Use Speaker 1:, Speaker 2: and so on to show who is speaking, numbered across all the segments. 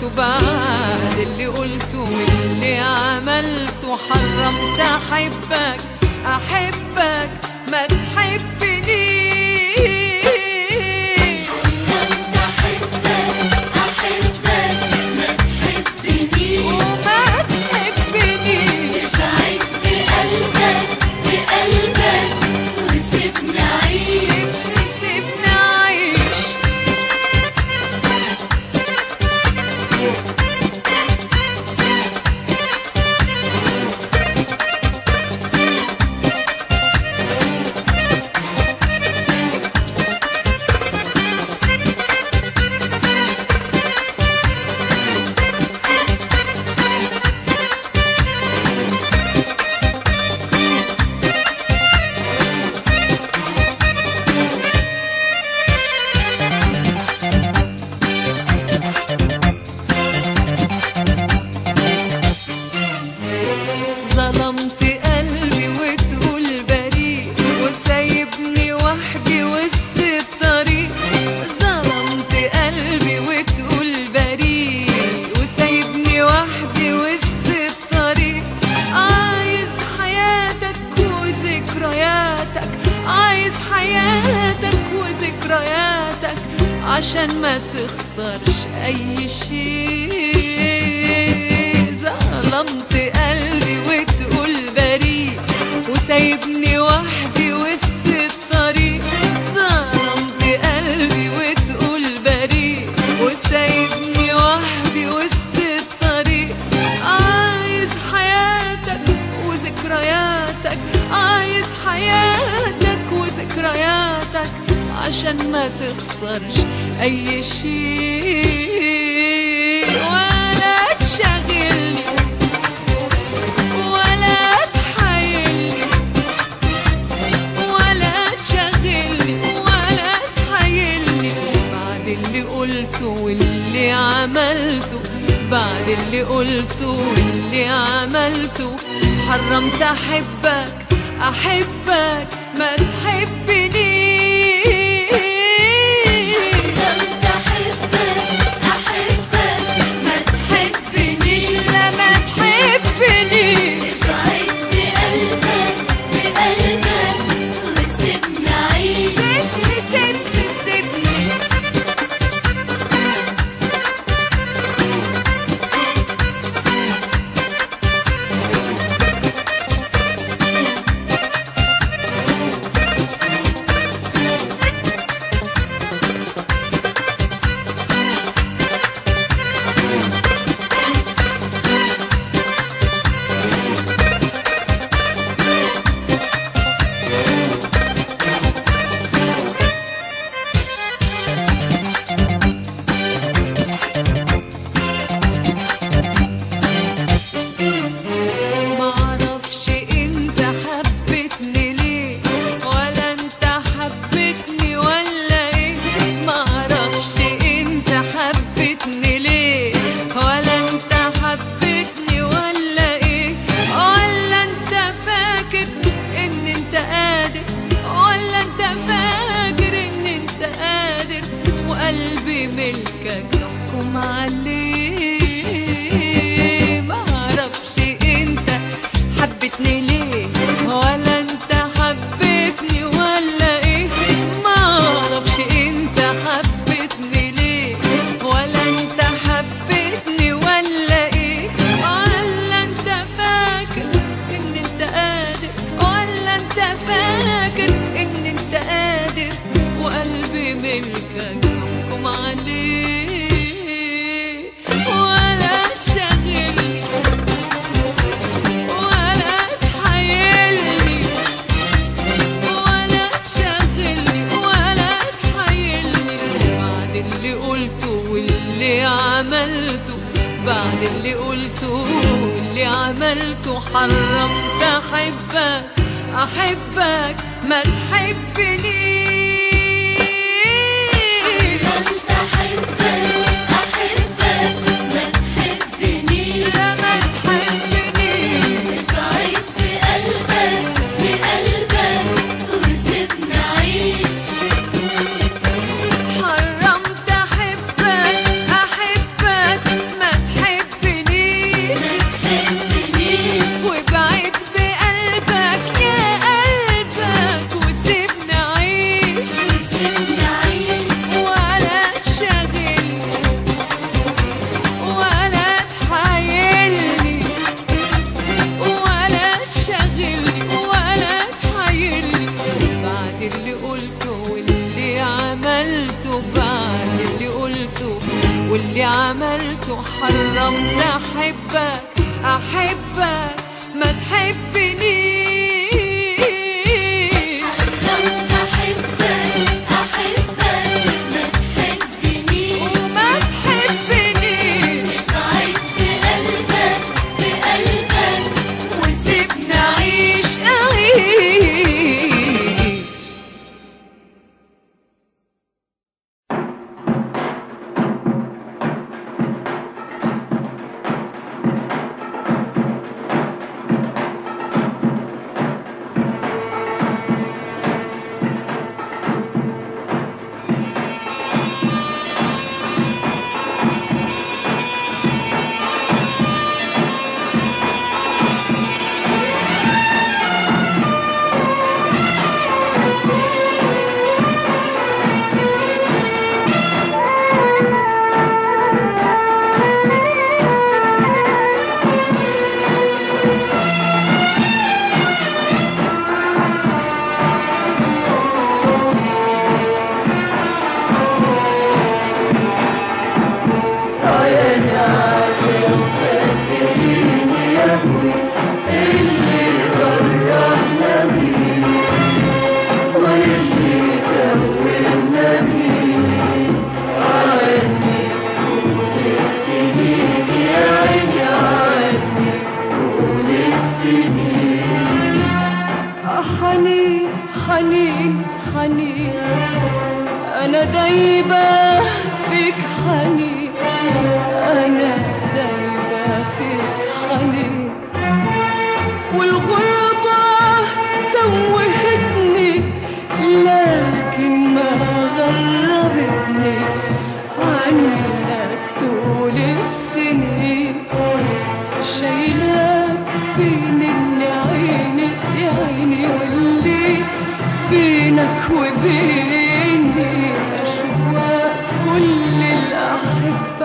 Speaker 1: عملته بعد اللي قلته واللي عملته حرمت احبك احبك ما تحبنيش وما تحبنيش سيبني سيبني اعيش ظلمت قلبي وتقول بريء وسايبني وحدي وسط الطريق ظلمت قلبي وتقول بريء وسايبني وحدي وسط الطريق عايز حياتك وذكرياتك عايز حياتك وذكرياتك عشان ما تخسرش اي شيء ظلمت قلبي وتقول بريء وسايبني وحدي وسط الطريق ظلمت قلبي وتقول بريء وسايبني وحدي وسط الطريق عايز حياتك وذكرياتك عايز حياتك وذكرياتك عشان ما تخسرش اي شيء ولا تشغلني ولا تحايلني ولا تشغلني ولا تحايلني بعد اللي قلته واللي عملته بعد اللي قلته واللي عملته حرمت احبك احبك ما تحبنيش تحبنيش لا ما تحبنيش سيبني سيبني سيبني معرفش انت حبيتني ليه ولا انت حبيتني ولا ايه معرفش انت حبيتني ليه ولا انت حبيتني ولا ايه ولا انت فاكر ان انت قادر ولا انت فاكر ان انت قادر وقلبي ملكك تحكم عليه معرفش انت حبيتني ليه ولا انت حبيتني ولا ايه معرفش انت حبيتني ليه ولا انت حبيتني ولا ايه ولا انت فاكر ان انت قادر ولا انت فاكر ان انت قادر وقلبي ملكك تحكم عليه ولا تشغلني ولا تحايلني ولا تشغلني ولا تحايلني بعد اللي قلته واللي عملته بعد اللي قلته واللي عملته حرمت احبك احبك ما تحبنيش لا ما تحبنيش حرمت احبك احبك عملته حرمت احبك احبك ما تحبنيش
Speaker 2: حرمت أحبك أحبك ما تحبنيش
Speaker 1: وما تحبنيش
Speaker 2: ضعت بقلبك بقلبك
Speaker 1: وسيبني اعيش اعيش حنين حنين حنين أنا دايبة فيك حنين أنا دايبة فيك حنين والغربة توهتني لكن ما غربتني عنك طول السنين شايلاك فين اللي عيني يا عيني واللي بينك وبيني أشواق كل الأحبة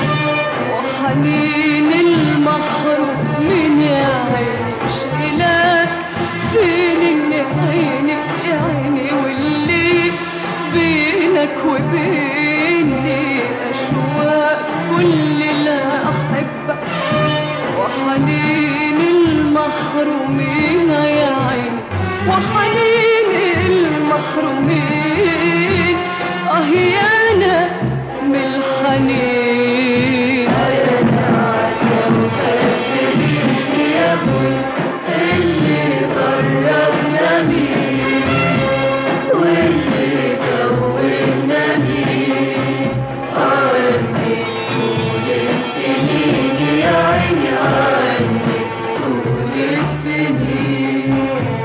Speaker 1: وحنين المحروم من يا عيني شايلاك فين اللي عيني يا عيني واللي بينك وبيني أشواق كل الأحبة وحنين المحرومين يا عيني وحنين المحرومين اه يا انا من الحنين يا ناس يا مكبرين يا ابوي اللي قربنا مين واللي كونا مين عني طول السنين يا عيني عني طول السنين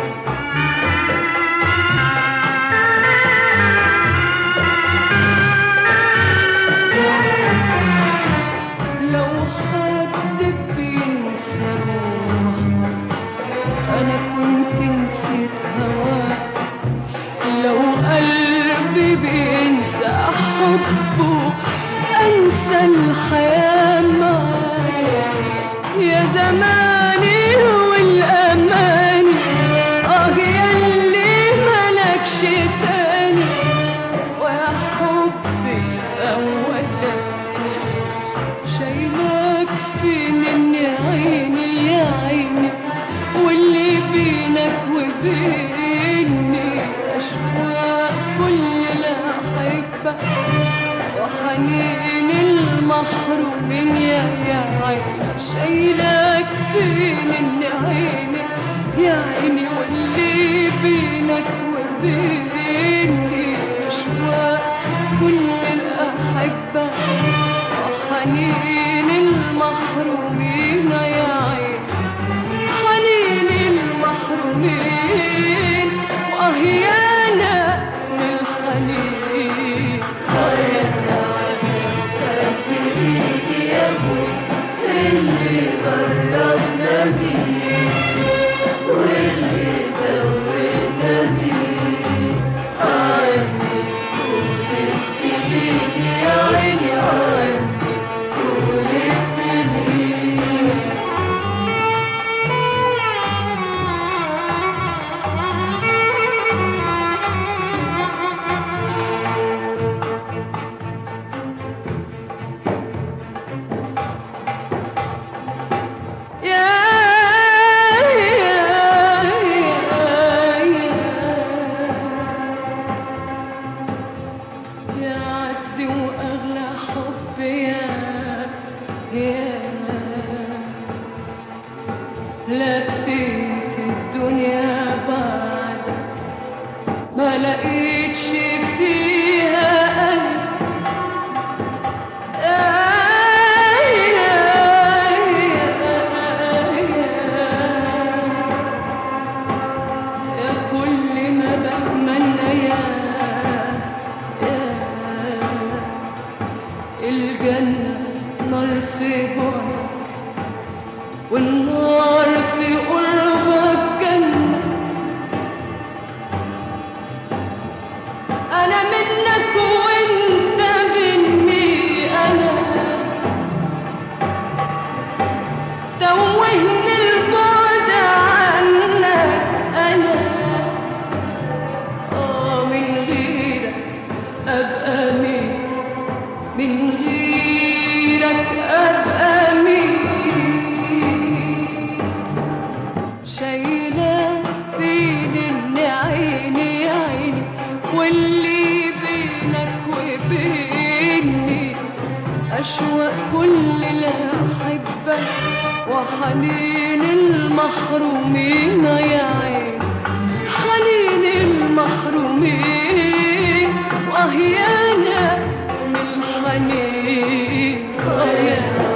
Speaker 1: لو حد بينسى روحه انا كنت نسيت هواك لو قلبي بينسى حبه انسى الحياة معاك يا زماني والاماني اه ياللي ملكش تاني ويا حبي الاولاني شايلاك فين إني عيني يا عيني واللي بينك وبيني أشواق كل الأحبة وحنين المحرومين يا يا عيني شايلاك فين إني عيني يا عيني واللي بينك وبيني أشواق كل الأحبة وحنين المحرومين يا عين حنين المحرومين وأهيانا من الحنين ويا مكبرين يا ابوي اللي قربنا بيه واللي دوينا بيه عني طول السنين يا عيني عني طول السنين يا لفيت الدنيا بعدك ما لقيتش فيها قلب يا كل ما بتمنى يا يا الجنة نار في بعدك والنار في قربك جنة أنا منك وأنت مني أنا توهني البعد عنك أنا آه من غيرك أبقى مين من غيرك أبقى مين شايلة فين إن عيني يا عيني واللي بينك وبيني أشواق كل الأحبة وحنين المحرومين يا عيني حنين المحرومين وأهيانا من الحنين وأهيانا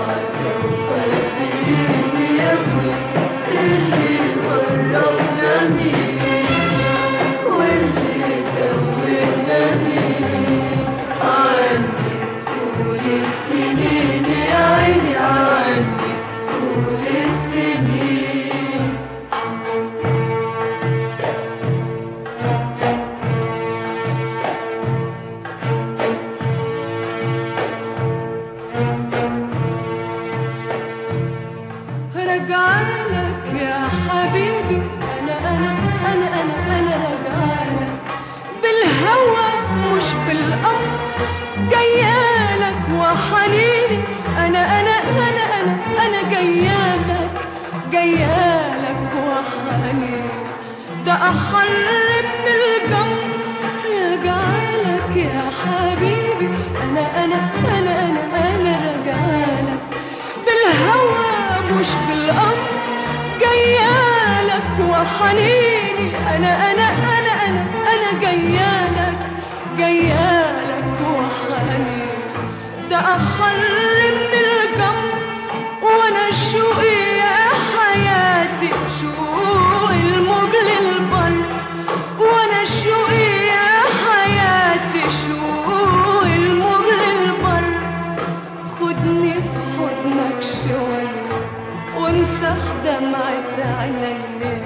Speaker 1: رجعلك يا حبيبي انا انا انا انا انا رجعلك بالهوى مش بالامر جيالك وحنيني انا انا انا انا انا جيالك جيالك وحنيني ده احر من الجمر رجعلك يا حبيبي انا انا انا انا انا رجعلك بالهوى مش بالامر جيالك وحنيني انا انا انا انا انا جيالك جيالك وحنيني ده اخر من الجمر وانا شوقي يا حياتي شوق الموج للبر وانا شوقي يا حياتي شوق الموج للبر خدني في حضنك شوية وامسح دمعة عيني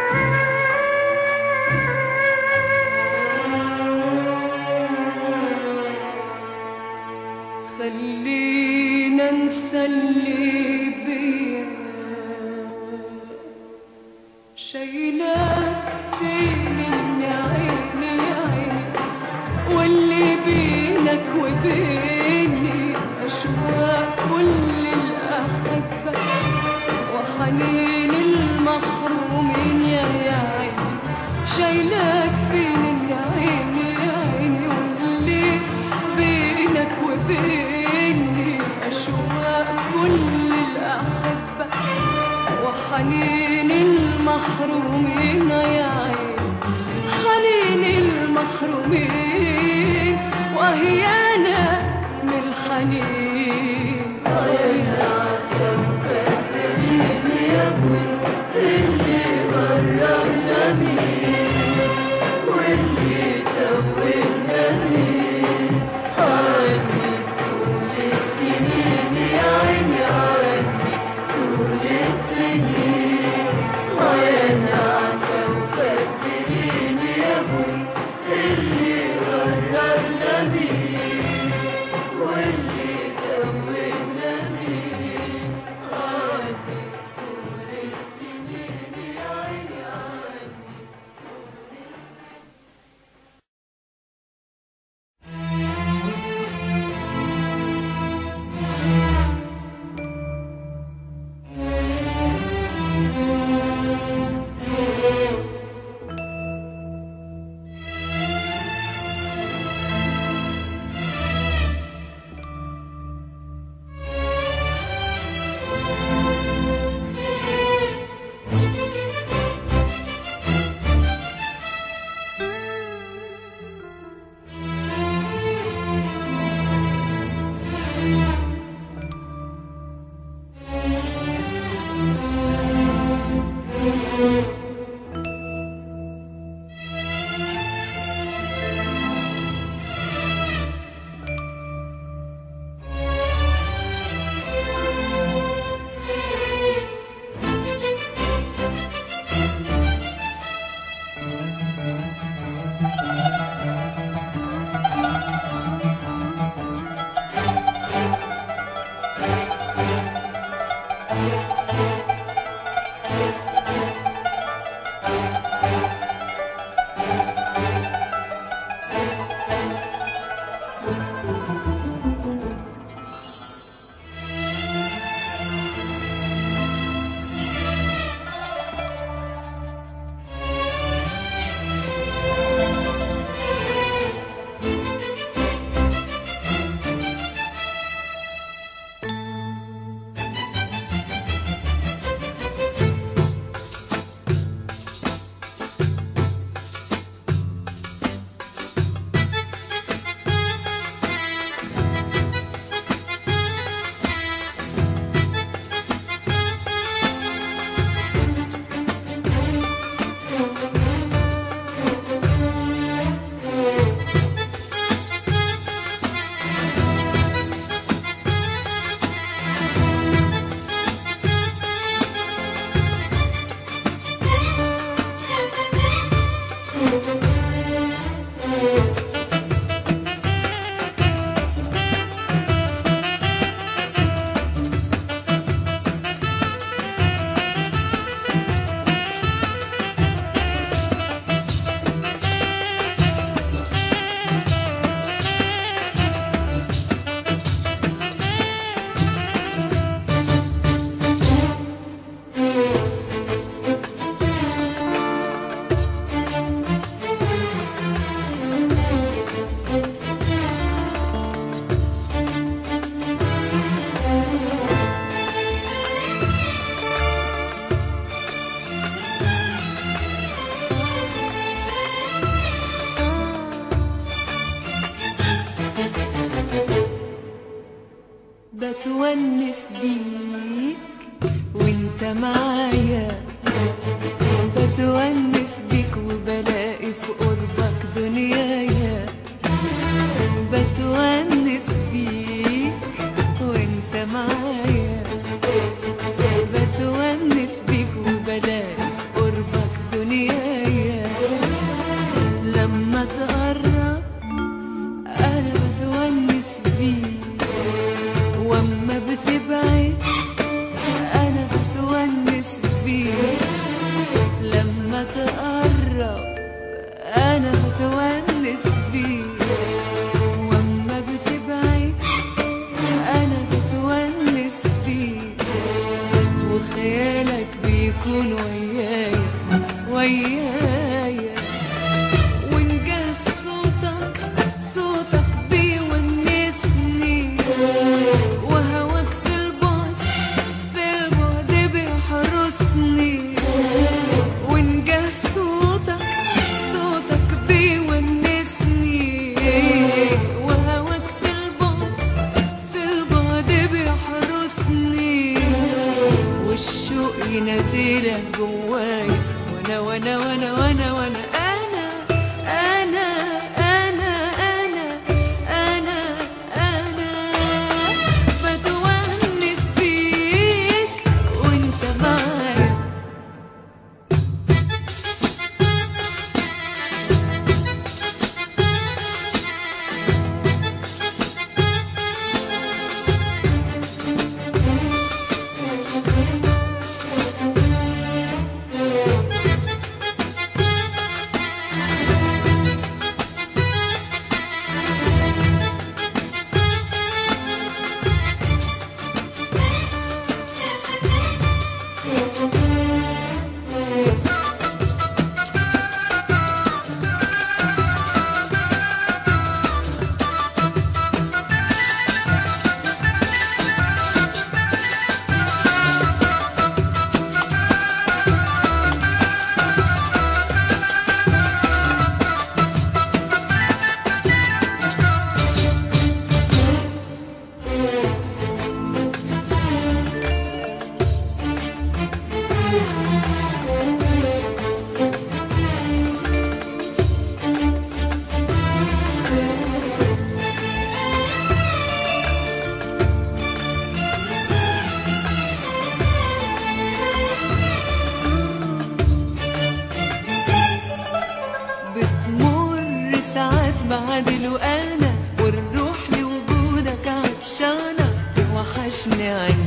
Speaker 1: خلينا ننسى اللي بيا شايلاك فين إن عيني يا عيني واللي بينك وبيني أشواق كل الأحبة وحنين المحرومين يا يا عيني شايلاك فين إن عيني يا عيني واللي بينك وبيني أشواق كل الأحبة وحنين المحرومين يا عيني حنين المحرومين وأهيانا من الحنين
Speaker 2: يا ابوي اللي غربنا بيه
Speaker 1: بتونس بيك وانت معايا بتونس بيك وبلاقي في قربك دنيايا بتونس بيك وانت معايا بتونس بيك وبلاقي في قربك دنيايا لما تقرب انا بتونس بيك واما بتبعد انا بتونس بيك لما تقرب انا بتونس بيك واما بتبعد انا بتونس بيك وخيالك بيكون ويايا ويايا ونجاه صوتك صوتك بيونسني وهواك في البعد في البعد بيحرسني ونجاه صوتك صوتك بيونسني وهواك في البعد في البعد بيحرسني والشوق يناديلك جوايا وانا وانا وانا وانا وانا انا انا انا انا انا انا بتونس بيك وانت معايا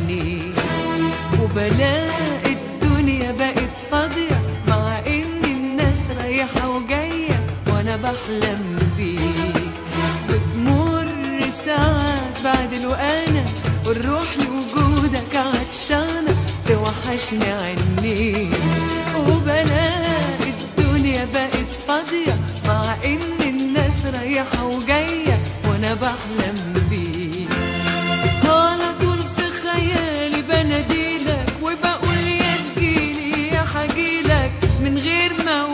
Speaker 1: عيني وبلاقي الدنيا بقت فاضية مع ان الناس رايحة وجاية وانا بحلم بيك بتمر ساعات بعد الوقانة والروح لوجودك عطشانة توحشني عني وبلاقي الدنيا بقت فاضية مع ان الناس رايحة وجاية وانا بحلم بيك على طول في خيالي بناديلك وبقول يا تجيلي يا حجيلك من غير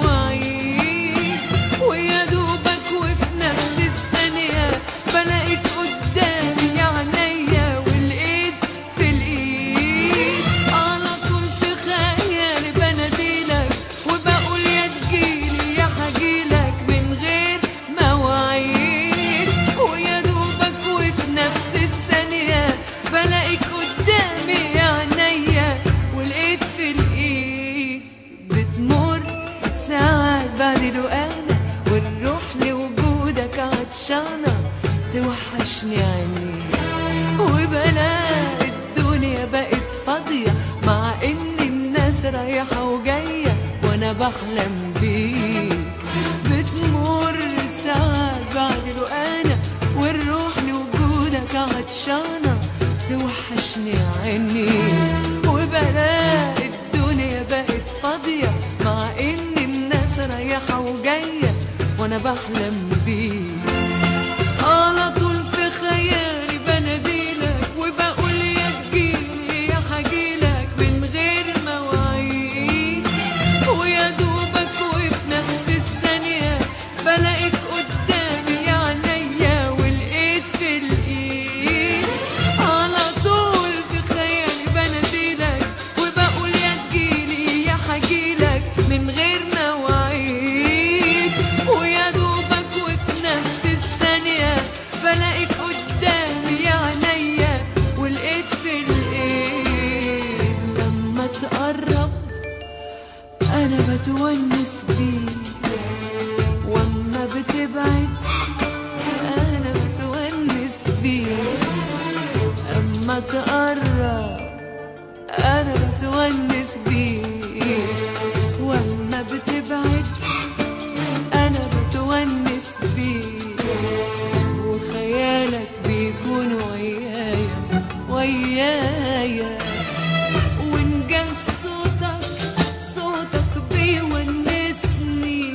Speaker 1: مواعيد ويا دوبك وفي نفس الثانية بلاقيك قدامي يا عينيا والايد في الايد على طول في خيالي بناديلك وبقول يا تجيلي يا حجيلك من غير مواعيد ويا دوبك وفي نفس الثانية بلاقيك قدامي يا عينيا والايد في الايد بتمر ساعات بعد الوقانة والروح لوجودك عطشانة توحشني عيني وبلاقي الدنيا بقت فاضية مع ان الناس رايحة وجاية وانا بحلم بيك بتمر ساعات بعد الوقانة والروح لوجودك عطشانة توحشني عيني وبلاقي الدنيا بقت فاضية مع ان الناس رايحة وجاية وانا بحلم بيك على طول في خيالي بناديلك وبقول يا تجيلي يا حجيلك من غير مواعيد ويا دوبك وفي نفس الثانية بلاقيك قدامي يا عينيا والايد في الايد على طول في خيالي بناديلك وبقول يا تجيلي يا حجيلك من غير مواعيد ويا دوبك وفي نفس الثانية بلاقيك قدامي يا عينيا والايد في الايد لما تقرب انا بتونس بيك واما بتبعد انا بتونس بيك اما تقرب انا بتونس بيك واما بتبعد انا بتونس بيك وخيالك بيكون ويايا ويايا وإن جه صوتك صوتك بيونسني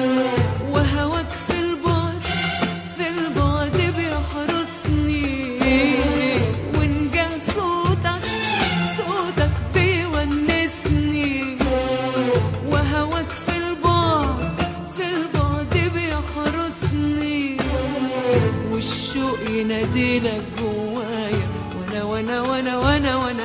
Speaker 1: وهواك في البعد في البعد بيحرسني وإن جه صوتك صوتك بيونسني وهواك في البعد في البعد بيحرسني والشوق يناديلك جوايا وانا وانا وانا وانا وانا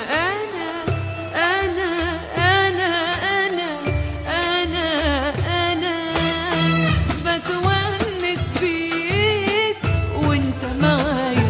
Speaker 1: انا انا انا انا انا انا بتونس بيك وانت معايا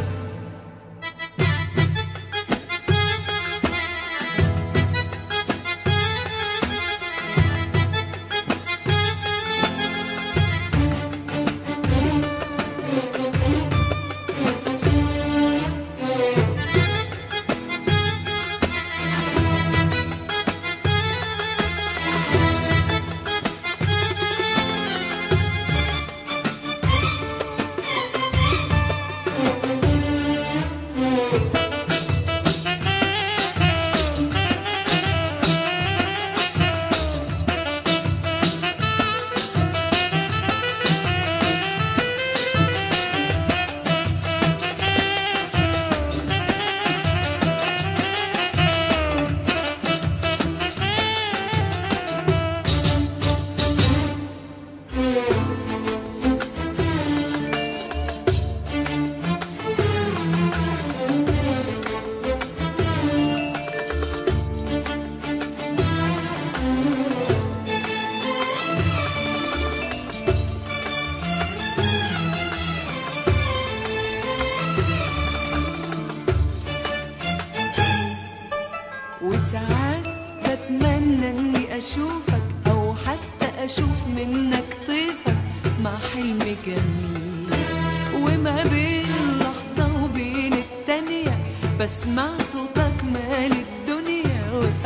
Speaker 1: وساعات بتمنى اني اشوفك او حتى اشوف منك طيفك مع حلم جميل وما بين لحظة وبين التانية بسمع صوتك ما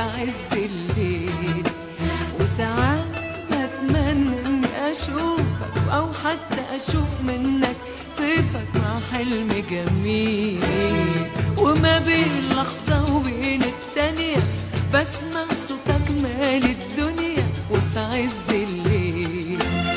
Speaker 1: وفي عز الليل وساعات بتمنى اني اشوفك او حتى اشوف منك طيفك مع حلم جميل وما بين لحظة وبين التانية بسمع صوتك مال الدنيا وفي عز الليل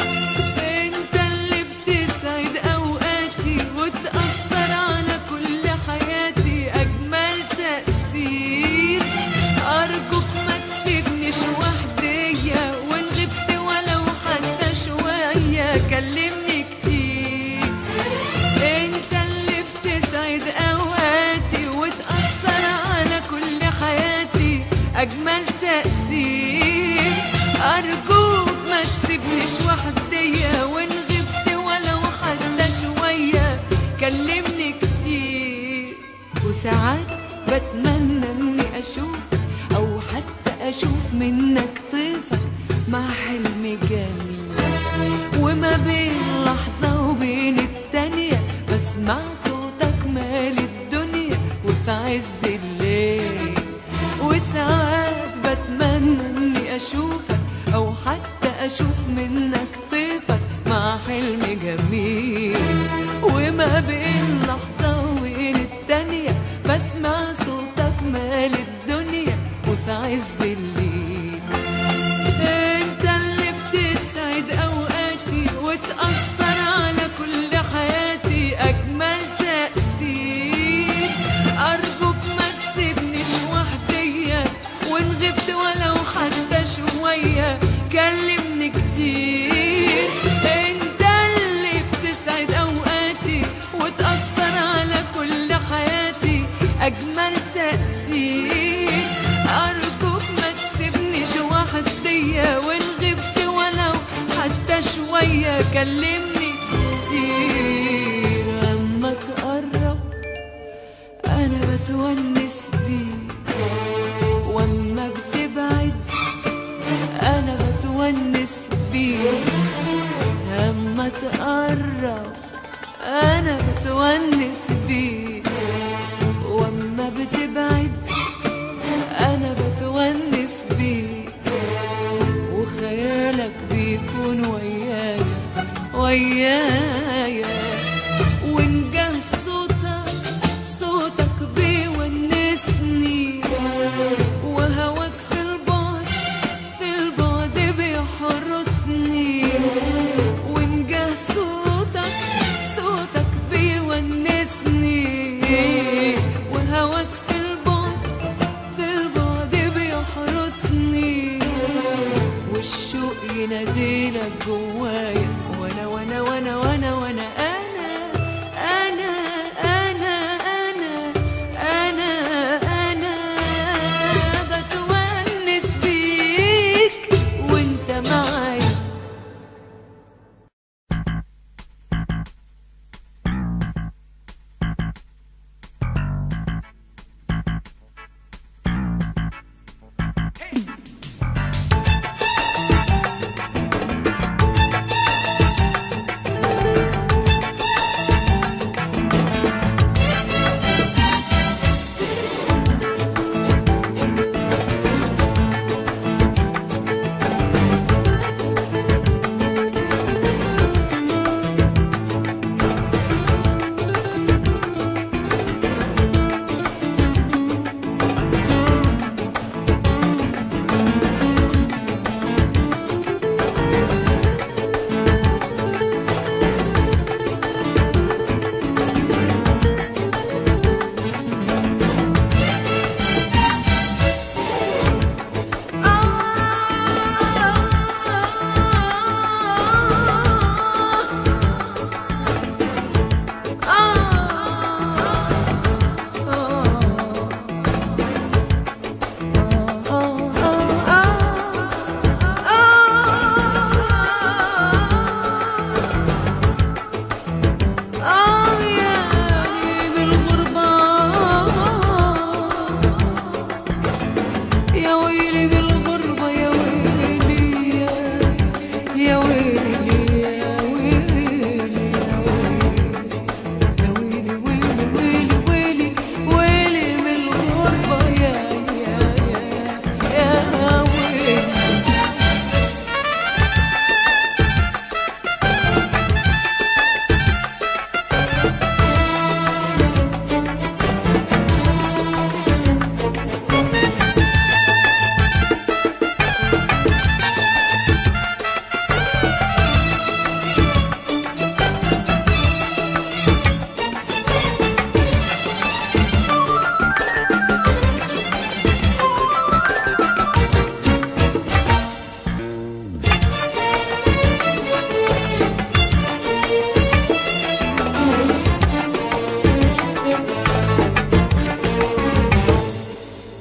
Speaker 1: انت اللي بتسعد اوقاتي وتأثر على كل حياتي اجمل تأثير ارجوك ما تسيبنيش وحدية وان غبت ولو حتى شوية كلمني كتير انت اللي بتسعد اوقاتي وتأثر على كل حياتي اجمل تأثير ارجوك ما تسيبنيش وحدية وان غبت ولو حتى شوية كلمني كتير وساعات بتمنى اني اشوفك او حتى اشوف منك طيفك مع حلم جميل وما بين لحظة وبين التانية بسمع صوتك مال الدنيا وفي عز الليل وساعات بتمنى اني اشوفك او حتى اشوف منك طيفك مع حلم جميل وما بين لحظة وبين التانية بسمع صوتك مال الدنيا وفي عز الليل انت اللي بتسعد اوقاتي وتأثر على كل حياتي اجمل تأثير ارجوك ما تسيبنيش وحدية وان غبت ولو حتى شوية كلمني كتير انت اللي بتسعد اوقاتي وتأثر على كل حياتي اجمل تأثير ارجوك ما تسيبنيش وحدية وان غبت ولو حتى شوية كلمني كتير اما تقرب انا بتونس بيك واما بتبعد انا بتونس بيك اما تقرب انا بتونس بيك واما بتبعد انا بتونس بيك وخيالك بيكون ويايا ويايا وإن جه صوتك صوتك بيونسني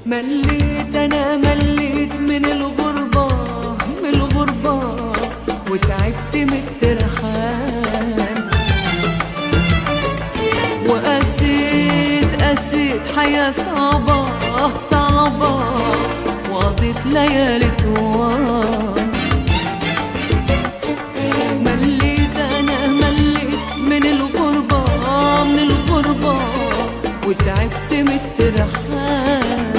Speaker 1: مليت انا مليت من الغربة من الغربة وتعبت من الترحال وقسيت قسيت حياة صعبة صعبة وقضيت ليالي طوال مليت انا مليت من الغربة من الغربة وتعبت من الترحال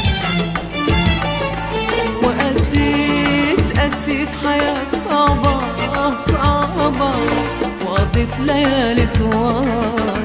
Speaker 1: وقسيت قسيت حياة صعبة صعبة وقضيت ليالي طوال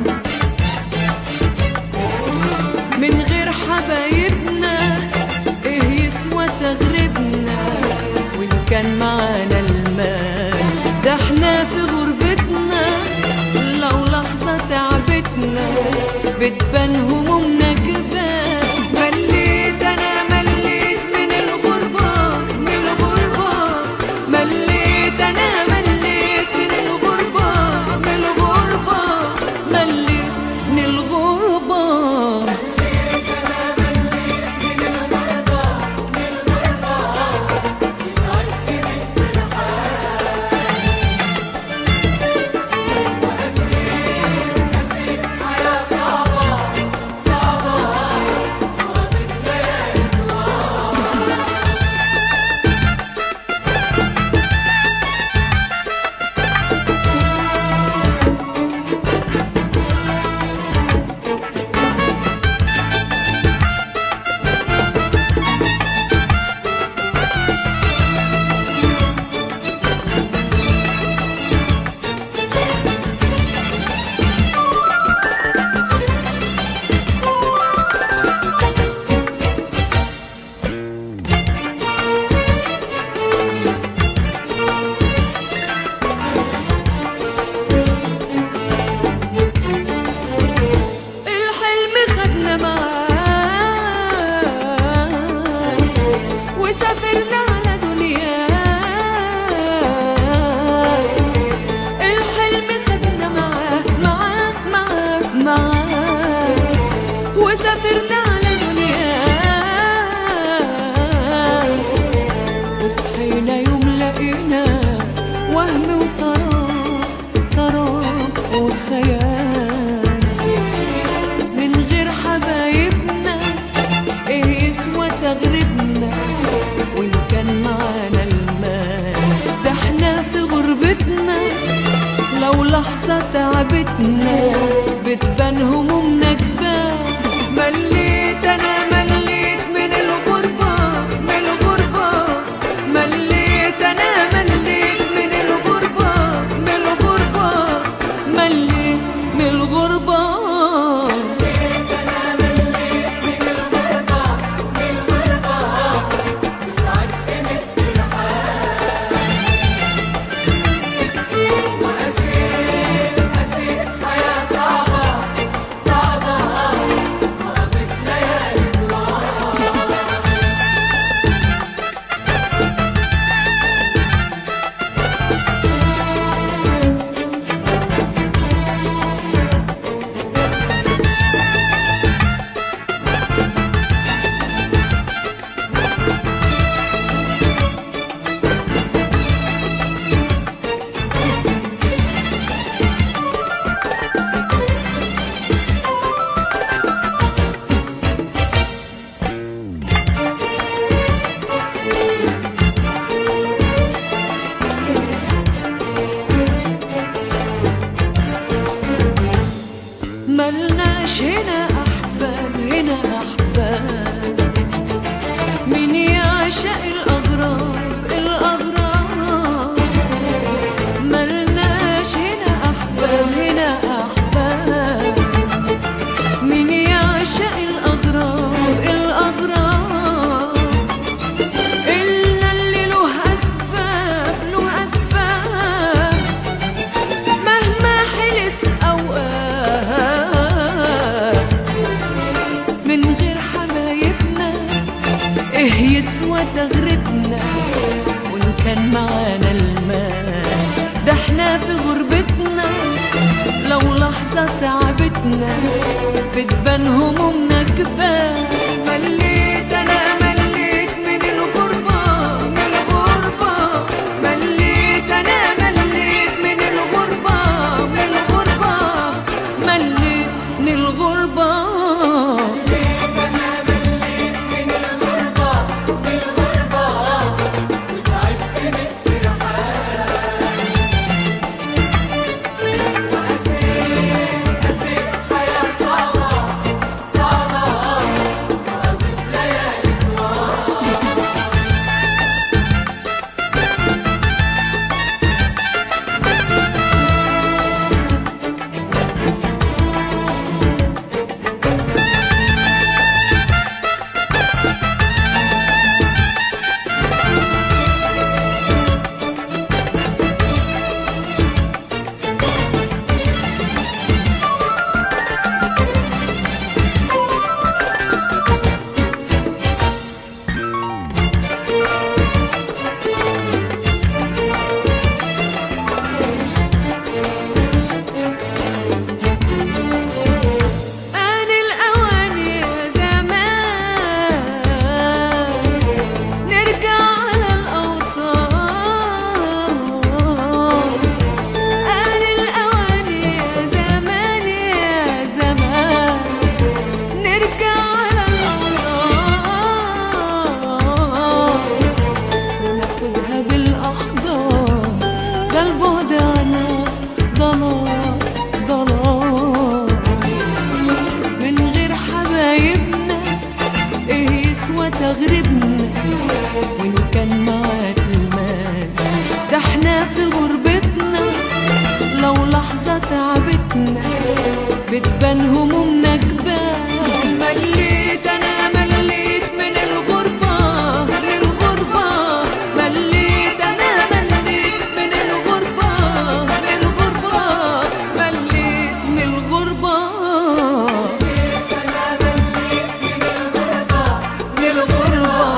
Speaker 1: من غير حبايبنا ايه يسوى تغربنا وان كان معانا المال ده احنا في غربتنا لو لحظة تعبتنا بتبان همومنا جبال مليت انا مليت من الغربة من الغربة مليت انا مليت من الغربة من الغربة مليت من الغربة الحلم خدنا معاه وسافرنا على دنيا الحلم خدنا معاه معاه معاه معاه وسافرنا على دنيا وصحينا يوم لقينا وهم وسراب سراب وخيال من غير حبايبنا ايه يسوى تغربنا وان كان معانا المال ده احنا في غربتنا لو لحظة تعبتنا بتبان همومنا جبال مليت انا مليت من الغربة من الغربة مليت انا مليت من الغربة من الغربة مليت من الغربة ملناش هنا أحباب هنا أحباب مين يعشق الأغراب الأغراب ملناش هنا أحباب هنا أحباب مين يعشق الأغراب الأغراب إلا اللي له أسباب له أسباب مهما حلف أوقات من غير حبايبنا إيه يسوى تغربنا وإن كان معانا المال ده احنا في غربتنا لو لحظة تعبتنا بتبان همومنا جبال مليت وتغربنا وإن كان معاك المال ده احنا في غربتنا لو لحظة تعبتنا بتبان همومنا جبال مليت أنا مليت من الغربة من الغربة مليت أنا مليت من الغربة من الغربة مليت من الغربة من الغربة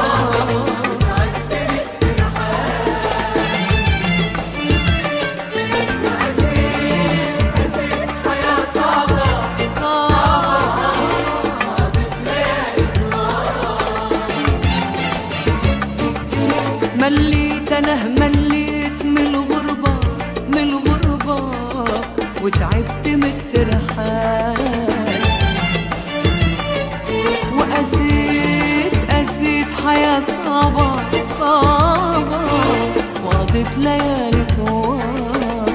Speaker 1: مليت انا مليت من الغربة من الغربة وتعبت من الترحال وقسيت قسيت حياة صعبة صعبة وقضيت ليالي طوال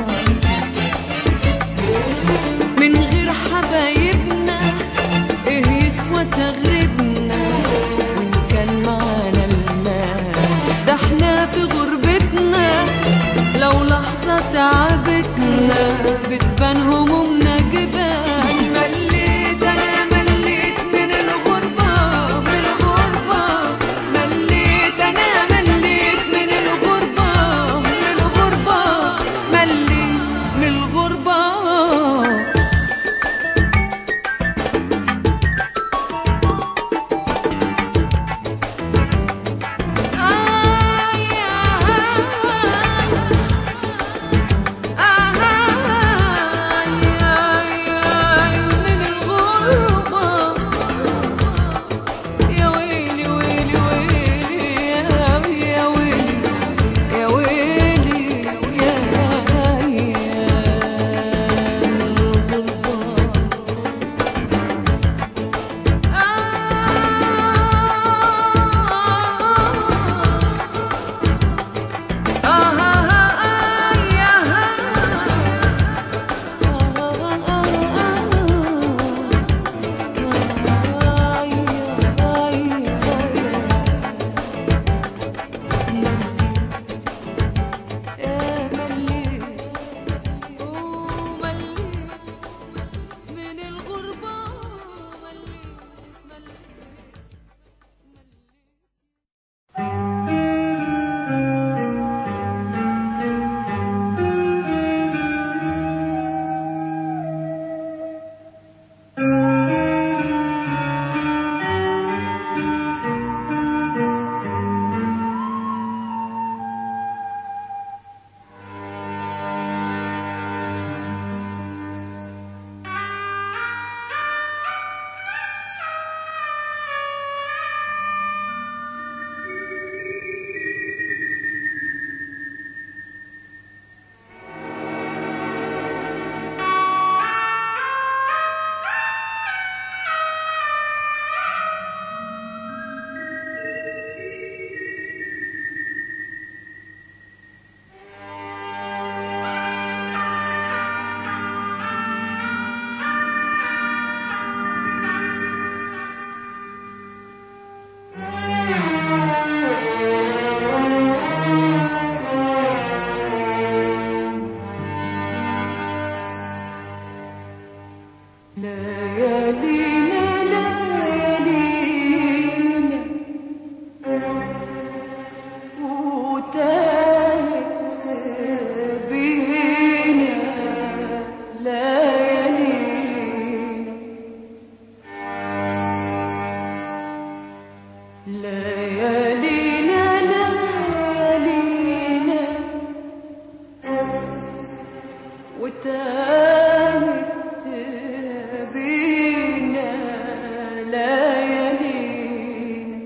Speaker 1: من غير حبايبنا ايه يسوى تغربنا وان كان معانا المال ده احنا في غربتنا لو لحظة تعبتنا بتبان همومنا جبال مليت انا مليت من الغربة من الغربة مليت انا مليت من الغربة من الغربة مليت من الغربة من الغربة مليت مليت ليالينا ليالينا وتاهت بينا ليالينا ليالينا ليالينا وتاهت بينا ليالينا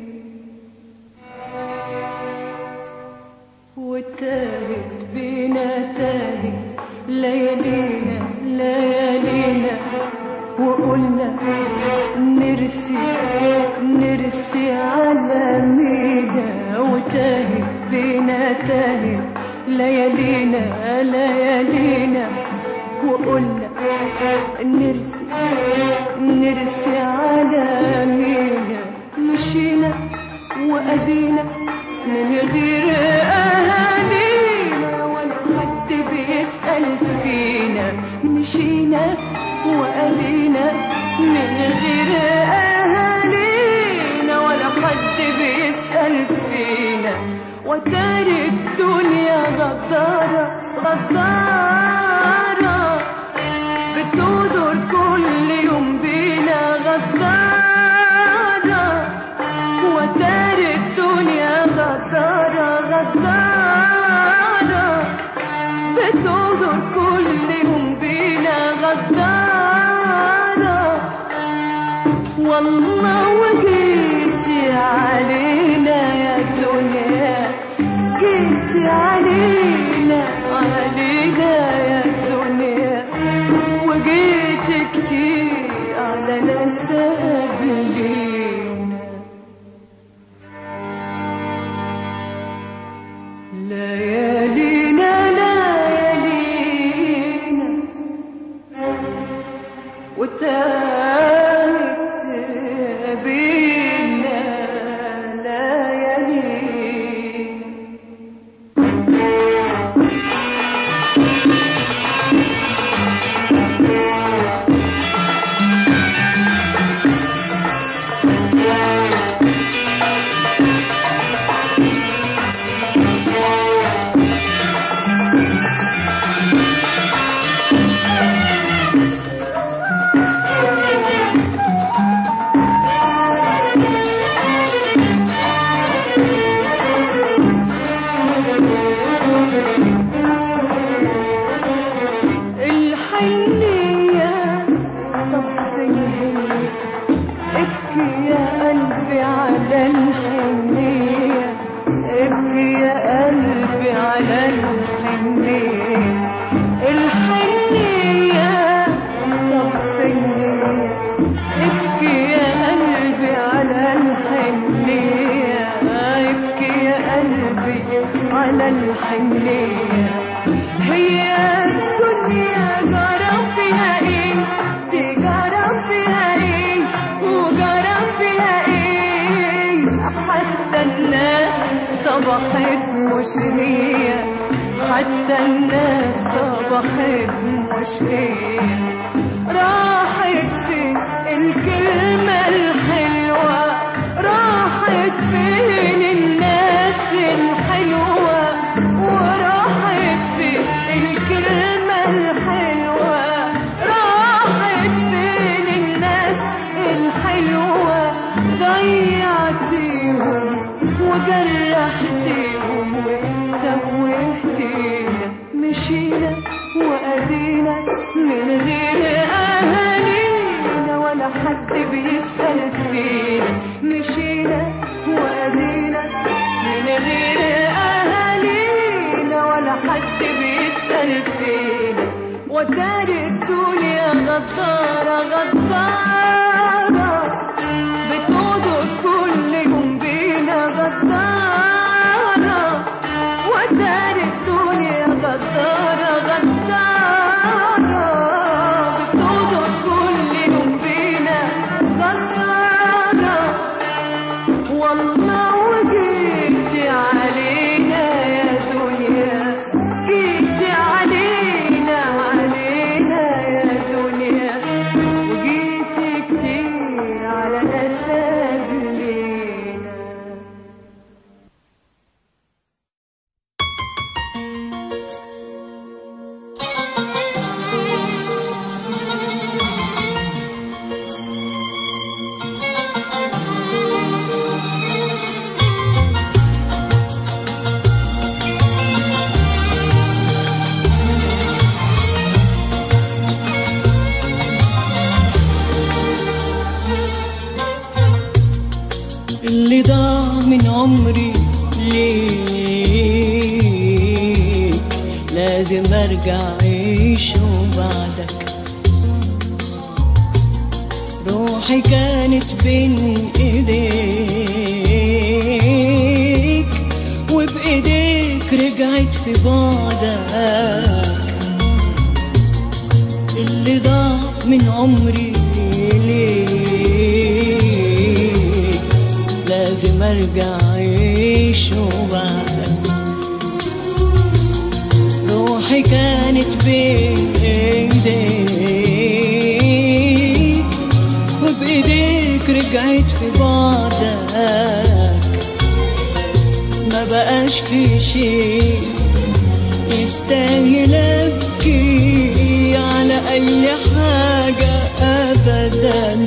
Speaker 1: وتاهت بينا تاهت ليالينا ليالينا وقلنا نرسي نرسي على مينا وتاهت بينا تاهت ليالينا ليالينا وقلنا نرسي نرسي على مينا مشينا وأدينا من غير أهالينا ولا حد بيسأل فينا مشينا وأدينا من غير أهالينا ولا حد بيسأل فينا وتاري الدنيا غدارة غدارة بتودر كل يوم بينا غدارة وتاري الدنيا غدارة غدارة بتودر كل يوم بينا غدارة والله وجيتي علينا يا دنيا جيتي علينا علينا يا دنيا وجيتي كتير على ناس قبلينا ليالينا ليالينا وتاهت بينا ليالينا الحنية طب فين هي ابكي يا قلبي على الحنية ابكي يا قلبي على الحنية الحنية طب فين هي ابكي يا قلبي على الحنية ابكي يا قلبي على الحنية هي الدنيا جرى فيها ايه تجرى فيها ايه وجرى فيها ايه حتى الناس صبحت مش هي حتى الناس صبحت مش هي راحت فين الكلمة الحلوة راحت فين الناس الحلوة وراحت فين الكلمة الحلوة راحت فين الناس الحلوة ضيعتيهم وجرحتيهم وتوهتينا مشينا وأدينا من غير أهالينا ولا حد بيسأل فينا مشينا وأدينا من غير أهالينا ولا حد بيسأل فينا وتاري الدنيا غدارة غدارة بتودر كل يوم بينا غدارة وتاري الدنيا غدارة غدارة بتودر كل يوم بينا غدارة والله وجيتي علينا يا دنيا جيتي علينا علينا يا دنيا وجيتي كتير على نسب لينا
Speaker 3: اللي ضاع من عمري ليك لازم ارجع اعيشه بعدك روحي كانت بين ايديك وبايديك رجعت في بعدك اللي ضاع من عمري ليك لازم لازم ارجع اعيش وبعدك روحي كانت بين ايديك وبايديك رجعت في بعدك ما بقاش في شيء يستاهل ابكي على اي حاجة ابدا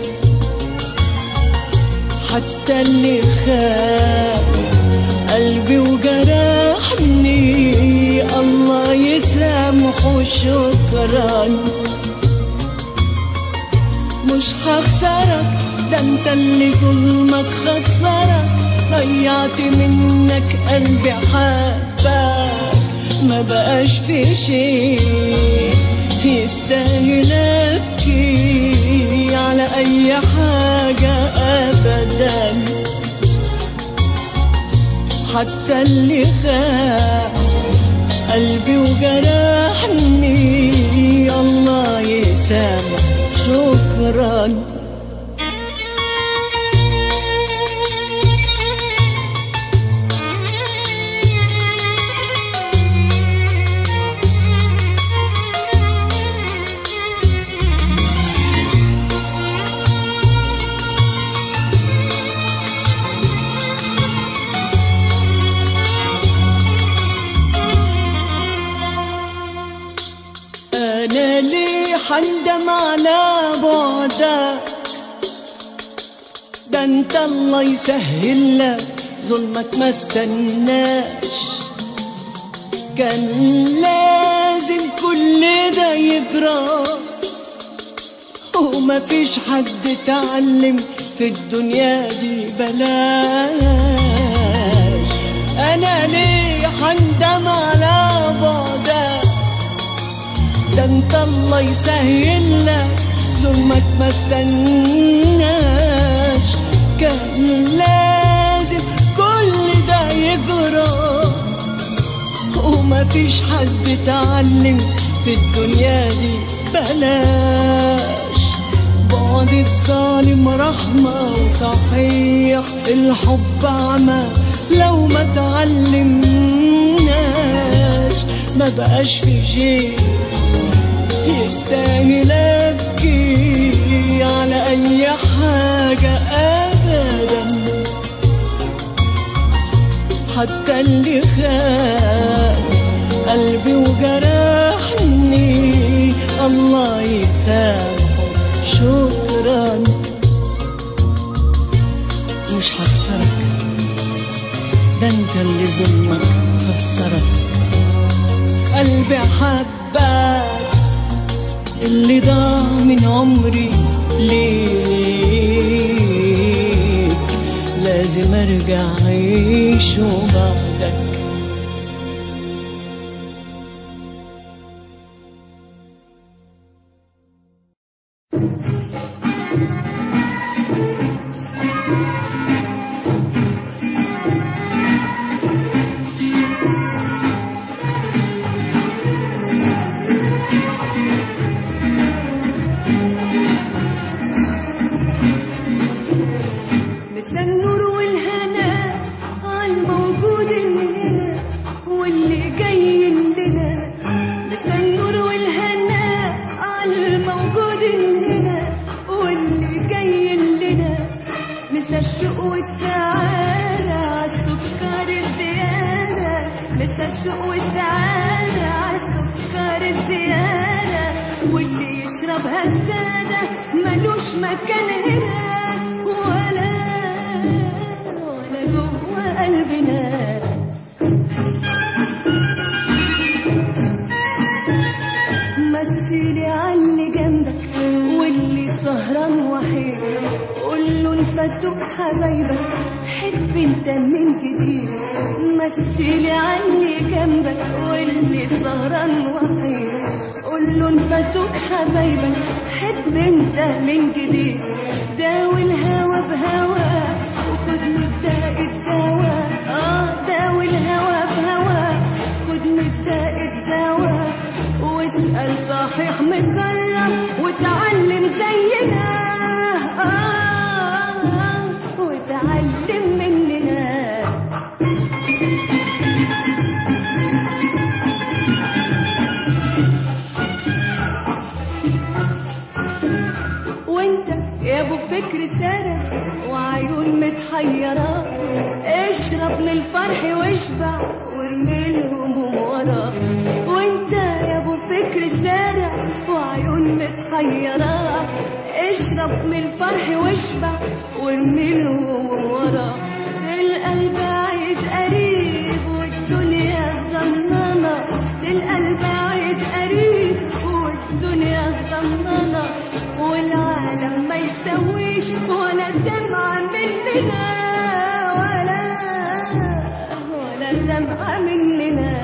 Speaker 3: حتى اللي خان قلبي وجرحني الله يسامحه شكرا مش هخسرك ده انت اللي ظلمك خسرك ضيعت منك قلبي حبك ما بقاش في شيء يستاهل ابكي على اي حاجة ابدا حتى اللي خان قلبي وجرحني الله يسامح شكرا انا ليه حندم على بعدك ده انت الله يسهل لك ظلمك ما استناش كان لازم كل ده يجرى وما فيش حد اتعلم في الدنيا دي بلاش انا ليه حندم على بعدك ده انت الله يسهل لك ظلمك ما استناش كان لازم كل ده يجرى وما فيش حد اتعلم في الدنيا دي بلاش بعد الظالم رحمة وصحيح الحب عمى لو ما تعلمناش ما بقاش في شيء يستاهل ابكي على اي حاجة ابدا حتى اللي خان قلبي وجرحني الله يسامحه شكرا مش هخسرك ده انت اللي ظلمك خسرك قلبي حبك اللي ضاع من عمري ليك لازم ارجع اعيش بعدك
Speaker 1: مسا النور والهنا عالموجود هنا واللي جاي لنا مسا النور والهنا عالموجود هنا واللي جاي لنا مسا الشوق والسعادة عالسكر الزيادة مسا الشوق والسعادة عالسكر الزيادة واللي يشربها السادة ملوش مكان هنا ولا ولا جوه قلبنا مثلي عاللي جنبك واللي سهران وحيد قول له انفتوك حبايبك حب انت من جديد مثلي عاللي جنبك واللي سهران وحيد قول له انفتوك حبايبك حب انت من جديد داوي الهوى بهوى وخد مبدأ الدواء اه داوي الهوى بهوى خد مبدأ الدواء واسأل صحيح مكرم وتعلم زينا آه آه وتعلم من اشرب من الفرح واشبع وارمي الهموم ورا وانت يا ابو فكر زارع وعيون متحيرة اشرب من الفرح واشبع وارمي الهموم ورا تلقى البعيد قريب والدنيا صغننة تلقى البعيد قريب والدنيا صغننة والعالم ما يسويش ولا دمعة مننا ولا ولا دمعة مننا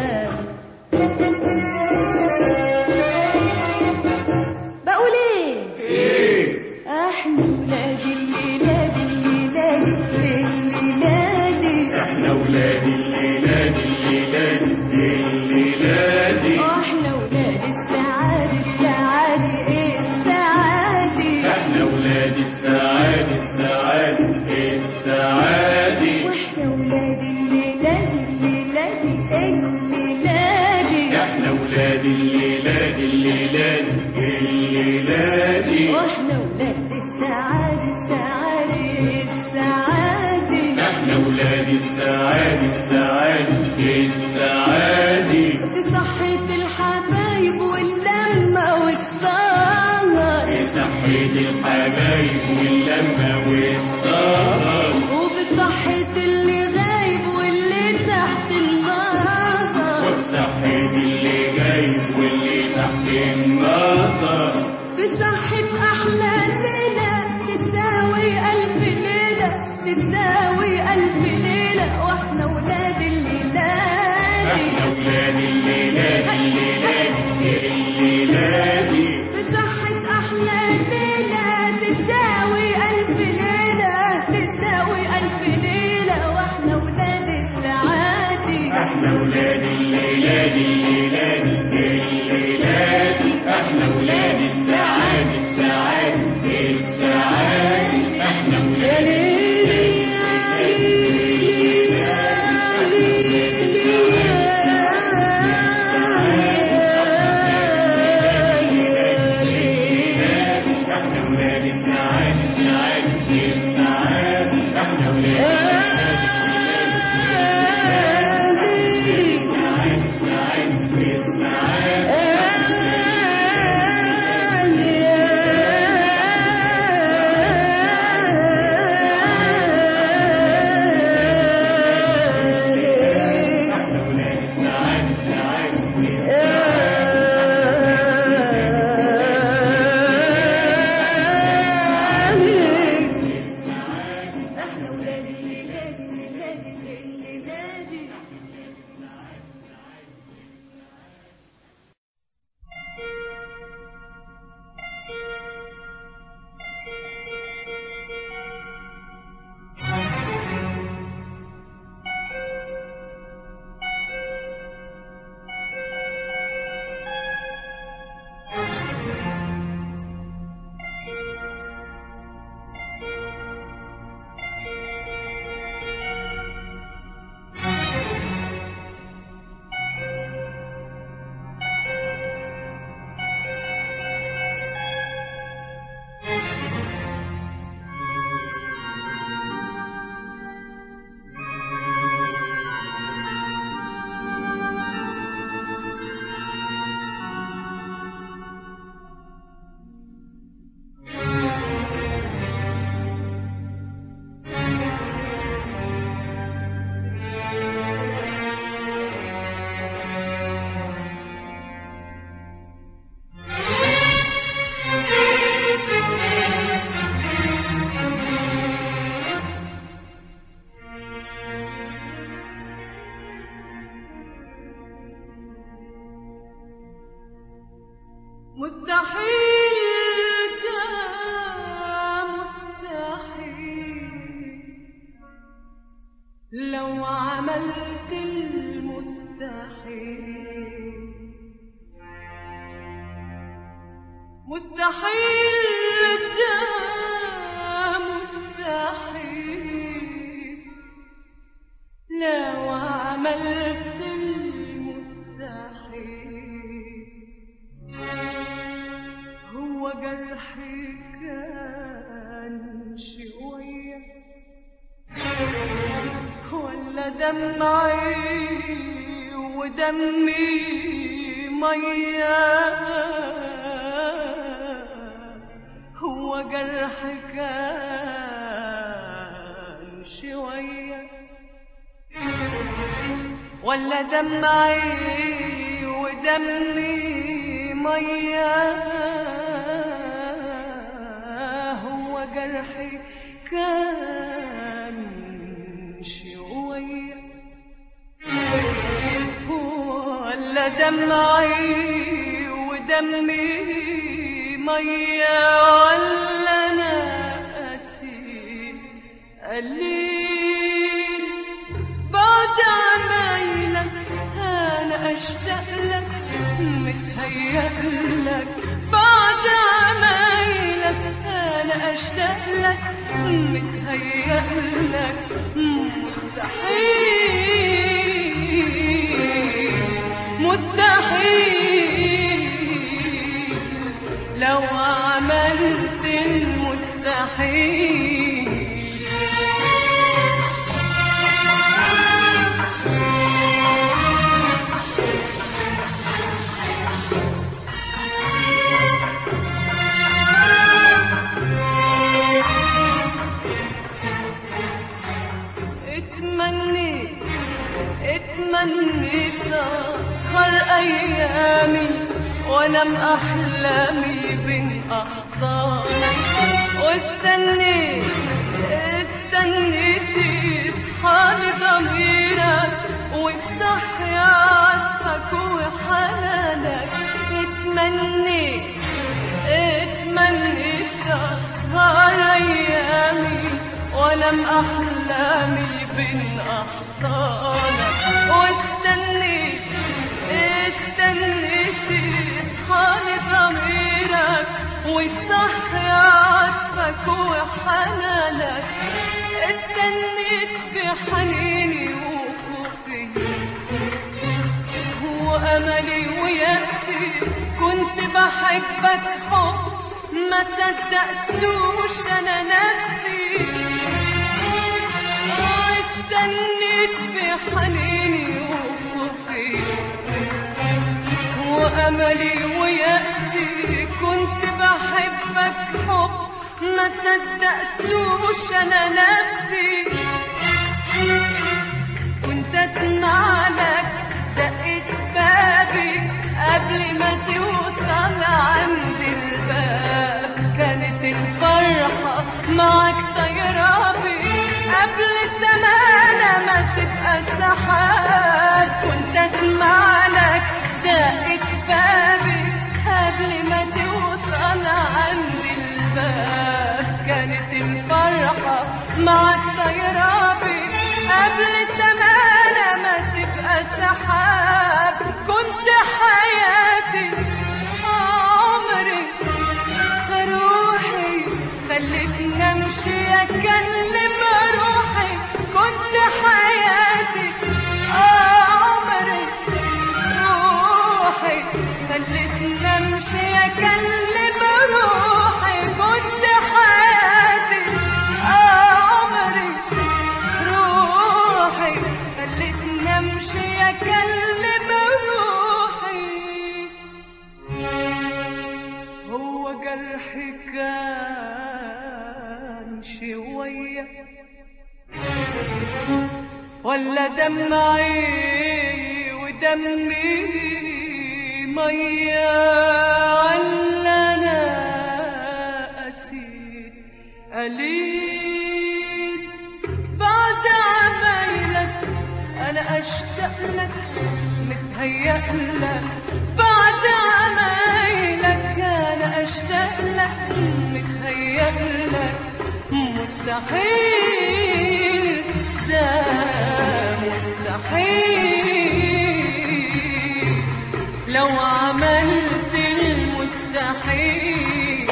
Speaker 1: بقول ايه احنا ولاد الليلاد الليلاد الليلاد
Speaker 4: احنا ولاد الليلاد الليلاد الليلاد
Speaker 1: واحنا ولاد السعادة السعادة ايه السعادة
Speaker 4: احنا ولاد السعاد السعاد السعاد
Speaker 1: واحنا ولاد الليلاد الليلاد الليلاد
Speaker 4: احنا ولاد الليلاد الليلاد الليلاد
Speaker 1: واحنا ولاد السعادة السعادة السعادة
Speaker 4: احنا ولاد السعاد السعاد السعاد
Speaker 1: في صحة الحبايب واللمة والسهر
Speaker 4: في صحة الحبايب واللمة والسهر
Speaker 1: وفي صحة اللي غايب واللي تحت النظر
Speaker 4: وفي صحة اللي جايب واللي تحت النظر
Speaker 1: في صحة أحلى ليلة تساوي ألف ليلة تساوي ألف ليلة وإحنا ولاد الليلات
Speaker 4: احنا ولاد الليلاد الليلاد الليلاد
Speaker 1: في صحة أحلى ليلة تساوي ألف ليلة تساوي ألف ليلة وإحنا ولاد السعادة
Speaker 4: احنا ولاد الليلاد الليلاد الليلاد احنا ولاد السعاد السعاد السعاد احنا ولاد احنا ولاد السعاد السعاد السعاد احنا ولاد السعاد السعاد السعاد احنا ولاد السعاد السعاد
Speaker 1: احنا ولاد الليلاد الليلاد الليلاد مستحيل ده مستحيل لو عملت المستحيل مستحيل ده مستحيل لو عملت المستحيل هو جرحي كان شوية ولا دمعي ودمي مياه هو جرح كان شوية ولا دمعي ودمي مياه هو جرحي كان شوية ولا دمعي ودمي مية ولا أنا أسير قليل بعد عمايلك أنا أشتاق لك متهيأ لك بعد عمايلك أنا أشتاق لك متهيأ لك مستحيل مستحيل لو عملت المستحيل اتمنيت اتمنيت اسهر ايامي وانام احلامي بين احضانك واستنيت استنيت يصحى ضميرك والصحي عطفك وحنانك اتمنيت اتمنيت اسهر ايامي وانام احلامي بين احضانك واستنيت استنيت يصحى ضميرك ويصحي عطفك وحنانك استنيت بحنيني وخوفي واملي ويأسي كنت بحبك حب ما صدقتوش انا نفسي استنيت بحنيني وخوفي واملي ويأسي كنت بحبك حب ما صدقتوش انا نفسي كنت اسمع لك دقت بابي قبل ما توصل عند الباب كانت الفرحة معك طيرابي قبل زمانة ما تبقى سحاب كنت اسمع لك دقت بابي قبل ما توصل عند الباب كانت الفرحة معك طيرابي قبل زمانة ما تبقى سحاب كنت حياتي عمري روحي خلتني امشي اكلم روحي كنت حياتي عمري روحي خلتني امشي اكلم روحي كنت حياتي عمري روحي خلتني امشي اكلم روحي هو جرحي كان شوية ولا دمعي ودمي مية ولا أنا أسير قليل بعد عمايلك أنا أشتاق لك متهيأ لك بعد عمايلك أنا أشتاق لك متهيأ لك مستحيل ده مستحيل لو عملت المستحيل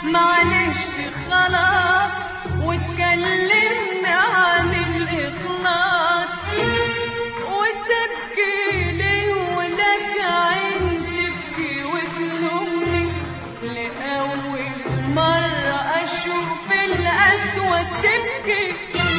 Speaker 1: معلش خلاص وتكلمنا عن الإخلاص وتبكي لي ولك عين تبكي وتلومني لأول مرة أشوف الأسود تبكي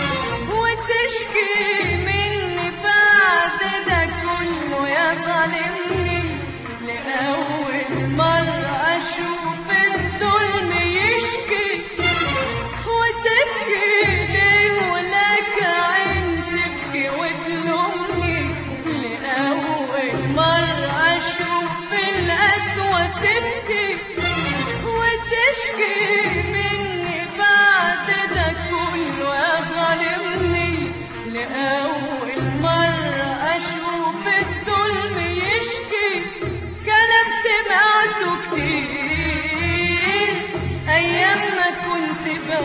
Speaker 1: وتشكي مني بعد ده كله يا ظالمني لأول مرة أشوف الظلم يشكي وتبكي ليه ولك عين تبكي وتلومني لأول مرة أشوف الأسود تبكي وتشكي مني بعد ده كله يا ظالمني لأول مرة أشوف الظلم يشكي كلام سمعته كتير أيام ما كنت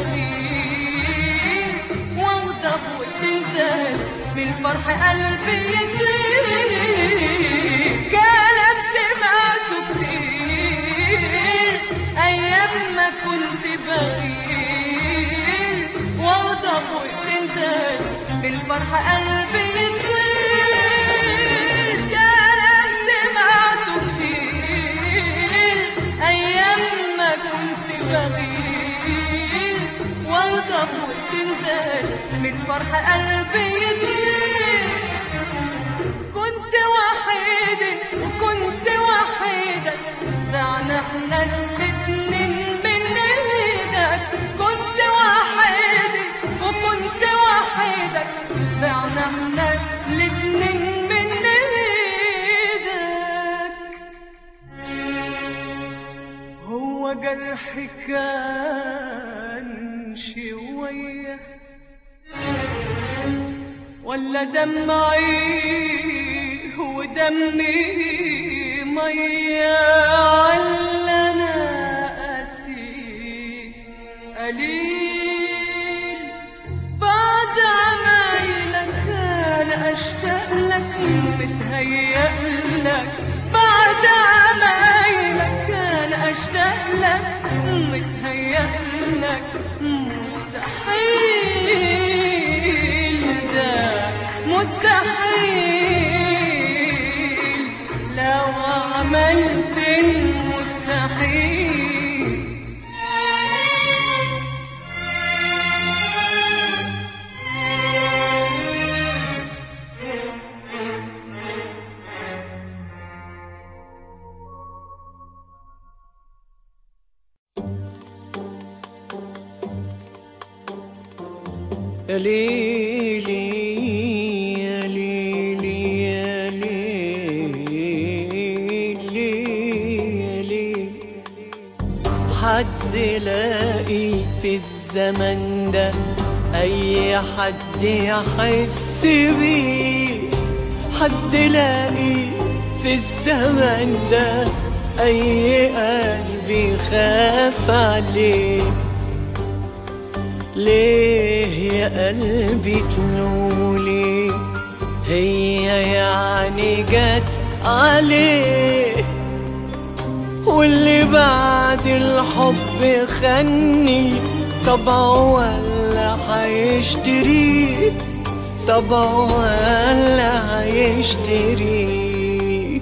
Speaker 1: بغير واغضب وتنتهي بالفرح قلبي يطير كلام سمعته كتير أيام ما كنت بغير واغضب وتنتهي بالفرح قلبي يطير كلام سمعته كتير أيام ما كنت بغير واغضب وتنتهي بالفرح قلبي يطير كنت وحيدة وكنت وحيدة ضعنا احنا الاتنين من ايدك كنت وحيدة وكنت وحيدة ضعنا احنا الاتنين من ايدك هو جرحي كان شويه ولا دمعي ودمي مية ولا أنا قاسي قليل بعد عمايلك أنا أشتاق لك متهيأ لك بعد عمايلك أنا أشتاق لك متهيأ لك مستحيل ده مستحيل لو عملت المستحيل
Speaker 3: يا ليلي يا ليلي يا ليلي يا ليلي حد لاقي في الزمن ده اي حد يحس بيه حد لاقي في الزمن ده اي قلب يخاف عليه ليه يا قلبي تنولي هي يعني جت عليه واللي بعد الحب خني طبعه ولا هيشتريه طبعه ولا هيشتريه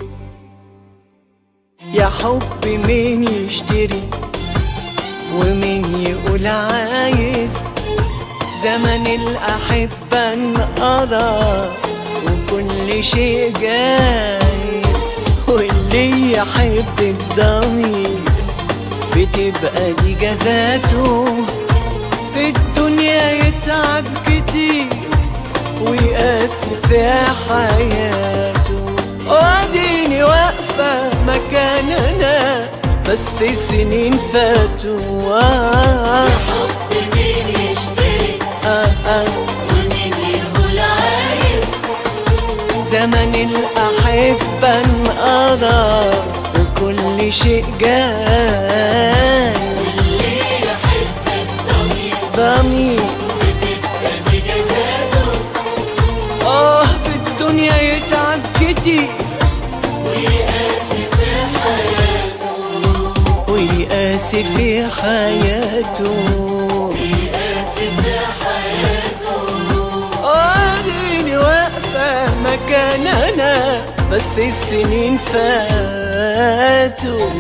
Speaker 3: يا حب مين يشتري ومين يقول عايز زمن الأحبة انقضى وكل شيء جايز واللي يحب الضمير بتبقى دي جزاته في الدنيا يتعب كتير ويقاسي في حياته واديني واقفة مكاننا بس سنين فاتوا آه
Speaker 2: حب مين يشتري
Speaker 3: آه آه
Speaker 2: ومين يقول عايز
Speaker 3: زمن الأحبة انقضى وكل شيء جاي
Speaker 2: اللي يحب الضمير
Speaker 3: ضمير
Speaker 2: بتبقى دي جزاته
Speaker 3: آه في الدنيا يتعب كتير
Speaker 2: ويقاسي في حياته
Speaker 3: ويقاسي ويقاسي في حياته
Speaker 2: قاسي في حياته
Speaker 3: اديني واقفة مكان انا بس السنين فاتوا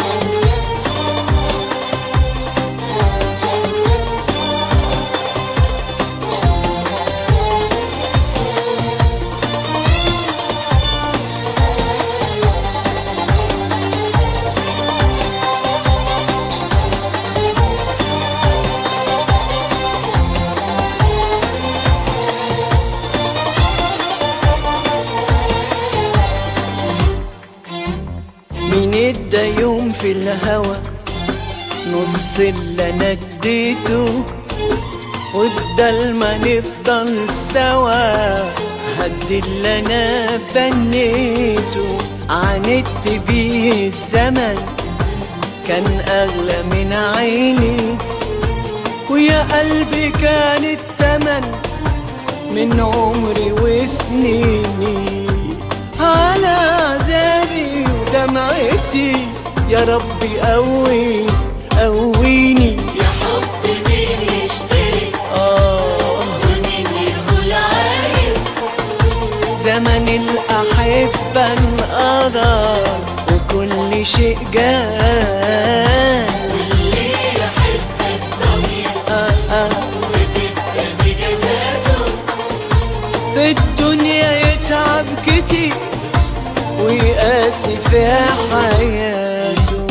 Speaker 3: مين ادى يوم في الهوى نص اللي انا اديته وبدل ما نفضل سوا هد اللي انا بنيته عاندت بيه الزمن كان اغلى من عيني ويا قلبي كان التمن من عمري وسنيني على عذابي ودمعتي يا ربي قوي قويني
Speaker 2: يا حب مين يشتري
Speaker 3: آه
Speaker 2: ومين يقول عايز
Speaker 3: زمن الأحبة انقضى وكل شيء جاء
Speaker 2: واللي يحب الدنيا
Speaker 3: آه آه
Speaker 2: بتبقى بجزاته
Speaker 3: في الدنيا يتعب كتير ويقاسي في حياته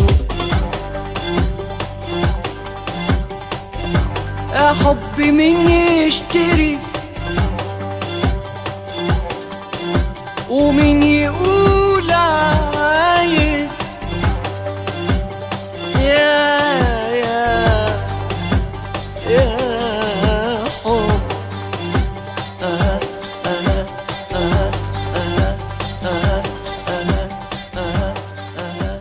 Speaker 3: يا حبي مين يشتري ومين يقول عايز يا يا يا حب آه آه آه آه آه آه آه آه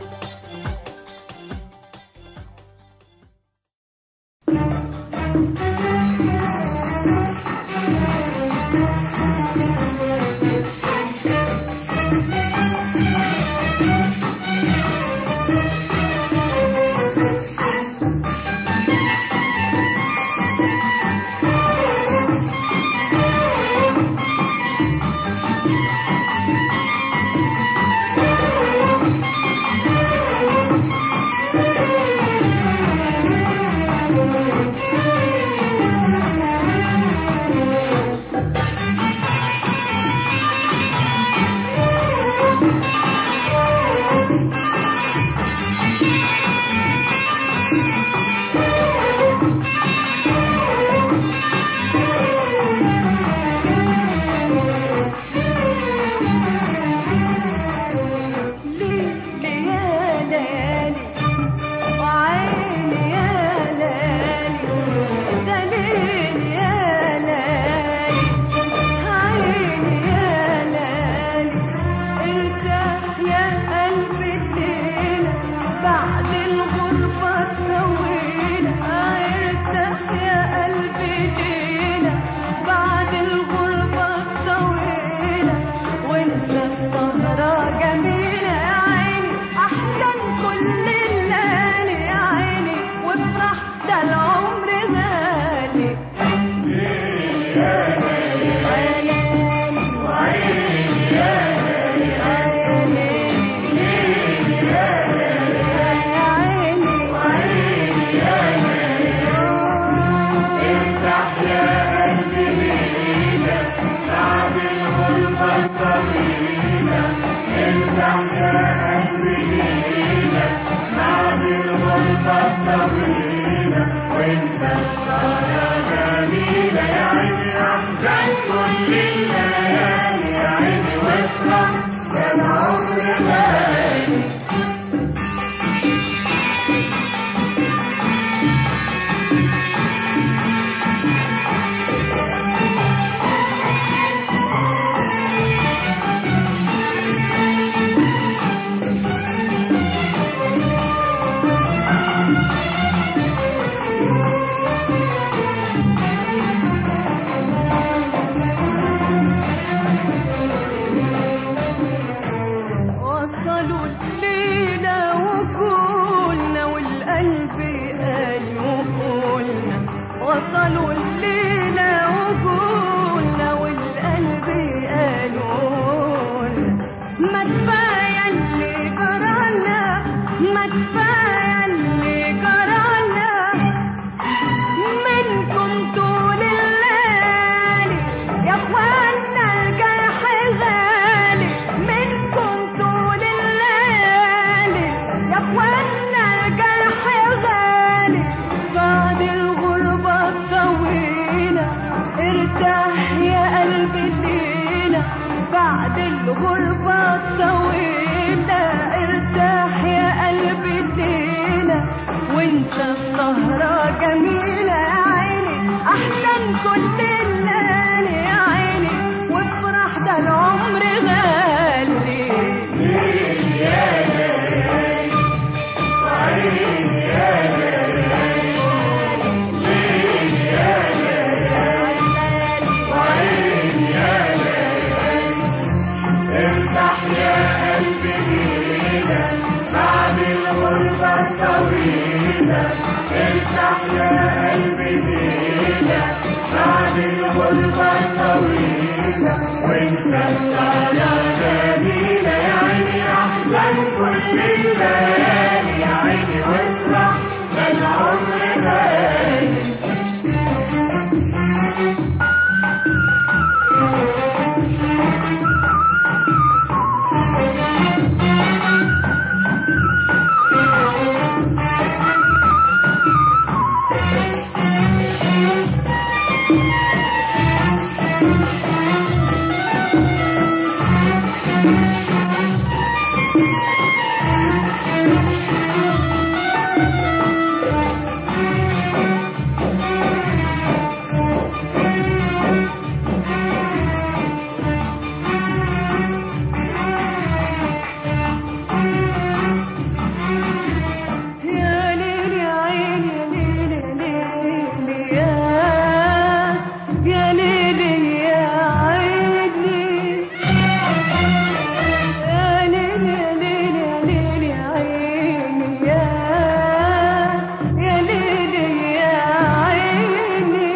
Speaker 1: وصلوا الليلة وقولنا والأيام قلبي قالوا قولنا وصلوا الليلة وقولنا والقلب قالوا لنا ما كفاية اللي جرانا ما كفاية اللي جرانا منكم طول الليل يا اخوانا الجرح غالي منكم طول الليل يا اخوانا الجرح غالي بعد الغربة الطويلة ارتاح يا قلبي الليلة بعد الغربة الطويلة ارتاح يا قلبي الليلة وانسى السهرة جميلة يا عيني احسن كل الليالي يا عيني وافرح ده العمر غالي
Speaker 4: امسح يا قلبي ايدك بعد الغربة الطويلة امسح يا قلبي ايدك بعد الغربة الطويلة وانت السهرة جميلة يا عيني احسن كل الليالي يا عيني وافرح ده العمر غالي
Speaker 1: يا ليل يا عين يا ليل يا ليل يا يا ليل يا عيني يا ليل يا ليل يا ليل يا عيني يا يا ليل يا عيني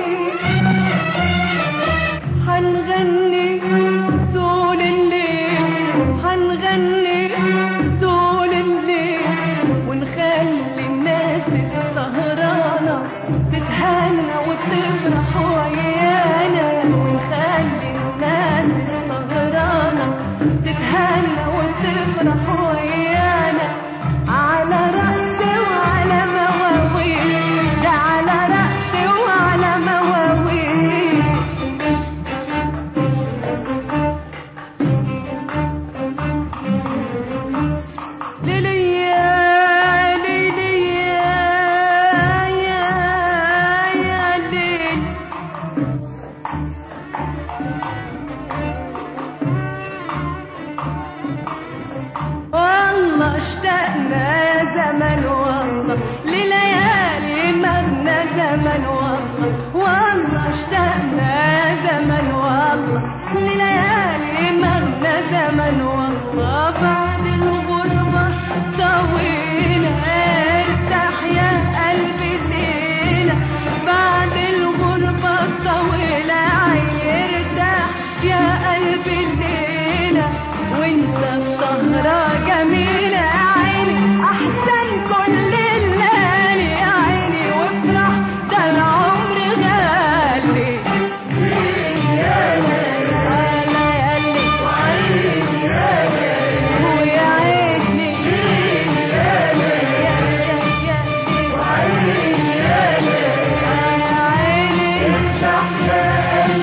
Speaker 1: حنغني طول الليل حنغني طول الليل ونخلي الناس السهرانة تتهنى وتفرح ويانا ونخلي الناس السهرانة تتهنى وتفرح ويانا على رأسي وعلى مواويل ده على رأسي وعلى مواويل ليليا ليليا يا يا ليل والله اشتقنا يا زمن والله لليالي مغنى زمن والله والله اشتقنا يا زمن والله لليالي مغنى زمن والله بعد الغربة طويلة ارتاح يا قلبي ليلة بعد الغربة الطويلة ارتاح يا قلبي الليلة وانت السهرة جميلة يا عيني احسن كل الليالي يا عيني وافرح ده العمر غالي يا ليالي ويا عيني يا عيني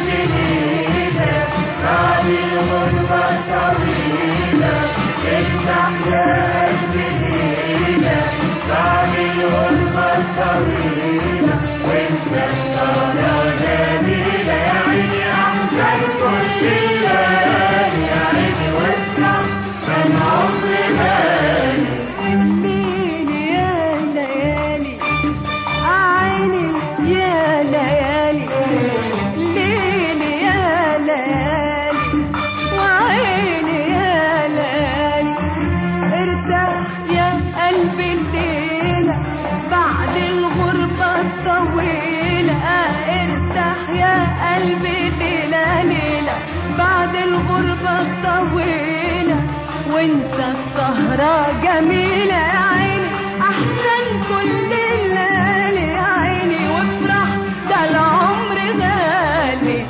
Speaker 1: الليل يا ليالي عيني يا ليالي ليل يا ليالي وعيني يا ليالي ارتاح قلبي ليلة ليلة بعد الغربة الطويلة وانسى السهرة جميلة يا عيني أحسن كل الليالي يا عيني وافرح ده العمر غالي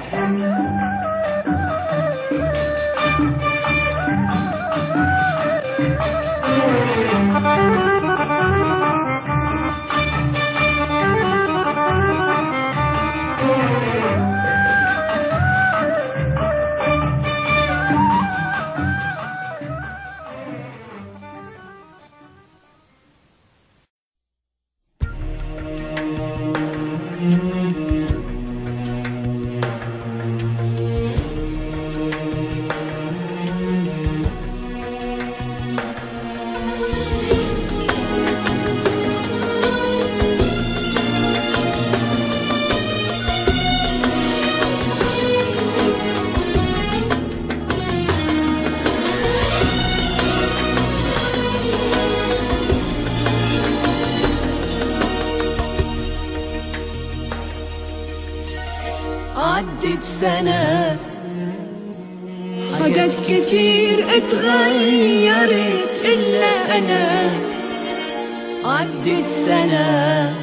Speaker 3: عدت سنة حاجات كتير اتغيرت إلا أنا عدت سنة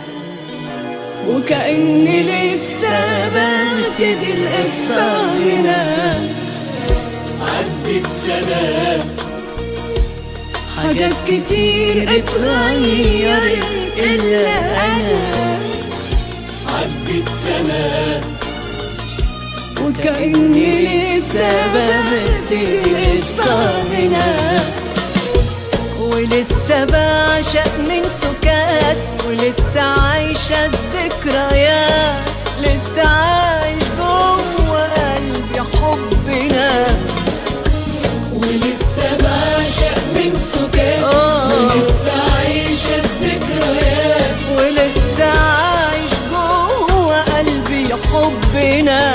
Speaker 3: وكأني لسه ببتدي القصة هنا
Speaker 2: عدت سنة
Speaker 3: حاجات كتير اتغيرت إلا أنا
Speaker 2: عدت سنة
Speaker 3: وكأني لسه ببتدي القصة هنا ولسه بعشق من سكات ولسه عايشة الذكريات لسه عايش جوه قلبي حبنا
Speaker 2: ولسه بعشق من سكات
Speaker 3: آه.
Speaker 2: ولسه عايشة الذكريات
Speaker 3: ولسه عايش جوه قلبي حبنا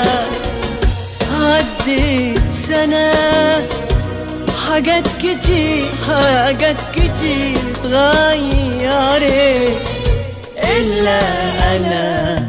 Speaker 3: عدت سنة حاجات كتير حاجات كتير اتغيرت إلا أنا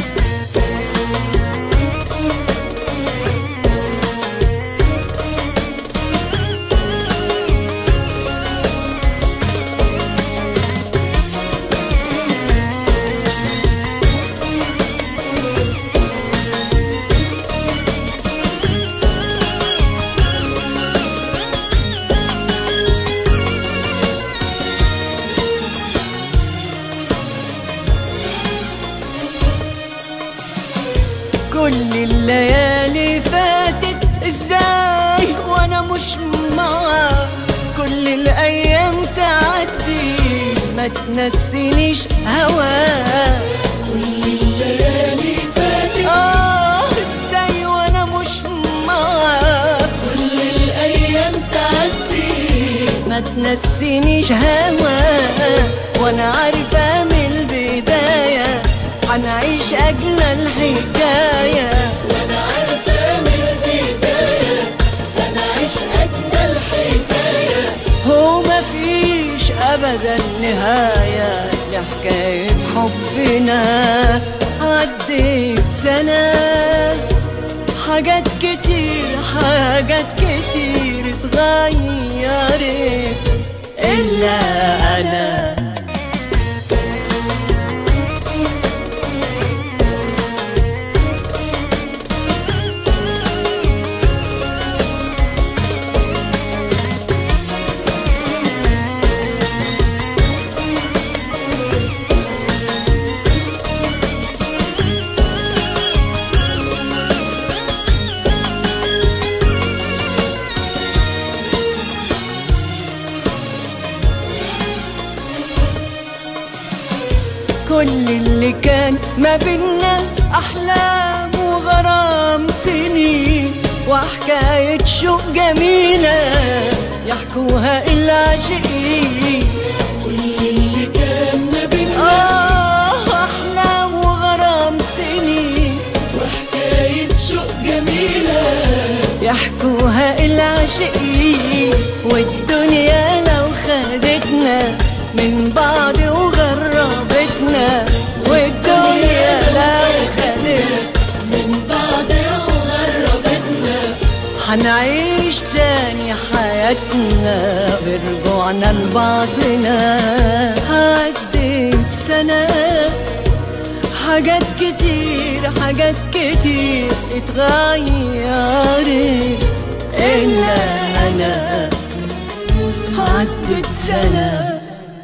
Speaker 3: كل الليالي فاتت ازاي وانا مش معاك كل الايام تعدي ما تنسينيش هواك
Speaker 2: كل الليالي فاتت
Speaker 3: اه ازاي وانا مش معاك
Speaker 2: كل الأيام تعدي
Speaker 3: ما تنسينيش هواك وانا عارفه من البدايه هنعيش اجمل حكايه
Speaker 2: وأنا عارفة من البداية هنعيش أجمل حكاية
Speaker 3: هو مفيش ابدا نهايه لحكايه حبنا عدت سنه حاجات كتير حاجات كتير اتغيرت الا انا كل اللي كان ما بينا أحلام وغرام سنين وحكاية شوق جميلة يحكوها العاشقين
Speaker 2: كل اللي كان ما بينا
Speaker 3: آه أحلام وغرام سنين
Speaker 2: وحكاية شوق جميلة
Speaker 3: يحكوها العاشقين والدنيا لو خدتنا من بعض وغربتنا والدنيا لو خدتنا
Speaker 2: من بعد
Speaker 3: ونعيش تاني حياتنا برجوعنا لبعضنا عدت سنة حاجات كتير حاجات كتير اتغيرت إلا أنا عدت سنة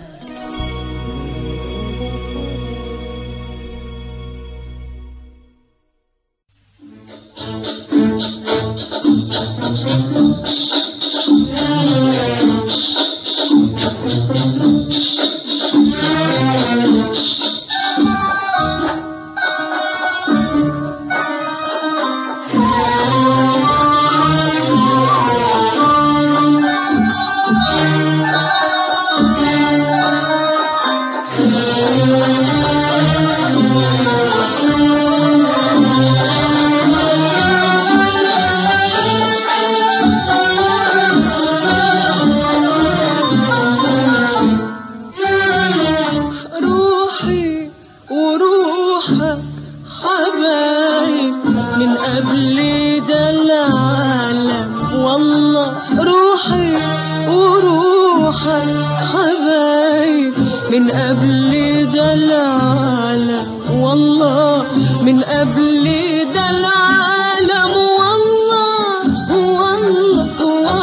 Speaker 1: روحي وروحك حبايب من قبل ده العالم والله روحي وروحك حبايب من قبل ده العالم والله من قبل ده العالم والله والله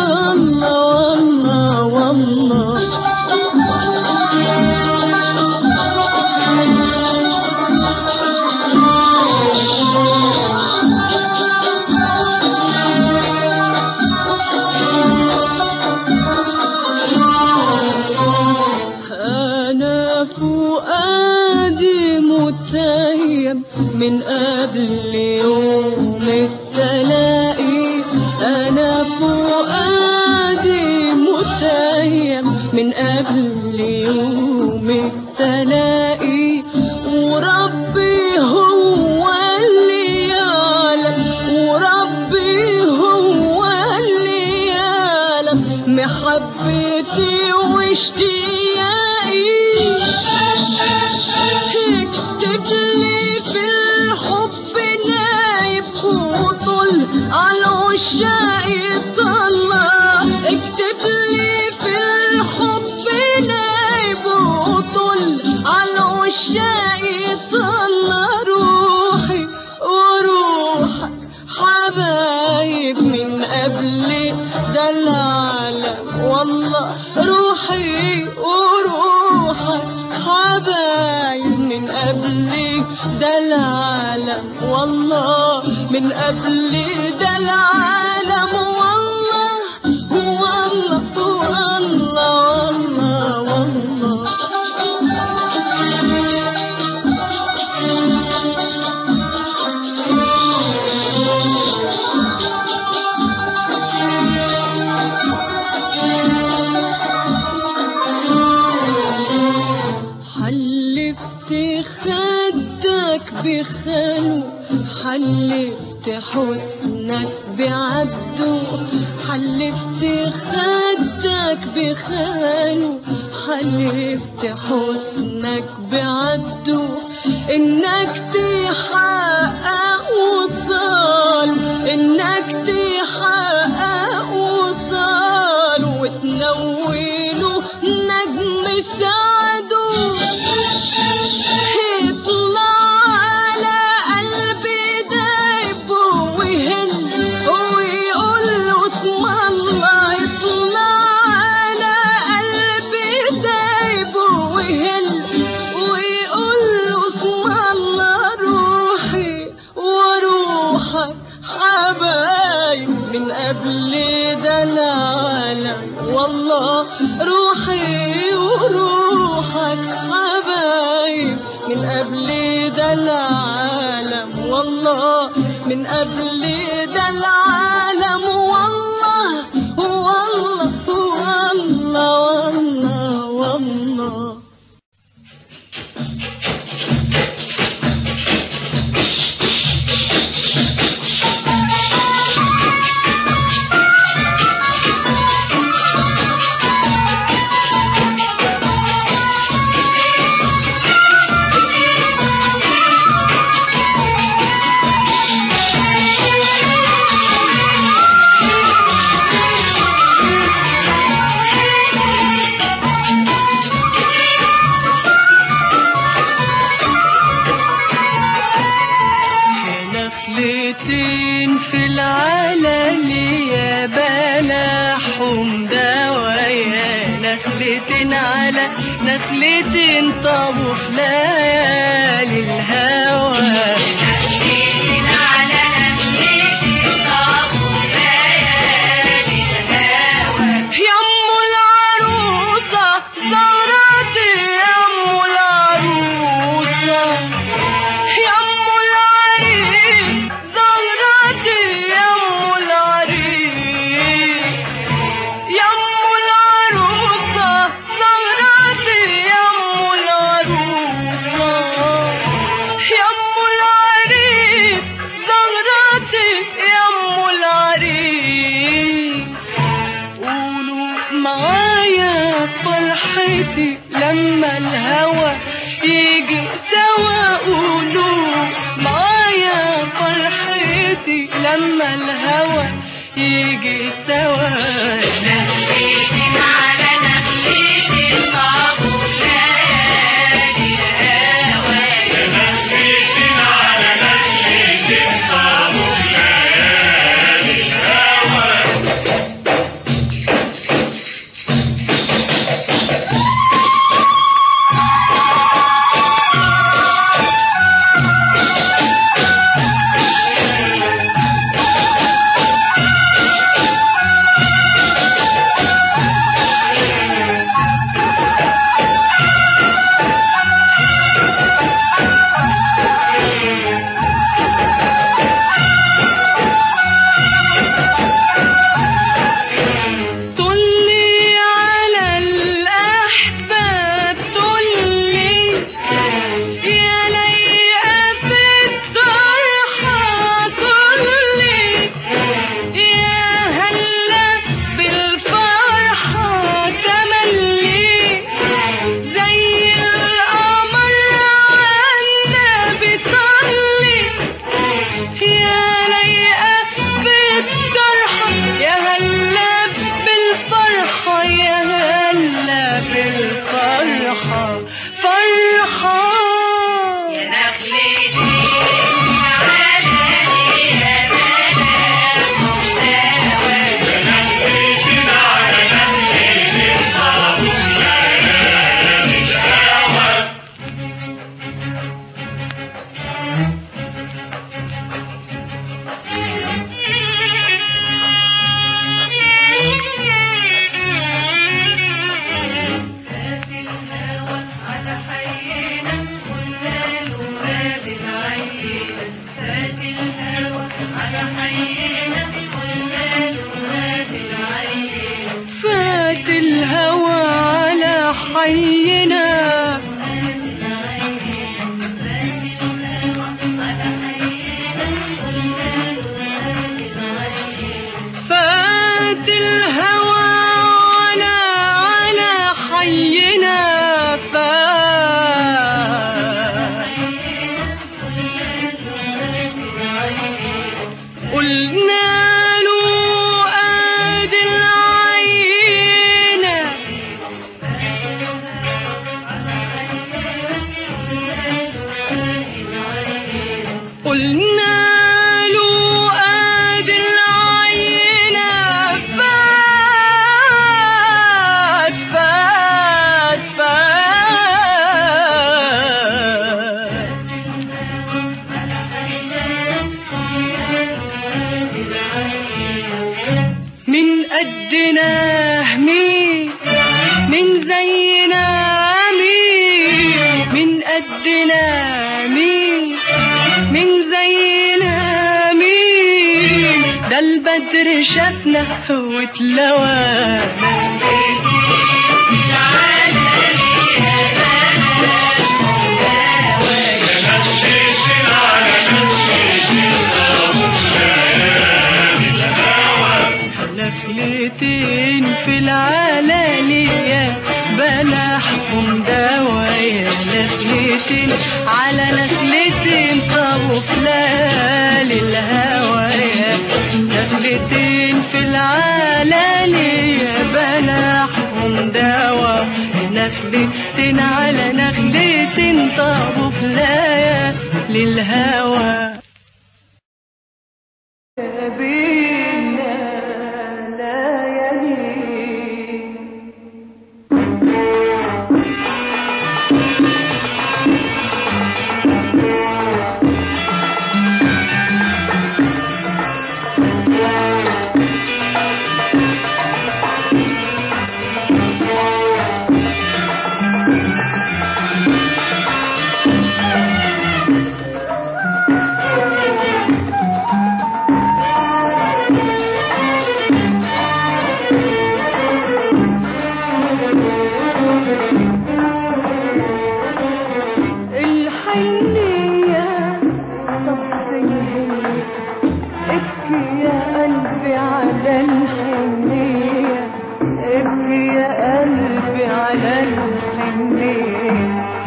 Speaker 1: والله والله والله أنا فؤادي متيم من قبل يوم التلاقي أنا فؤادي متيم من قبل يوم التلاقي وربي هو اللي يعلم وربي هو اللي يعلم محبتي واشتياقي اكتب لي في الحب نايب وطل على عشاقي طلع اكتب لي في الحب نايب وطل على عشاقي طلع روحي وروحك حبايب من قبل ده العالم والله روحي وروحك حبايب من قبل ده العالم والله من قبل ده العالم والله والله والله والله والله حلفت خدك بخلو حلفت حسنك بعبده حلفت خدك بخلو حلفت حسنك بعبده انك تحقق وصال انك تحقق وصال وتنوله نجم سعده يطلع على قلبي دايب ويهل ويقول له اسم الله يطلع على قلبي دايب ويهل ويقول له اسم الله روحي وروحك حبايب من قبل ده العالم والله روحي وروحك حبايب من قبل ده العالم والله من قبل ده العالم والله والله والله والله والله
Speaker 2: Thank
Speaker 1: نخلة على نخلة طابوا في ليالي الهوى يم العروسة زهرتي يم العروسة يم العريس زهرتي يم العريس يم العروسة زهرتي يم العروسة يم العريس زهرتي يم العريس قولوا معايا فرحتي لما الهوى يجي سوا قولوا معايا فرحتي لما الهوى يجي سوا طلي على الأحباب طلي يا ليئة الطرحة طلي يا هلا بالفرحة تملي زي القمر عالنبي صلي يا ليئة بالطرحة يا هلا بالفرحة يا هلا بالفرحة فرحة فات الهوى على حينا فات الهوى على على حينا فات قلنا له ادي العينه قلنا له ادي العينه فات فات فات من قدنا مين من زينا مين من قدنا مين من زينا مين ده البدر شافنا واتلوى نخلتين في العلالية بلحهم دوايا نخلتين على نخلتين طابوا في ليالي الهوايا نخلتين في العلالية بلحهم دوا نخلتين على نخلتين طابوا في ليالي الهوى بينا ليالي الحنية طب فين هي ابكي يا قلبي على الحنية ابكي يا قلبي على الحنية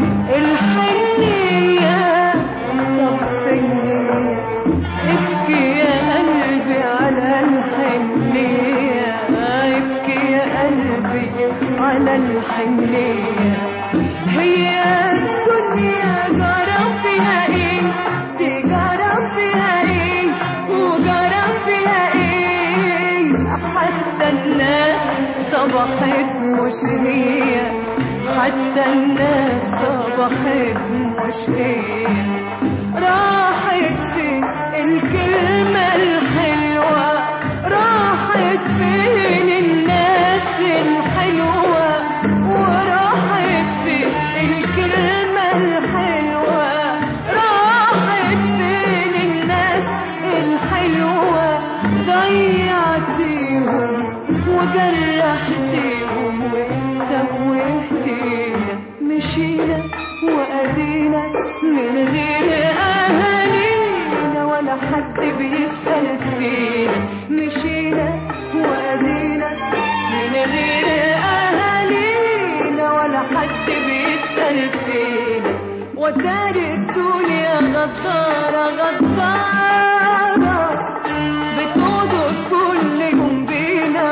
Speaker 1: الحنية طب فين هي ابكي يا قلبي على الحنية ابكي يا قلبي على الحنية هي الدنيا جرى فيها ايه تجرى فيها ايه وجرى فيها ايه حتى الناس صبحت مش هي حتى الناس صبحت مش هي راحت فين الكلمة الحلوة راحت فين الناس الحلوة وراحت فين الكلمة الحلوة راحت فين الناس الحلوة ضيعتيهم وجرحتيهم وتوهتينا مشينا وأدينا من غير أهالينا ولا حد بيسأل فينا مشينا وأدينا من غير أهالينا ولا حد بيسأل فينا وتاري الدنيا غدارة غدارة بتوضع كل يوم بينا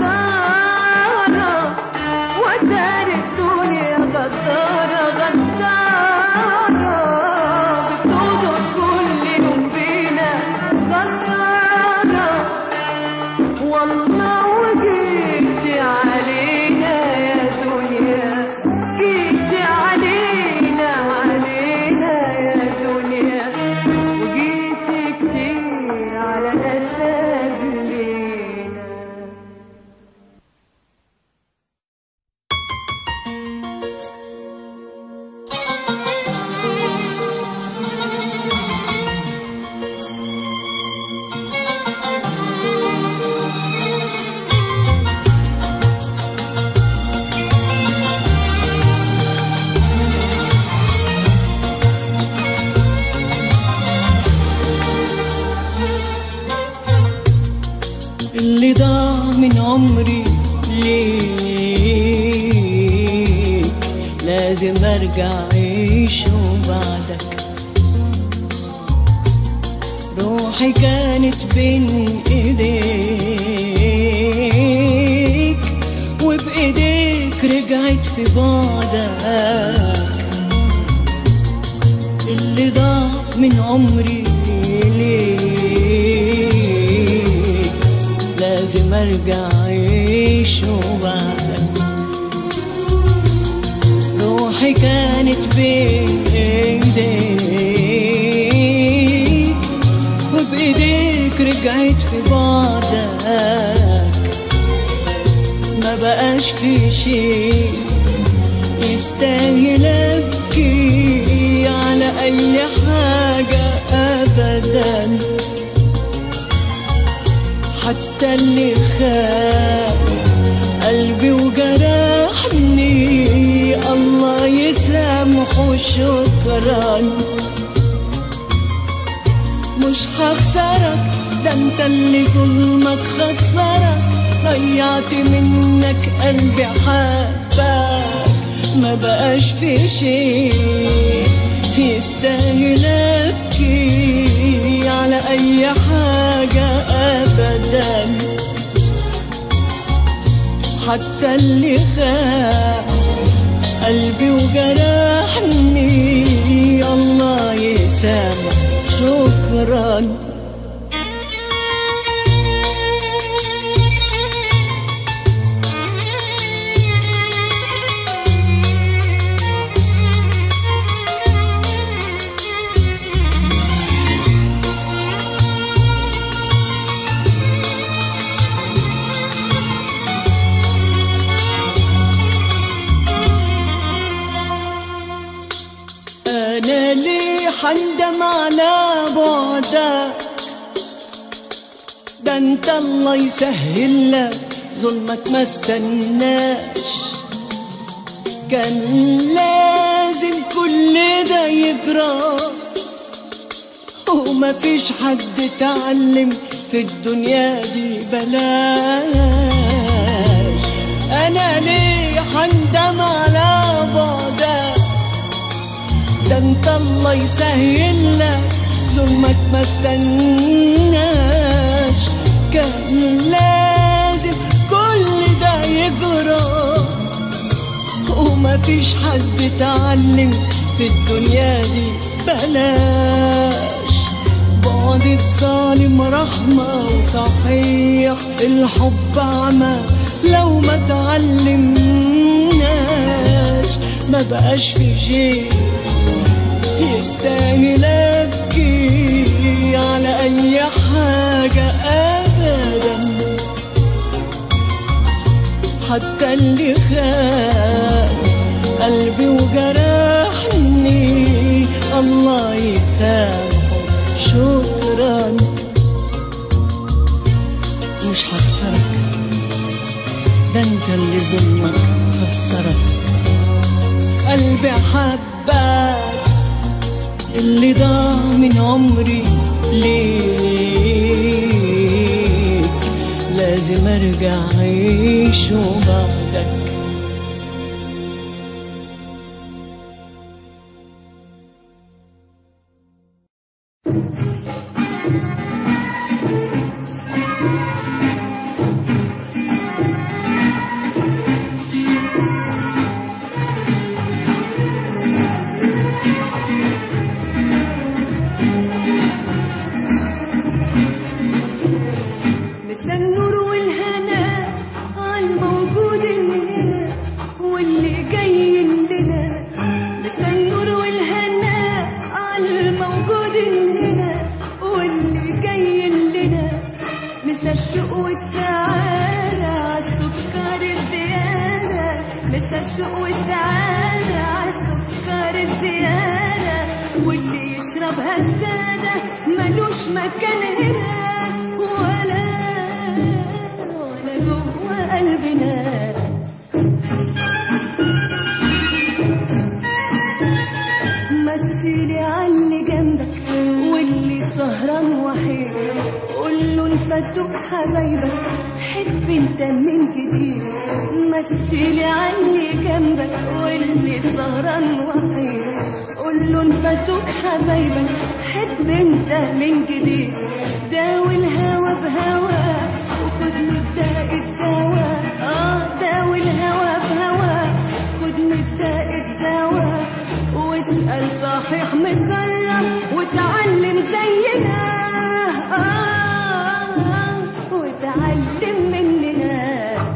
Speaker 1: غدارة وتاري الدنيا غدارة غدارة بتوضع كل يوم بينا غدارة والله وجيتي علينا يا دنيا جيتي علينا علينا يا دنيا وجيتي كتير على نسب لينا
Speaker 3: اللي ضاع من عمري ليك لازم ارجع اعيشه بعدك روحي كانت بين ايديك وبايديك رجعت في بعدك اللي ضاع من عمري ليك لازم ارجع اعيشه بعدك روحي كانت بين ايديك وبايديك رجعت في بعدك ما بقاش في شيء يستاهل ابكي على اي حاجة ابدا حتى اللي خان قلبي وجرحني الله يسامحه شكرا مش هخسرك ده انت اللي ظلمك خسرك ضيعت منك قلبي حبك ما بقاش في شيء يستاهل ابكي على اي حاجة ابدا حتى اللي خان قلبي وجرحني الله يسامح شكرا حندم على بعدك ده انت الله يسهل لك ظلمك ما استناش كان لازم كل ده يجرى وما فيش حد اتعلم في الدنيا دي بلاش انا ليه حندم على بعدك ده انت الله يسهل لك ظلمك ما استناش كان لازم كل ده يجرى وما فيش حد اتعلم في الدنيا دي بلاش بعد الظالم رحمة وصحيح الحب عمى لو ما تعلمناش ما بقاش في شيء يستاهل ابكي على اي حاجة ابدا حتى اللي خان قلبي وجرحني الله يسامحه شكرا مش هخسرك ده انت اللي ظلمك خسرك قلبي حبك اللي ضاع من عمري ليك لازم ارجع اعيشه بعدك
Speaker 1: مسا النور والهنا عالموجود هنا واللي جاي لنا مسا النور والهنا عالموجود هنا واللي جاي لنا مسا الشوق والسعادة عالسكر الزيادة مسا الشوق والسعادة عالسكر الزيادة واللي يشربها السادة ملوش مكان هنا ولا ولا جوه قلبنا مثلي عاللي جنبك واللي سهران وحيد قول له انفتوك حبايبك حب انت من جديد مثلي عاللي جنبك واللي سهران وحيد قول له انفتوك حبايبك حب انت من جديد داوي الهوى بهواك وخد مبدأ الدواء اه داوي الهوى بهواك خد مبدأ الدواء واسأل صحيح مجرب وتعلم زينا آه آه وتعلم مننا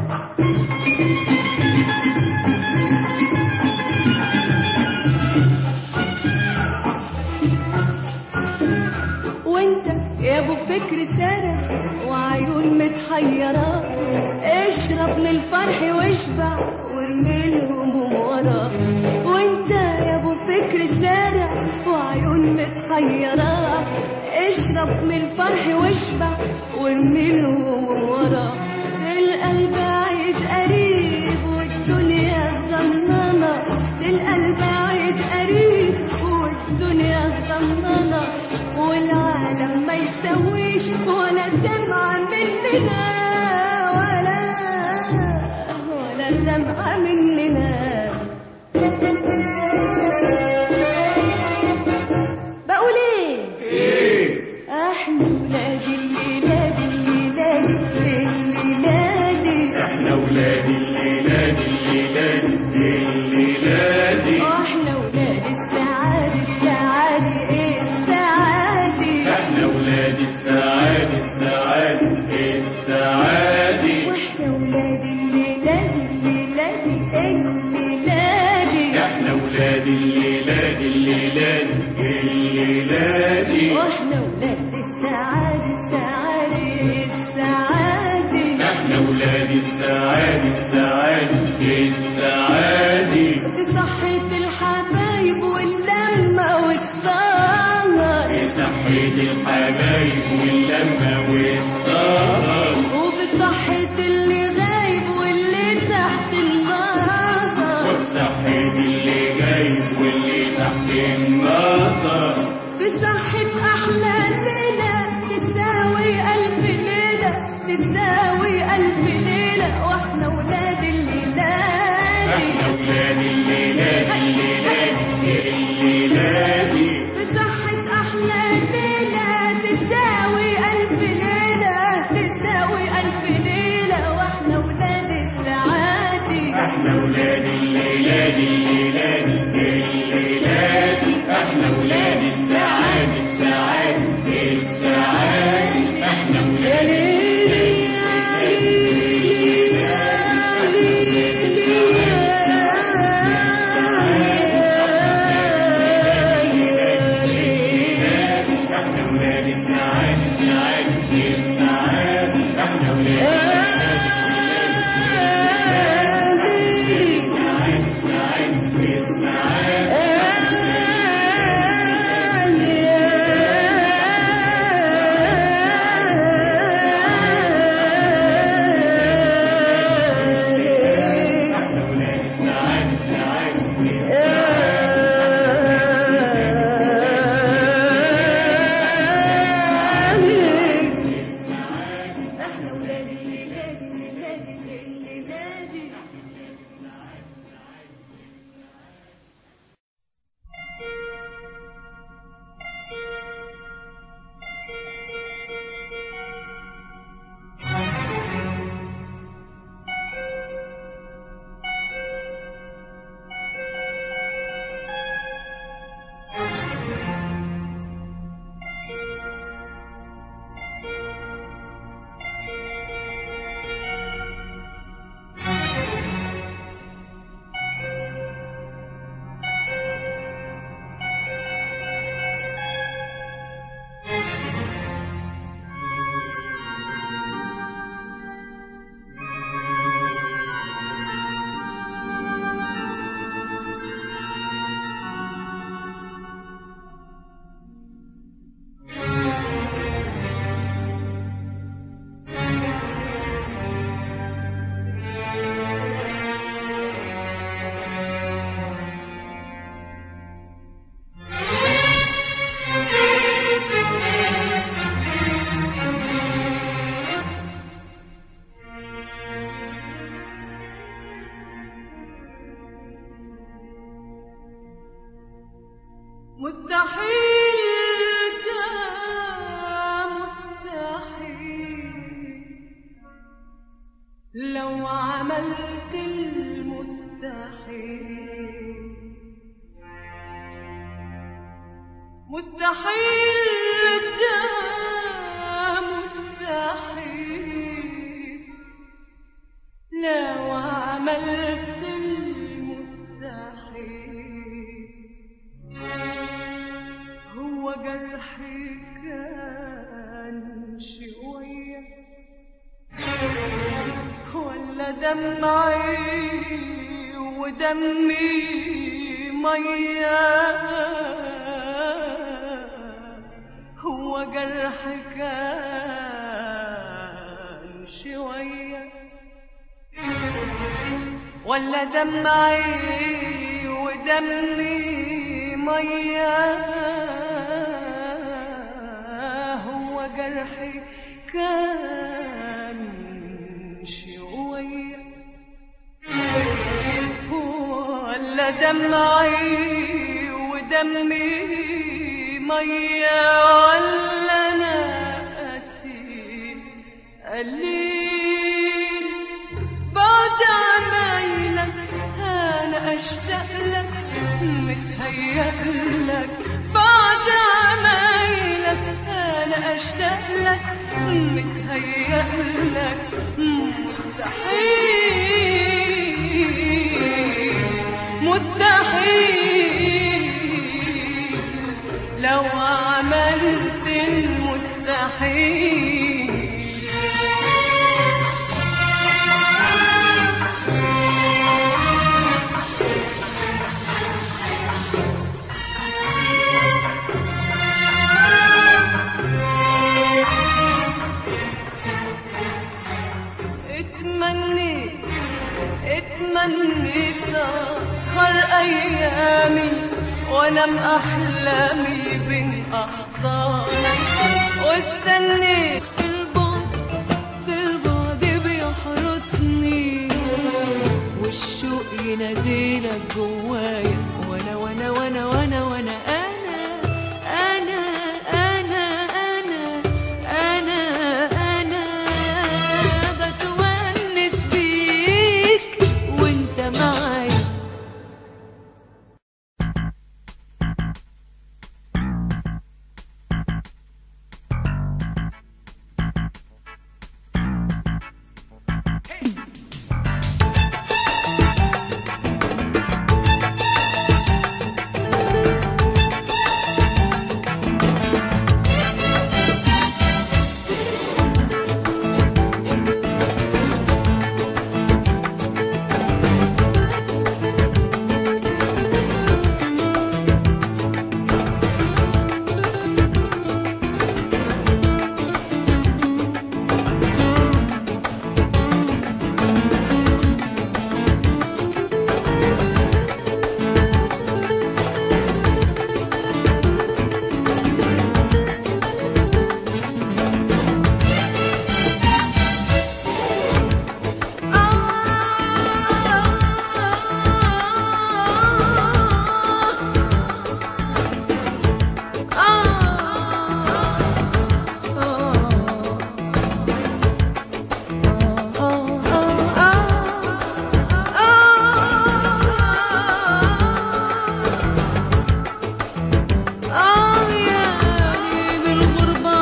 Speaker 1: وانت يا ابو فكر سارح وعيون متحيرة اشرب من الفرح واشبع وارمي الهموم ورا وانت يا ابو فكر سارح وعيون متحيرة اشرب من الفرح واشبع وارمي الهموم ورا تلقى البعيد قريب والدنيا صغننة تلقى البعيد قريب والدنيا صغننة والعالم ما يسويش ولا دمعة مننا ولا ولا دمعة مننا بقول ايه احنا ولاد الليلاد الليلاد الليلاد
Speaker 4: احنا ولاد الليلاد الليلاد الليلاد
Speaker 1: واحنا ولاد السعادة السعادة ايه السعادة
Speaker 4: احنا ولاد السعاد السعاد السعاد
Speaker 1: واحنا ولاد الليلاد الليلاد الليلاد
Speaker 4: احنا ولاد الليلاد الليلاد الليلاد
Speaker 1: واحنا ولاد السعادة السعادة السعادة
Speaker 4: احنا ولاد السعاد السعاد السعاد
Speaker 1: في صحة الحبايب واللمة والصاد
Speaker 4: فرحة الحبايب واللمة والسهر
Speaker 1: وبصحة اللي غايب واللي تحت النظر
Speaker 4: وبصحة اللي جايب واللي تحت النظر
Speaker 1: بصحة أحلى ليلة تساوي ألف ليلة تساوي ألف ليلة وإحنا ولاد الليلة
Speaker 4: احنا ولاد الليلة الليلة الليلة دي
Speaker 1: بصحة أحلى ليلة تساوي ألف ليلة تساوي ألف ليلة وإحنا ولاد السعادة
Speaker 4: احنا ولاد الليلة دي الليلة دي الليلة دي احنا ولاد السعادة السعادة السعادة احنا ولاد احنا ولاد السعادة السعادة السعادة احنا ولاد
Speaker 1: احنا ولاد الليلاد الليلاد الليلاد مستحيل ده مستحيل لو عملت المستحيل مستحيل ده مستحيل لو عملت المستحيل هو جرحي كان شوية ولا دمعي ودمي مية هو جرحي كان شوية ولا دمعي ودمي مية هو جرحي كان شوية ولا دمعي ودمي مية ولا أنا أسير قليل بعد عمايلك أنا أشتاق لك متهيأ لك بعد عمايلك أنا أشتاق لك متهيأ لك مستحيل مستحيل لو عملت المستحيل ايامي وانام احلامي بين احضانك واستنيت
Speaker 3: في البعد في البعد بيحرسني والشوق يناديلك جوايا وانا وانا وانا وانا وانا انا انا انا انا انا انا بتونس بيك وانت معايا آه يا بالغربة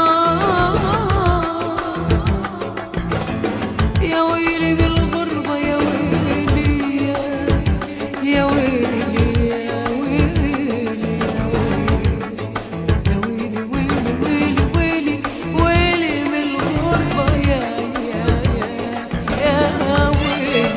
Speaker 3: يا ويلي بالغربة يا ويلي يا ويلي يا ويلي يا ويلي ويلي ويلي ويلي ويلي بالغربة يا يا يا يا ويلي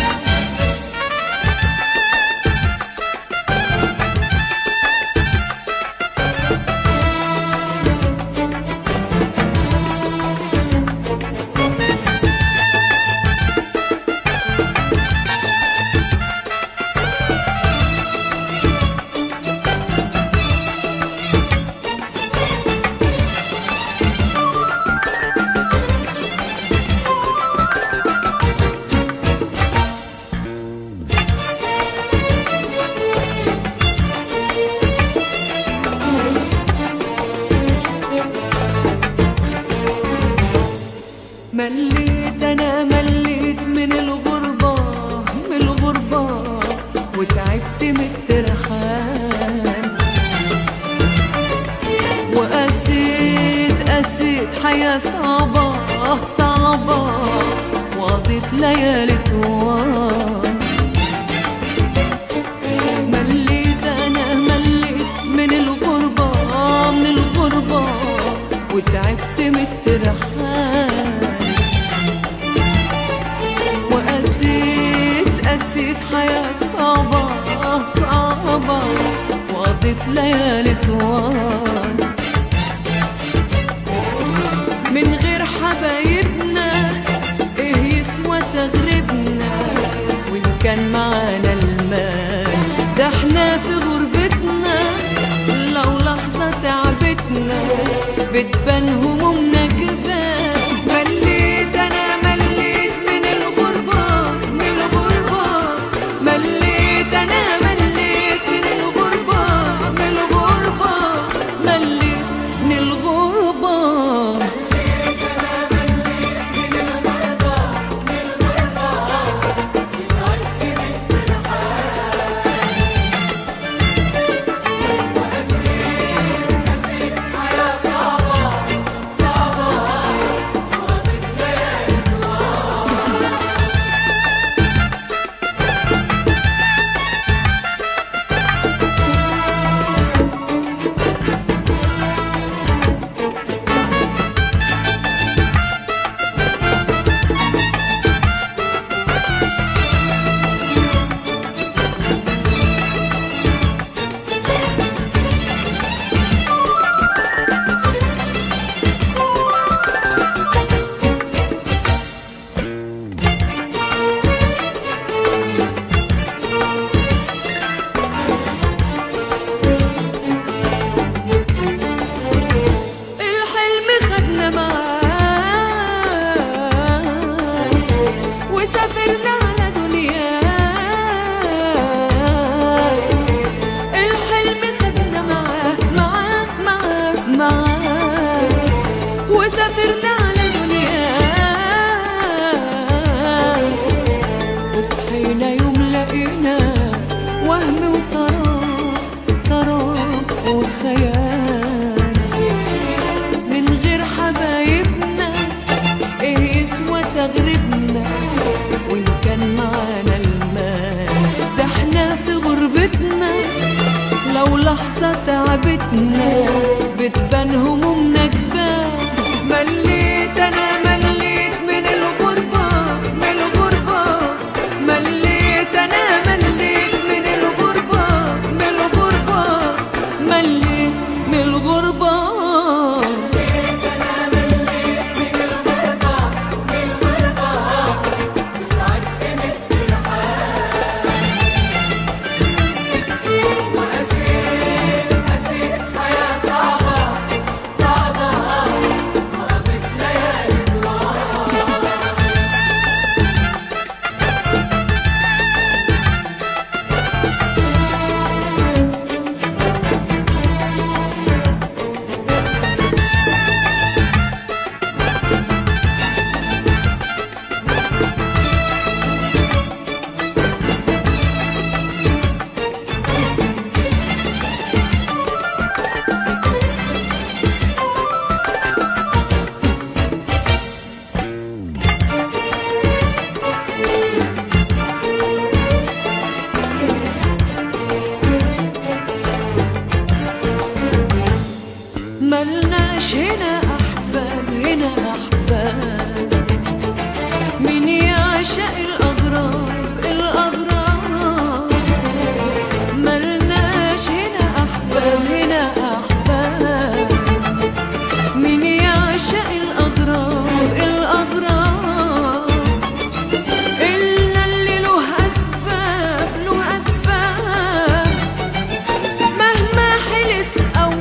Speaker 3: مليت انا مليت من الغربة من الغربة وتعبت من الترحال وقسيت قسيت حياة صعبة صعبة وقضيت ليالي طوال مليت انا مليت من الغربة من الغربة وتعبت من الترحال وقسيت قسيت حياة صعبة صعبة وقضيت ليالي طوال من غير حبايبنا ايه يسوى تغربنا وان كان معانا المال ده احنا في غربتنا لو لحظة تعبتنا بتبان همومنا جبال مليت انا مليت من الغربة من الغربة مليت انا مليت من الغربة من الغربة مليت من الغربة
Speaker 2: حياة صعبة
Speaker 1: لحظة تعبتنا بتبان همومنا جبال مليت أنا مليت من الغربة من الغربة مليت أنا مليت من الغربة من الغربة مليت من الغربة ملناش هنا أحباب هنا أحباب مين يعشق الأغراب الأغراب ملناش هنا أحباب هنا أحباب مين يعشق الأغراب الأغراب إلا اللي له أسباب له أسباب مهما حلف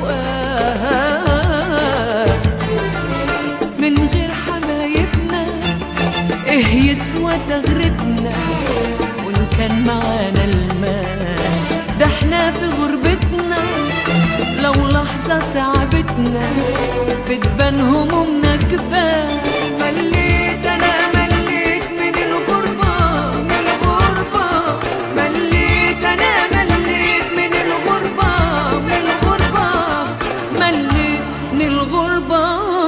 Speaker 1: أوقات من غير حبايبنا إيه يسوى تغربنا وإن كان معانا المال ده احنا في غربتنا لو لحظة تعبتنا بتبان همومنا جبال مليت أنا مليت من الغربة من الغربة مليت أنا مليت من الغربة من الغربة مليت من الغربة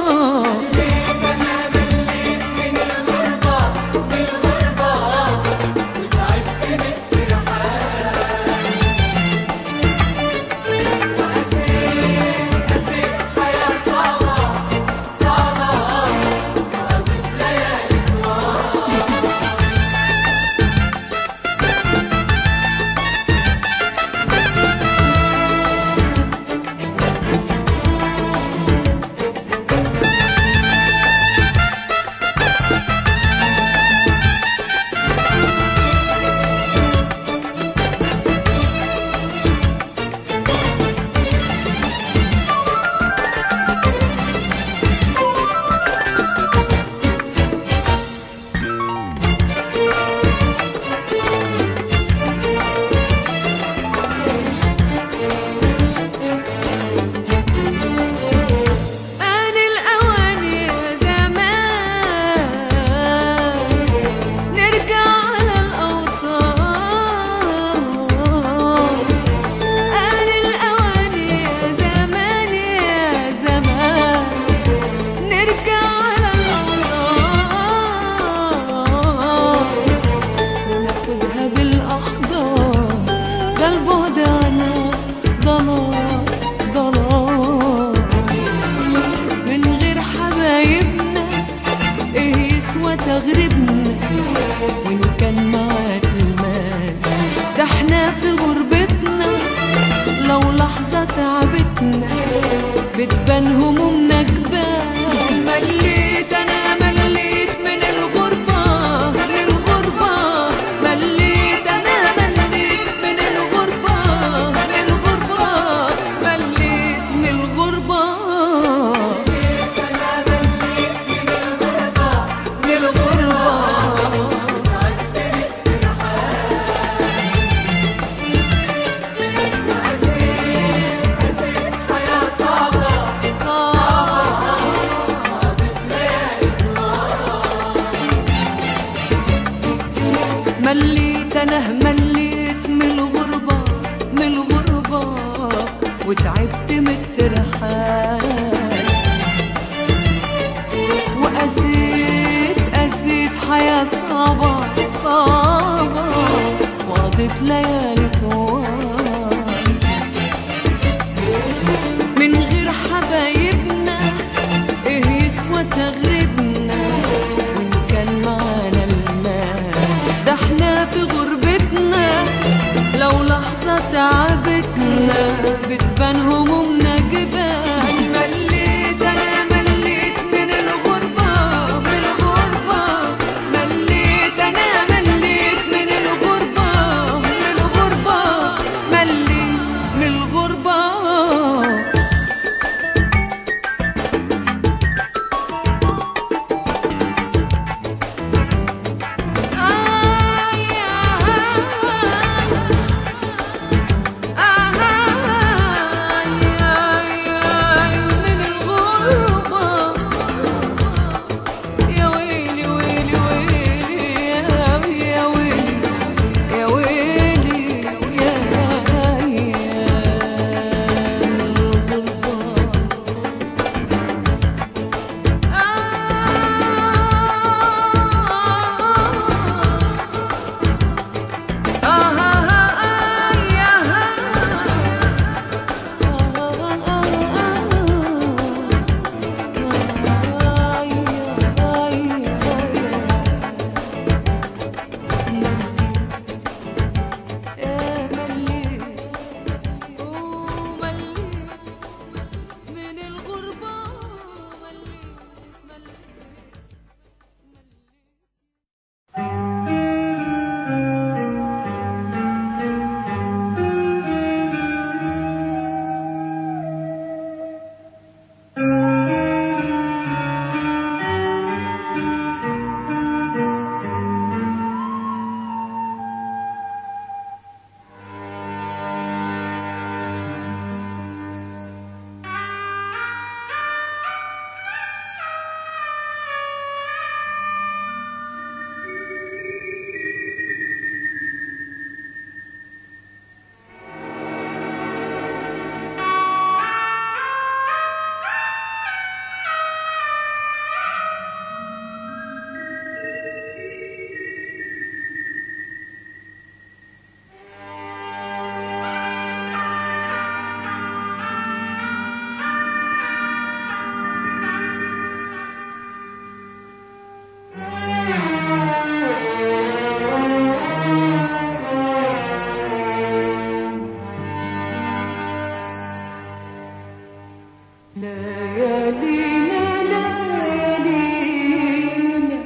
Speaker 1: آن الأوان يا زمان نرجع على الأوطان آن الأوان يا زمان يا زمان نرجع على الأوطان وناخدها بالأحضان ده البعد عنها ضلال ضلال من غير حبايبنا ايه يسوى تغربنا وان كان معاك المال ده احنا في غربتنا لو لحظة تعبتنا بتبان همومنا جبال مليت انا مليت من الغربة للغربة مليت انا مليت من الغربة للغربة مليت من الغربة للغربة مليت انا مليت من الغربة من الغربة وتعبت من الترحال وقسيت قسيت حياة صعبة صعبة وقضيت ليالي طوال ليالينا ليالينا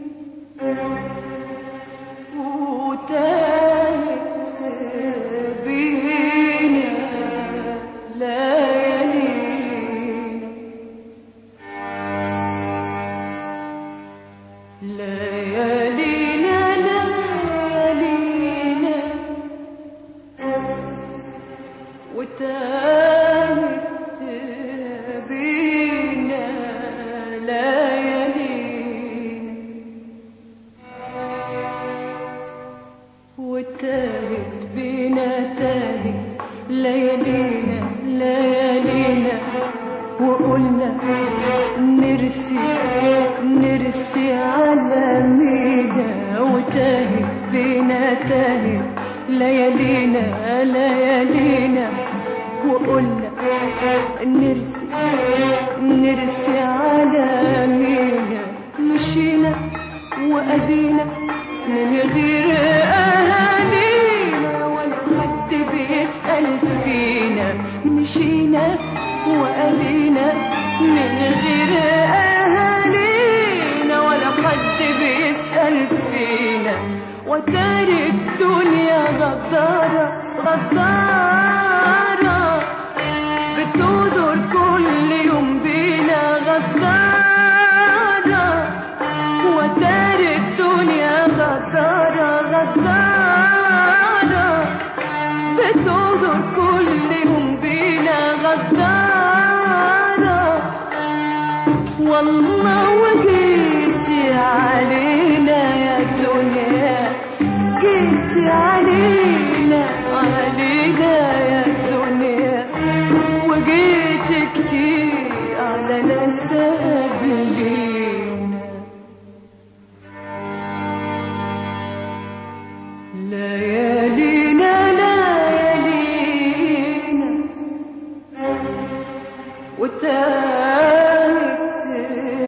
Speaker 1: وتاهت بينا ليالينا ليالينا ليالينا وتاهت بينا ليالينا وتاهت بينا تاهت ليالينا ليالينا وقلنا نرسي نرسي على مينا وتاهت بينا تاهت ليالينا ليالينا وقلنا نرسي نرسي على مينا مشينا وأدينا من غير أهالينا ولا حد بيسأل فينا مشينا وأدينا من غير أهالينا ولا حد بيسأل فينا وتاري الدنيا غدارة غدارة بتودر كل يوم بينا غدارة وتاري الدنيا غدارة غدارة بتودر كل يوم بينا غدارة والله وجيتي علينا يا دنيا جيتي علينا علينا يا دنيا وجيتي كتير على ناس قبلينا ليالينا ليالينا وتاهت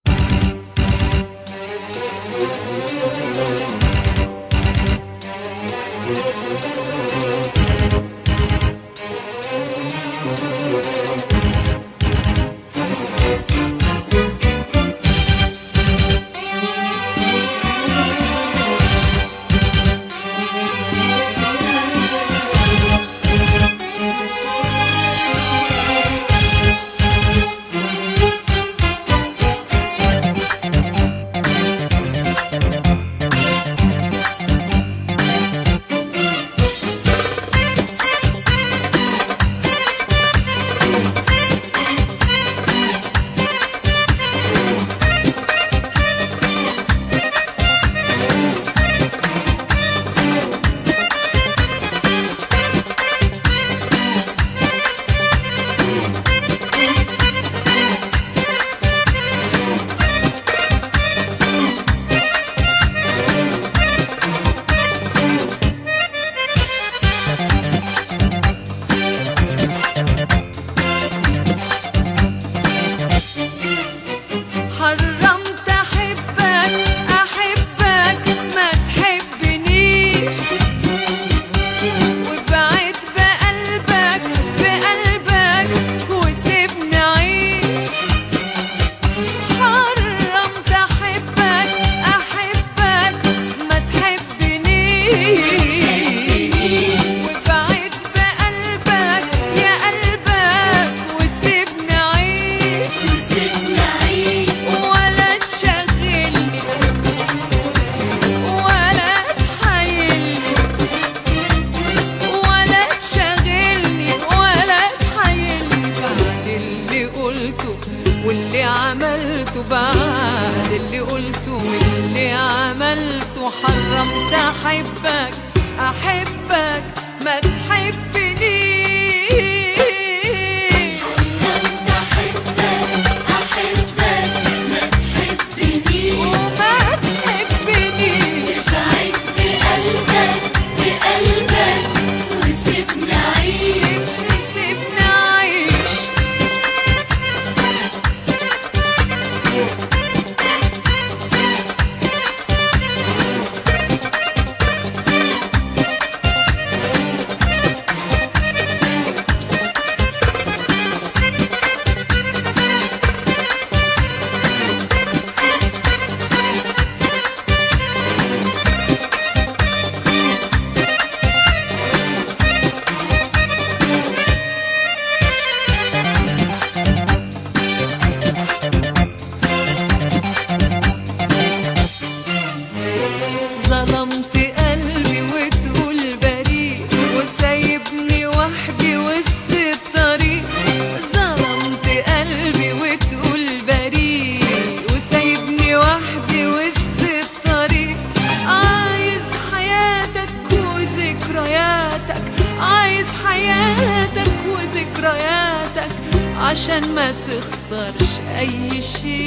Speaker 1: حرمت احبك احبك ما تحبنيش وابعد بقلبك بقلبك وسيبني اعيش حرمت احبك احبك ما تحبنيش وابعد بقلبك يا قلبك وسيبني اعيش ولا تشغلني ولا تحايلني ولا تشغلني ولا تحايلني بعد اللي قلته واللي عملته بعد اللي قلته واللي عملته حرمت احبك احبك ما تحبنيش وما تحبنيش سيبني اعيش وذكرياتك عشان ما تخسرش اي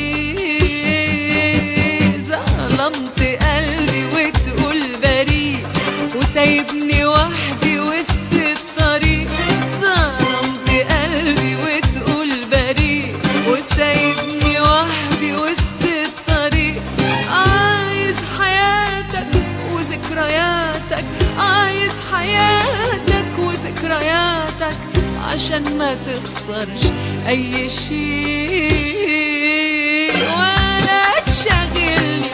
Speaker 1: شيء ظلمت قلبي وتقول بريء وسايبني وحدي وسط الطريق ظلمت قلبي وتقول بريء وسايبني وحدي وسط الطريق عايز حياتك وذكرياتك عايز حياتك وذكرياتك عشان ما تخسرش اي شيء ولا تشغلني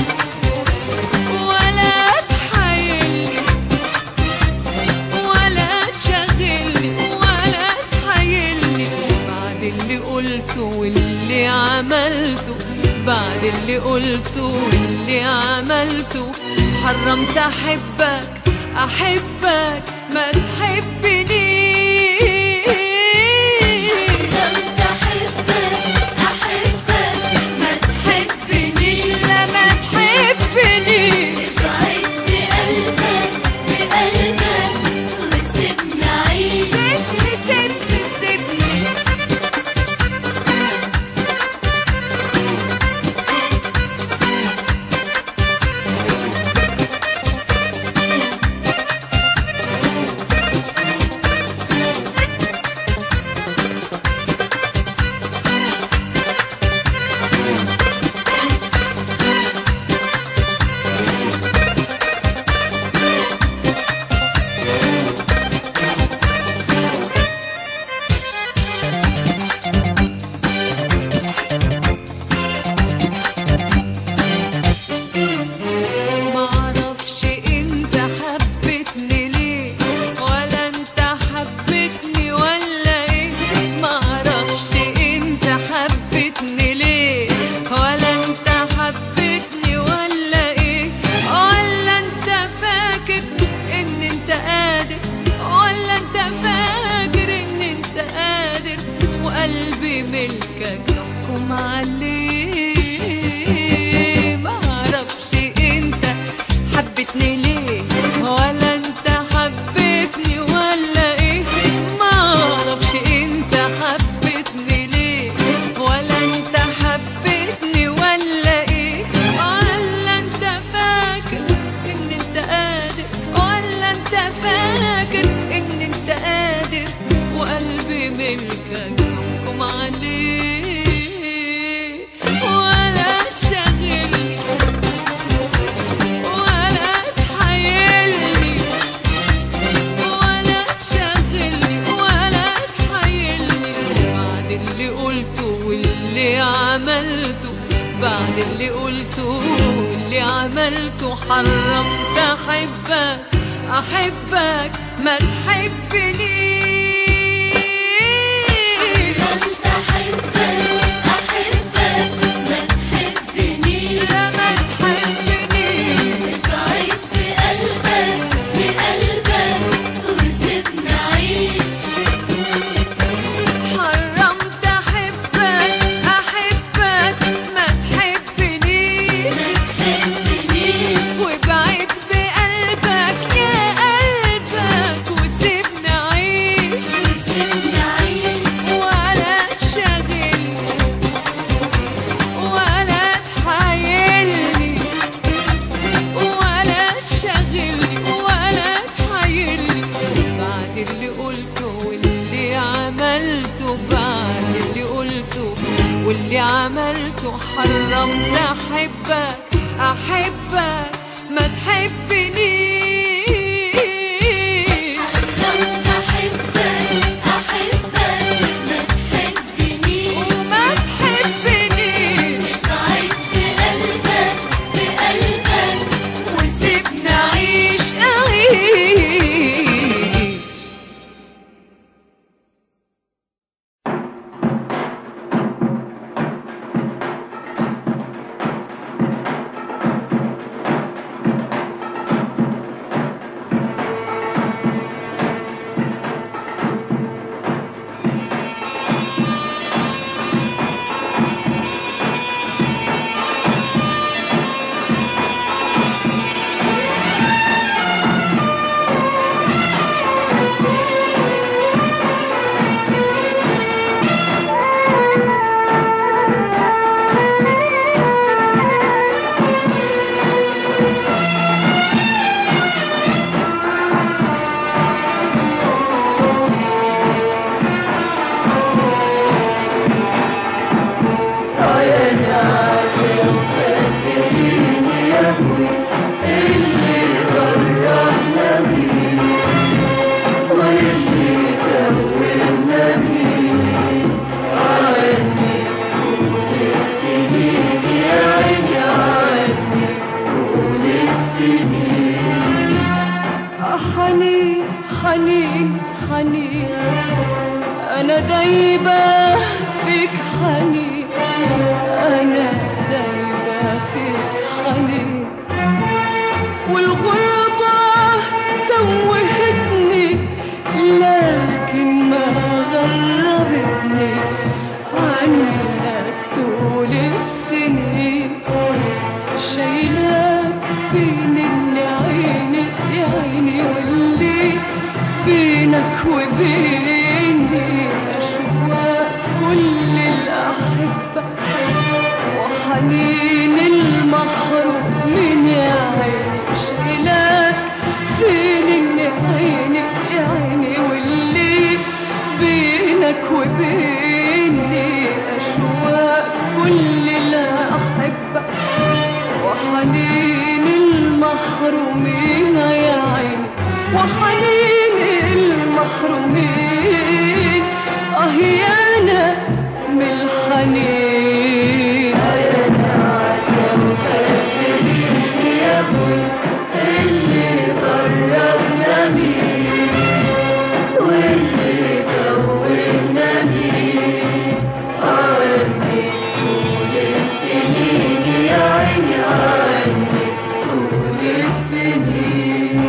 Speaker 1: ولا تحايلني ولا تشغلني ولا تحايلني بعد اللي قلته واللي عملته بعد اللي قلته واللي عملته حرمت احبك احبك ما تحبنيش
Speaker 2: أحبك أحبك ما تحبنيش
Speaker 1: لا ما تحبنيش
Speaker 2: ابعد بقلبك بقلبك وسيبني أعيش
Speaker 1: سيبني سيبني سيبني معرفش انت حبيتني ليه ولا انت حبيتني ولا ايه معرفش انت حبيتني ليه ولا انت حبيتني ولا ايه ولا انت فاكر ان انت قادر ولا انت فاكر ان انت قادر وقلبي ملكك تحكم عليه معرفش انت حبيتني ليه ولا انت حبيتني ولا ايه معرفش انت حبيتني ليه ولا انت حبيتني ولا ايه ولا انت فاكر ان انت قادر ولا انت فاكر ان انت قادر وقلبي ملكك تحكم عليه ولا تشغلني ولا تحايلني ولا تشغلني ولا تحايلني بعد اللي قلته واللي عملته بعد اللي قلته واللي عملته حرمت احبك احبك ما تحبنيش
Speaker 2: أنت أحبك أحبك ما تحبنيش
Speaker 1: لا ما تحبنيش
Speaker 2: ابعد بقلبك بقلبك وسيبني أعيش
Speaker 1: حرمت احبك احبك ما تحبنيش
Speaker 2: تحبنيش
Speaker 1: وبعد بقلبك يا قلبك وسيبني اعيش
Speaker 2: وسيبني أعيش
Speaker 1: ولا تشغلني ولا تحايلني ولا تشغلني ولا تحايلني بعد اللي قلته واللي عملته بعد اللي قلته واللي عملته حرمت احبك احبك ما تحبنيش
Speaker 2: حرمت أحبك أحبك ما تحبنيش
Speaker 1: وما تحبنيش
Speaker 2: ابعد بقلبك بقلبك
Speaker 1: وسيبني اعيش اعيش أنا دايبة فيك حنين أنا دايبة فيك حنين والغربة توهتني لكن ما غربتني عنك طول السنين شايلاك فين اللي عيني يا عيني واللي بينك وبيني أشواق كل الأحبة وحنين المحروم من يا عيني شايلاك فين اللي عيني يا عيني واللي بينك وبيني أشواق كل الأحبة وحنين المحرومين يا عيني وحنين المحرومين اه يا انا من الحنين يا ناس يا مكبرين يا ابوي اللي قربنا بيه واللي توهنا بيه عني طول السنين يا عيني عني طول السنين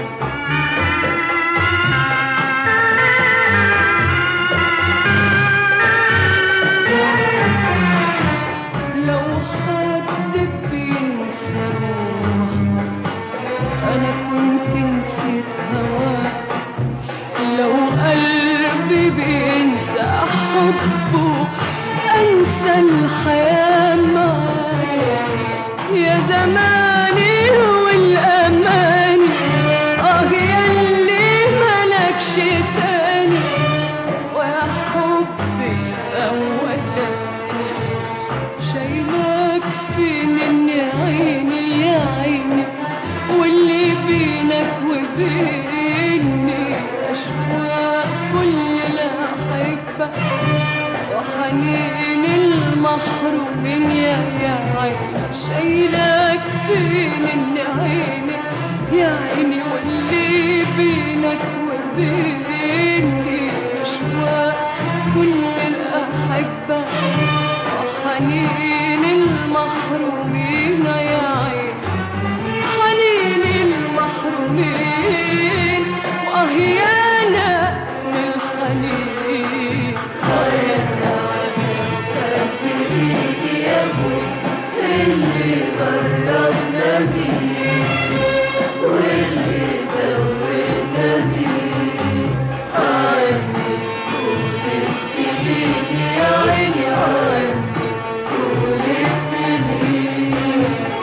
Speaker 1: لو حد بينسى روح انا كنت نسيت هواك لو قلبي بينسى حبه انسى الحياة معاك يا زماني والاماني اه ياللي ملكش تاني ويا حبي الاولاني شايلك فين يا عيني يا عيني واللي بينك وبيني أشواق كل الأحبة وحنين المحرومين يا يا عيني شايلك فين يا عيني يا عيني واللي بينك وبيني أشواق كل الأحبة وحنين المحرومين يا عين حنين المحرومين وأهيانا من الحنين يا يا ابوي اللي قربنا بيه واللي دوينا بيه عني طول السنين يا عيني عني طول السنين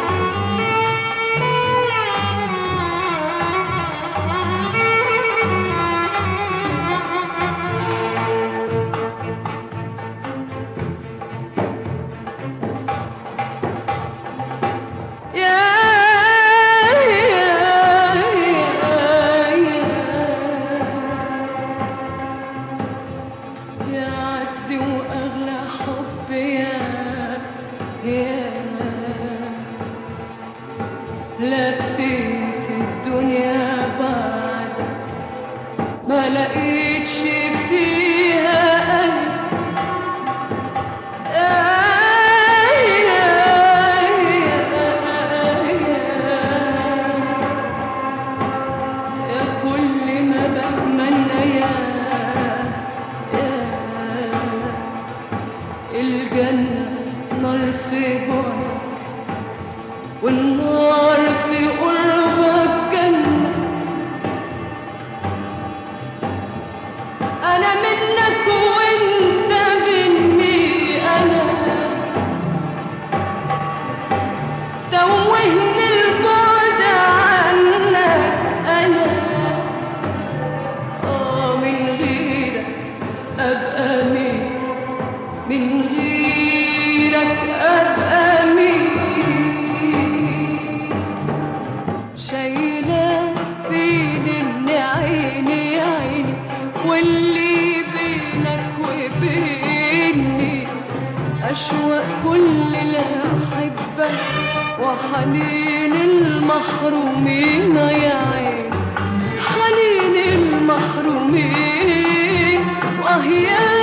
Speaker 1: يا يا عزي واغلى حب يا يا لفيت الدنيا بعدك ما لقيتش فيها قلب يا كل ما بتمنى يا الجنة نار في بعدك والنار في قربك جنة أنا منك وأنت مني أنا توهني البعد عنك أنا آه من غيرك أبقى مين من غيرك أبقى مين شايلة فين إن عيني يا عيني واللي بينك وبيني أشواق كل الأحبة وحنين المحرومين يا عيني حنين المحرومين وأهيان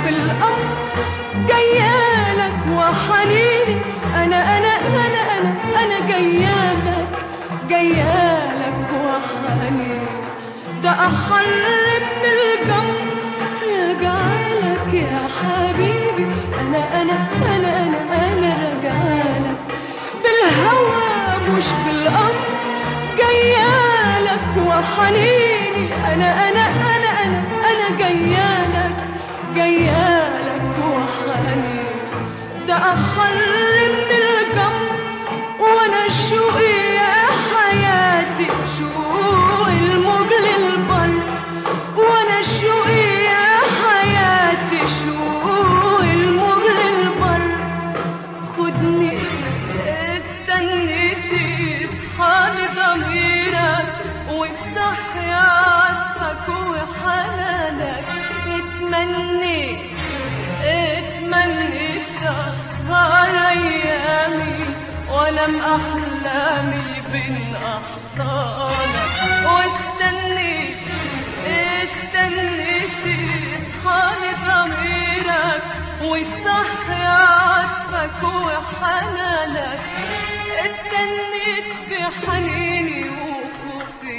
Speaker 1: بالأمر جايالك وحنيني أنا أنا أنا أنا أنا جايالك جايالك وحنيني ده أحر من الجمر رجعلك يا حبيبي أنا أنا أنا أنا أنا رجعلك بالهوى مش بالأمر جايالك وحنيني أنا أنا أنا أنا أنا جايالك جايالك وحنيني ده أخر من الجمر وأنا شوقي يا حياتي شوق الموج للبر وأنا شوقي يا حياتي شوق الموج للبر خدني استني تصحى ضميرك والصحي عطفك وحنانك اتمني اتمني تسهر ايامي وانام احلامي بين احضانك واستني استني تصحى ضميرك ويصحي عطفك وحنانك استنيت بحنيني وخوفي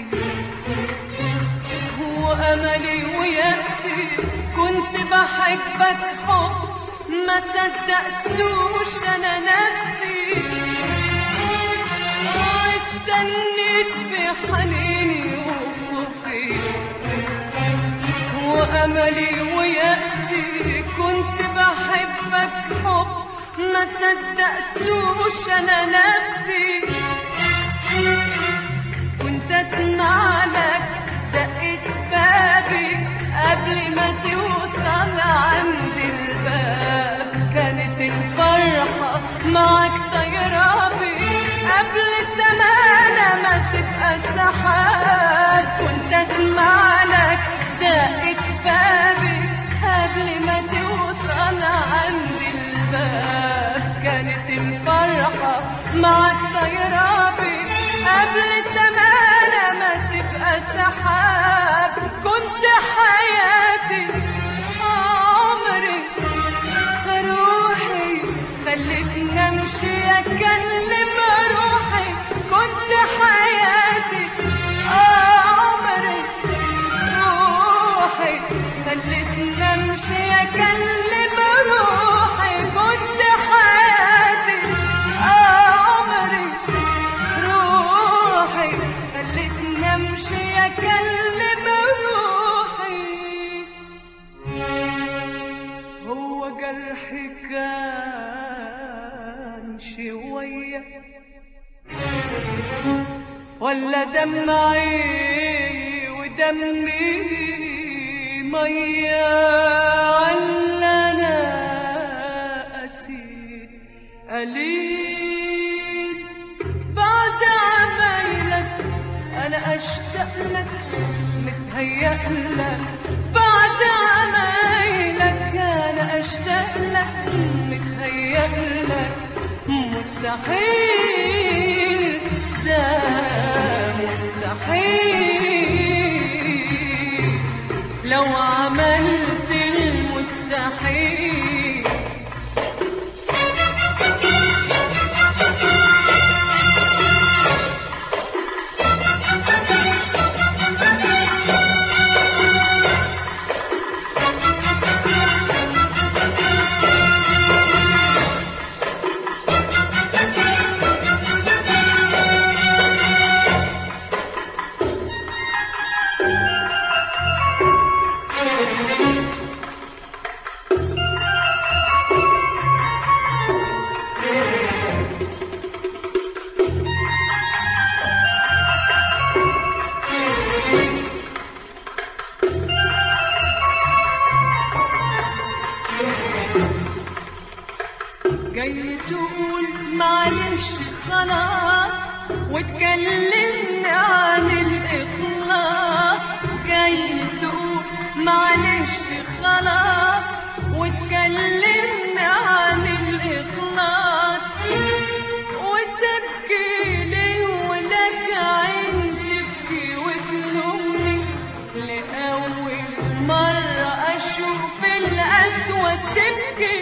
Speaker 1: واملي ويأسي كنت بحبك حب ما صدقتوش انا نفسي استنيت بحنيني وخوفي وأملي ويأسي كنت بحبك حب ما صدقتوش أنا نفسي كنت أسمع لك دقة بابي قبل ما توصل عند الباب كانت الفرحة معك طايرة بي قبل زمانة ما تبقى سحاب كنت أسمع لك دقة بابي قبل ما توصل عند الباب كانت الفرحة مع الطيرة بي قبل زمانة ما تبقى سحاب كنت حياتي عمري روحي خلتني امشي اكلم روحي كنت حياتي عمري روحي خلتني امشي اكلم روحي كنت حياتي عمري روحي خلتني امشي اكلم روحي هو جرحي كان شوية ولا دمعي ودمي مية ولا أنا أسير قليل بعد عمايلك أنا أشتاق لك متهيأ لك بعد عمايلك أنا أشتاق لك متهيأ لك مستحيل ده مستحيل لو عملت المستحيل جاي تقول معلش خلاص وتكلمني عن الإخلاص جاي تقول معلش خلاص وتكلمني عن الإخلاص وتبكي لي ولك عين تبكي وتلومني لأول مرة أشوف الأسود وتبكي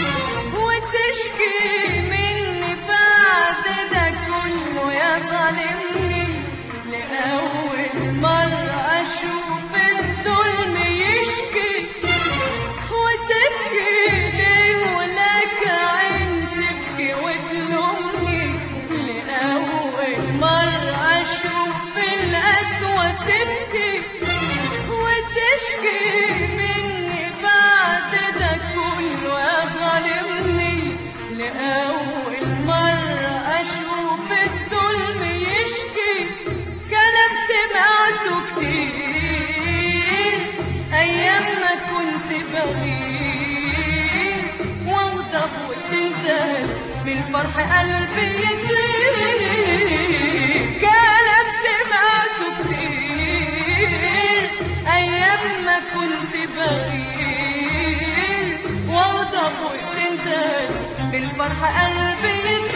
Speaker 1: وتشكي مني بعد ده كله يا ظالمني لأول مرة أشوف الظلم يشكي وتبكي ليه ولك عين تبكي وتلومني لأول مرة أشوف الأسوأ تبكي وتشكي مني بعد ده كله يا ظالمني لأول مرة أشوف الظلم يشكي كلام سمعته كتير أيام ما كنت بغير واغضب وتنتهي بالفرح قلبي يطير كلام سمعته كتير أيام ما كنت بغير واغضب وتنتهي بالفرح قلبي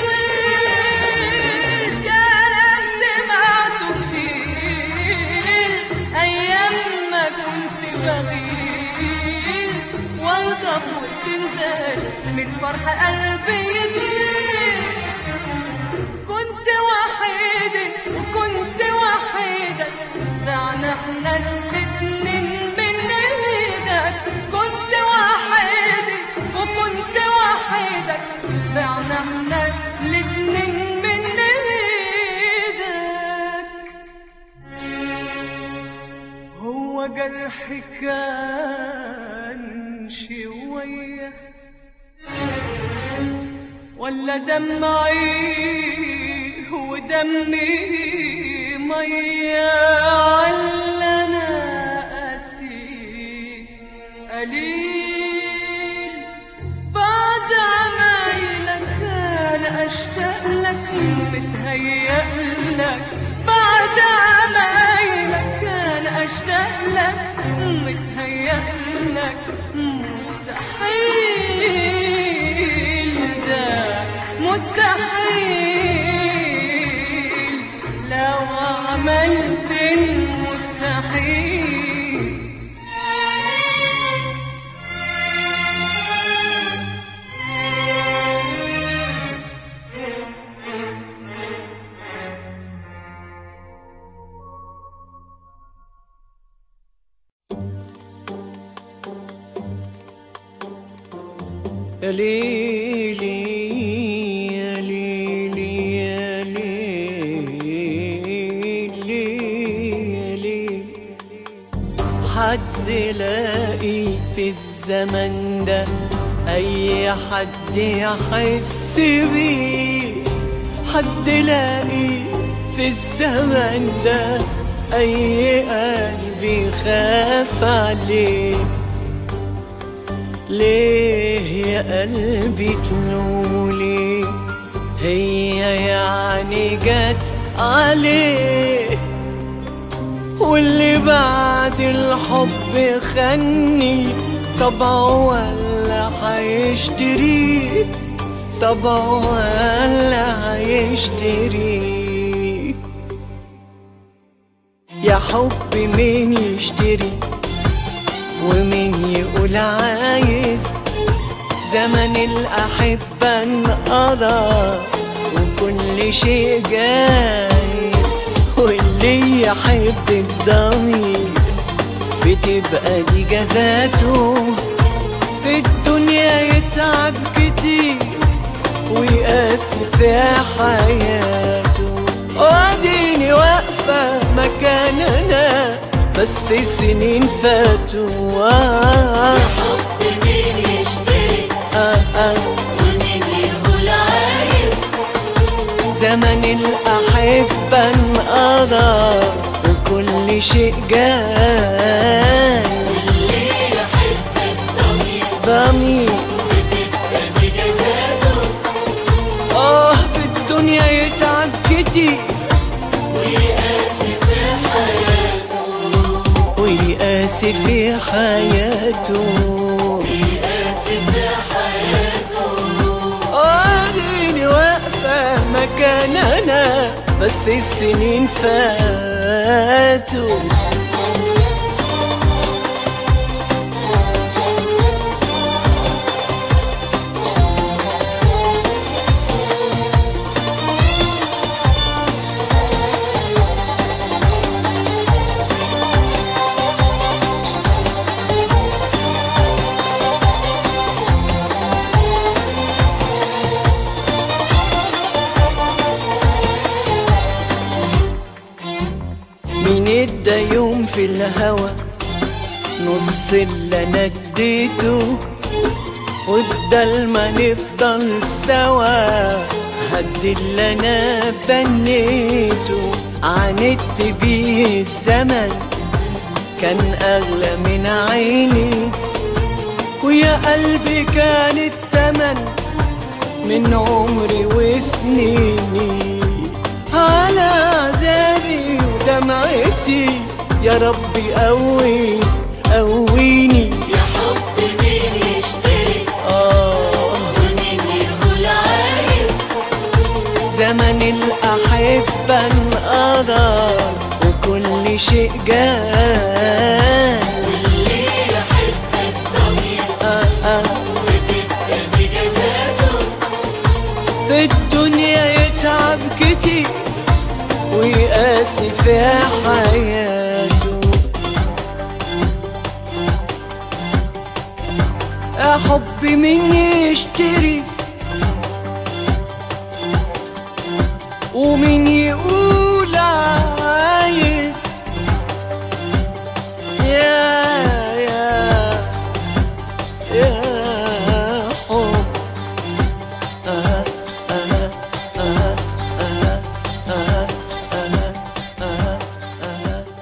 Speaker 1: يطير كلام سمعته كتير أيام ما كنت بغير واغضب وتنتهي من فرح قلبي يطير كنت وحيدة وكنت وحيدة ضعنا احنا الاتنين من ايدك كنت وحيدة وكنت وحيدة ضعنا احنا الاتنين من ايدك هو جرحي كان شويه ولا دمعي ودمي مية ولا أنا قاسي قليل بعد عمايلك أنا أشتاق لك متهيأ لك بعد عمايلك أنا أشتاق لك متهيأ لك مستحيل ده مستحيل لو عملت المستحيل
Speaker 3: يا ليلي يا ليلي يا ليلي يا ليلي حد لاقي في الزمن ده أي حد يحس بيه حد لاقي في الزمن ده أي قلب يخاف عليه ليه يا قلبي تنولي هي يعني جت عليه واللي بعد الحب خني طبعه ولا هيشتريه طبعه ولا هيشتريه يا حب مين يشتري ومين يقول عايز زمن الأحبة انقضى وكل شيء جايز واللي يحب الضمير بتبقى دي جزاته في الدنيا يتعب كتير ويقاسي في حياته واديني واقفة مكان أنا بس السنين فاتوا آه
Speaker 2: حب مين يشتري
Speaker 3: آه آه
Speaker 2: ومين يقول عايز
Speaker 3: زمن الأحبة انقضى وكل شيء جاز
Speaker 2: اللي يحب الضمير
Speaker 3: ضمير
Speaker 2: بتبقى دي جزاته
Speaker 3: آه في الدنيا يتعب كتير
Speaker 2: ويقاسي في حياته
Speaker 3: ويقاسي في حياته
Speaker 2: ويقاسي في حياته
Speaker 3: اديني واقفة مكان انا بس السنين فاتوا في الهوى نص اللي انا اديته وبدل ما نفضل سوا هدي اللي انا بنيته عاندت بيه الزمن كان اغلى من عيني ويا قلبي كان التمن من عمري وسنيني على عذابي ودمعتي يا ربي قوي قويني
Speaker 2: يا حب مين يشتري
Speaker 3: آه
Speaker 2: ومين يقول عايز
Speaker 3: زمن الأحبة انقضى وكل شيء جاء
Speaker 2: واللي يحب الضمير
Speaker 3: آه آه
Speaker 2: بتبقى بجزاته
Speaker 3: في الدنيا يتعب كتير ويقاسي في حياته يا حبي مين يشتري ومين يقول عايز يا يا يا حب آه آه آه آه آه آه آه آه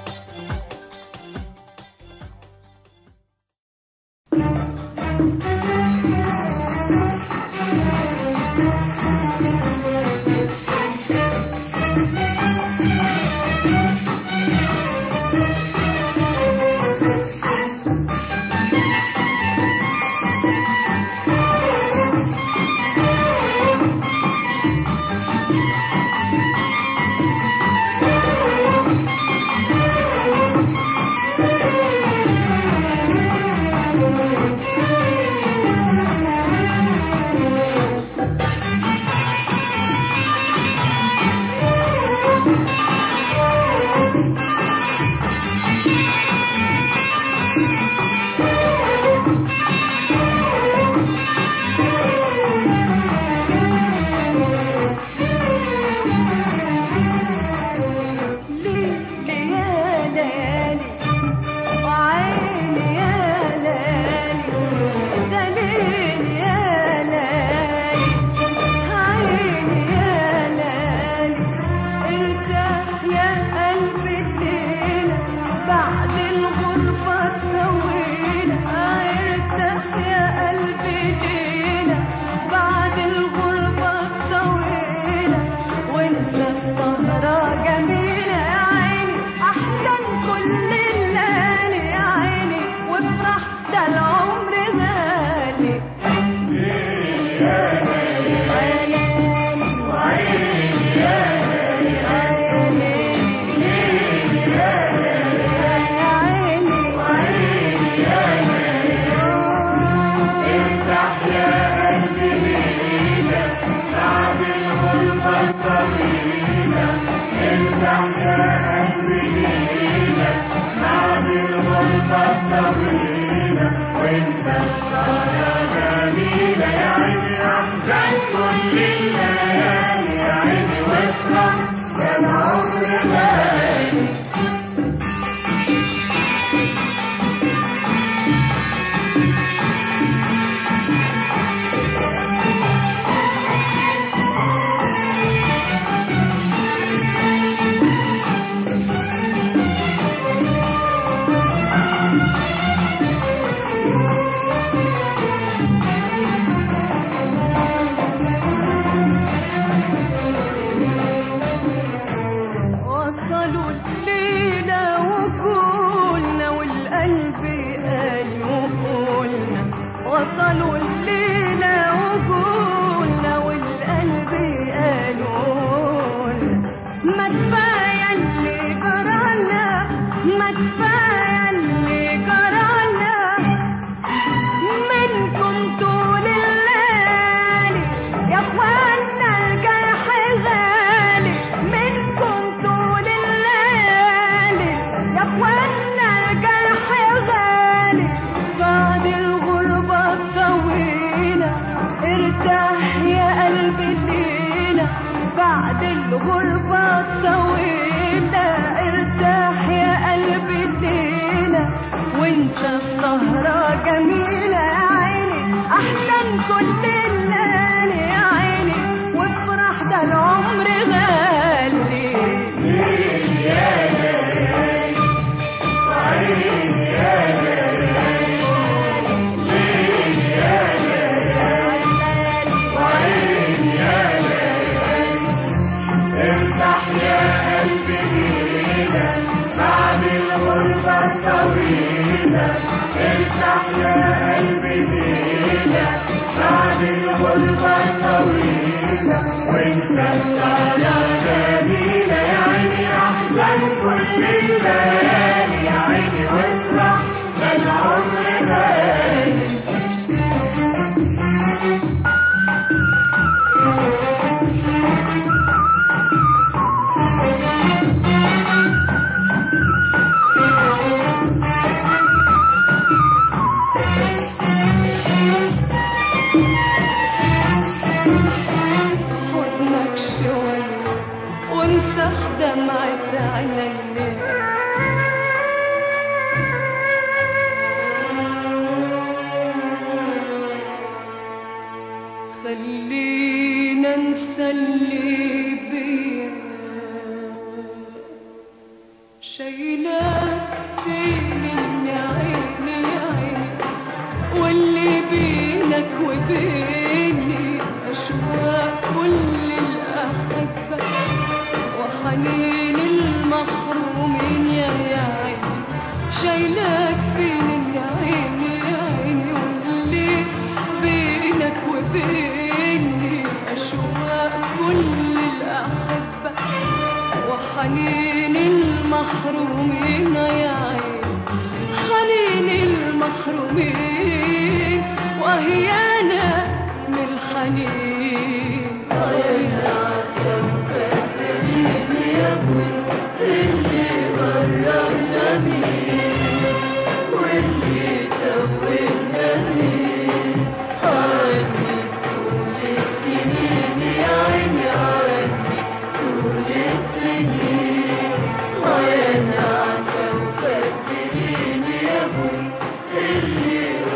Speaker 1: وصلوا الليلة وقولنا والقلب قال وقولنا وصلوا الليلة وقولنا والقلب قال وقولنا ما كفاية اللي جرانا ما كفاية اللي جرانا منكم طول الليل يا اخوانا الجرح غالي منكم طول الليل يا اخوانا الجرح غالي بعد الغربة الطويلة ارتاح يا قلبي الليلة بعد الغربة الطويلة ارتاح يا قلبي الليلة كل الليل يا عيني وافرح ده العمر غالي
Speaker 4: امسح يا قلبي ايدك بعد الغربة الطويلة امسح يا قلبي ايدك بعد الغربة الطويلة وانت طالع جميلة يا عيني احسن كل الليالي يا عيني وافرح ده العمر غالي
Speaker 1: حضنك شوية وامسح دمعة عيني خلينا ننسى اللي بينا شايلاك فين يا عيني يا عيني واللي بينك وبيني أشواق كل الأحبة وحنين المحرومين يا يا عيني شايلاك فين يا عيني يا عيني واللي بينك وبيني أشواق كل الأحبة وحنين المحرومين يا عيني حنين المحرومين وهيانا من الحنين
Speaker 2: يا ابوي اللي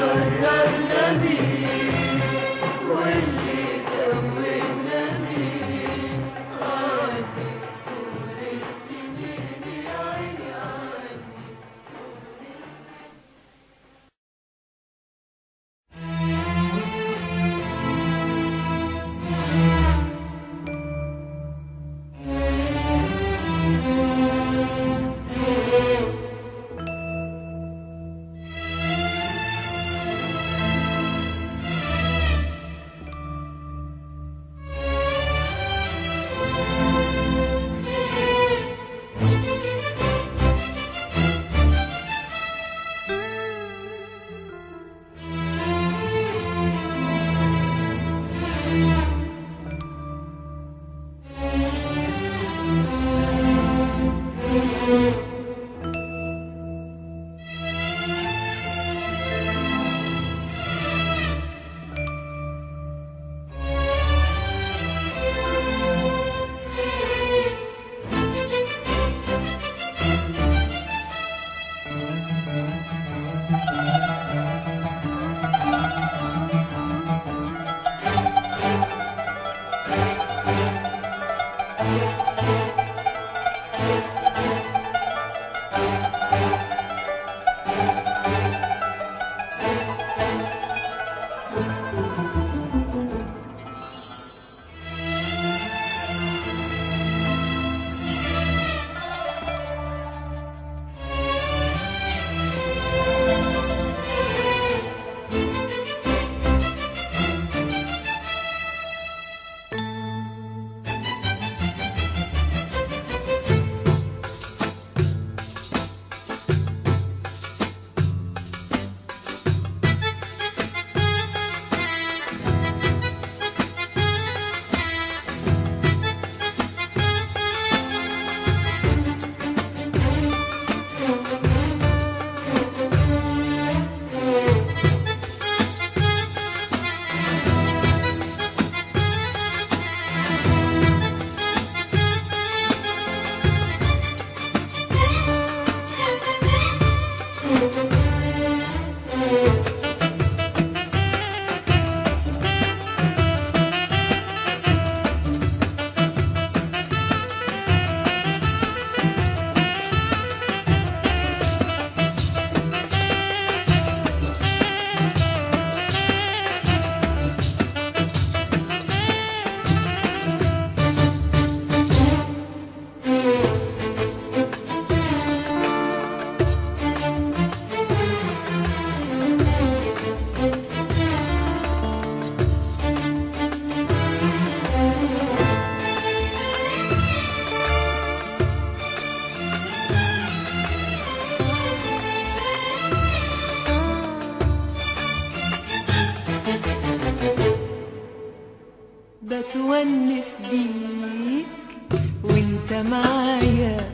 Speaker 1: بتونس بيك وانت معايا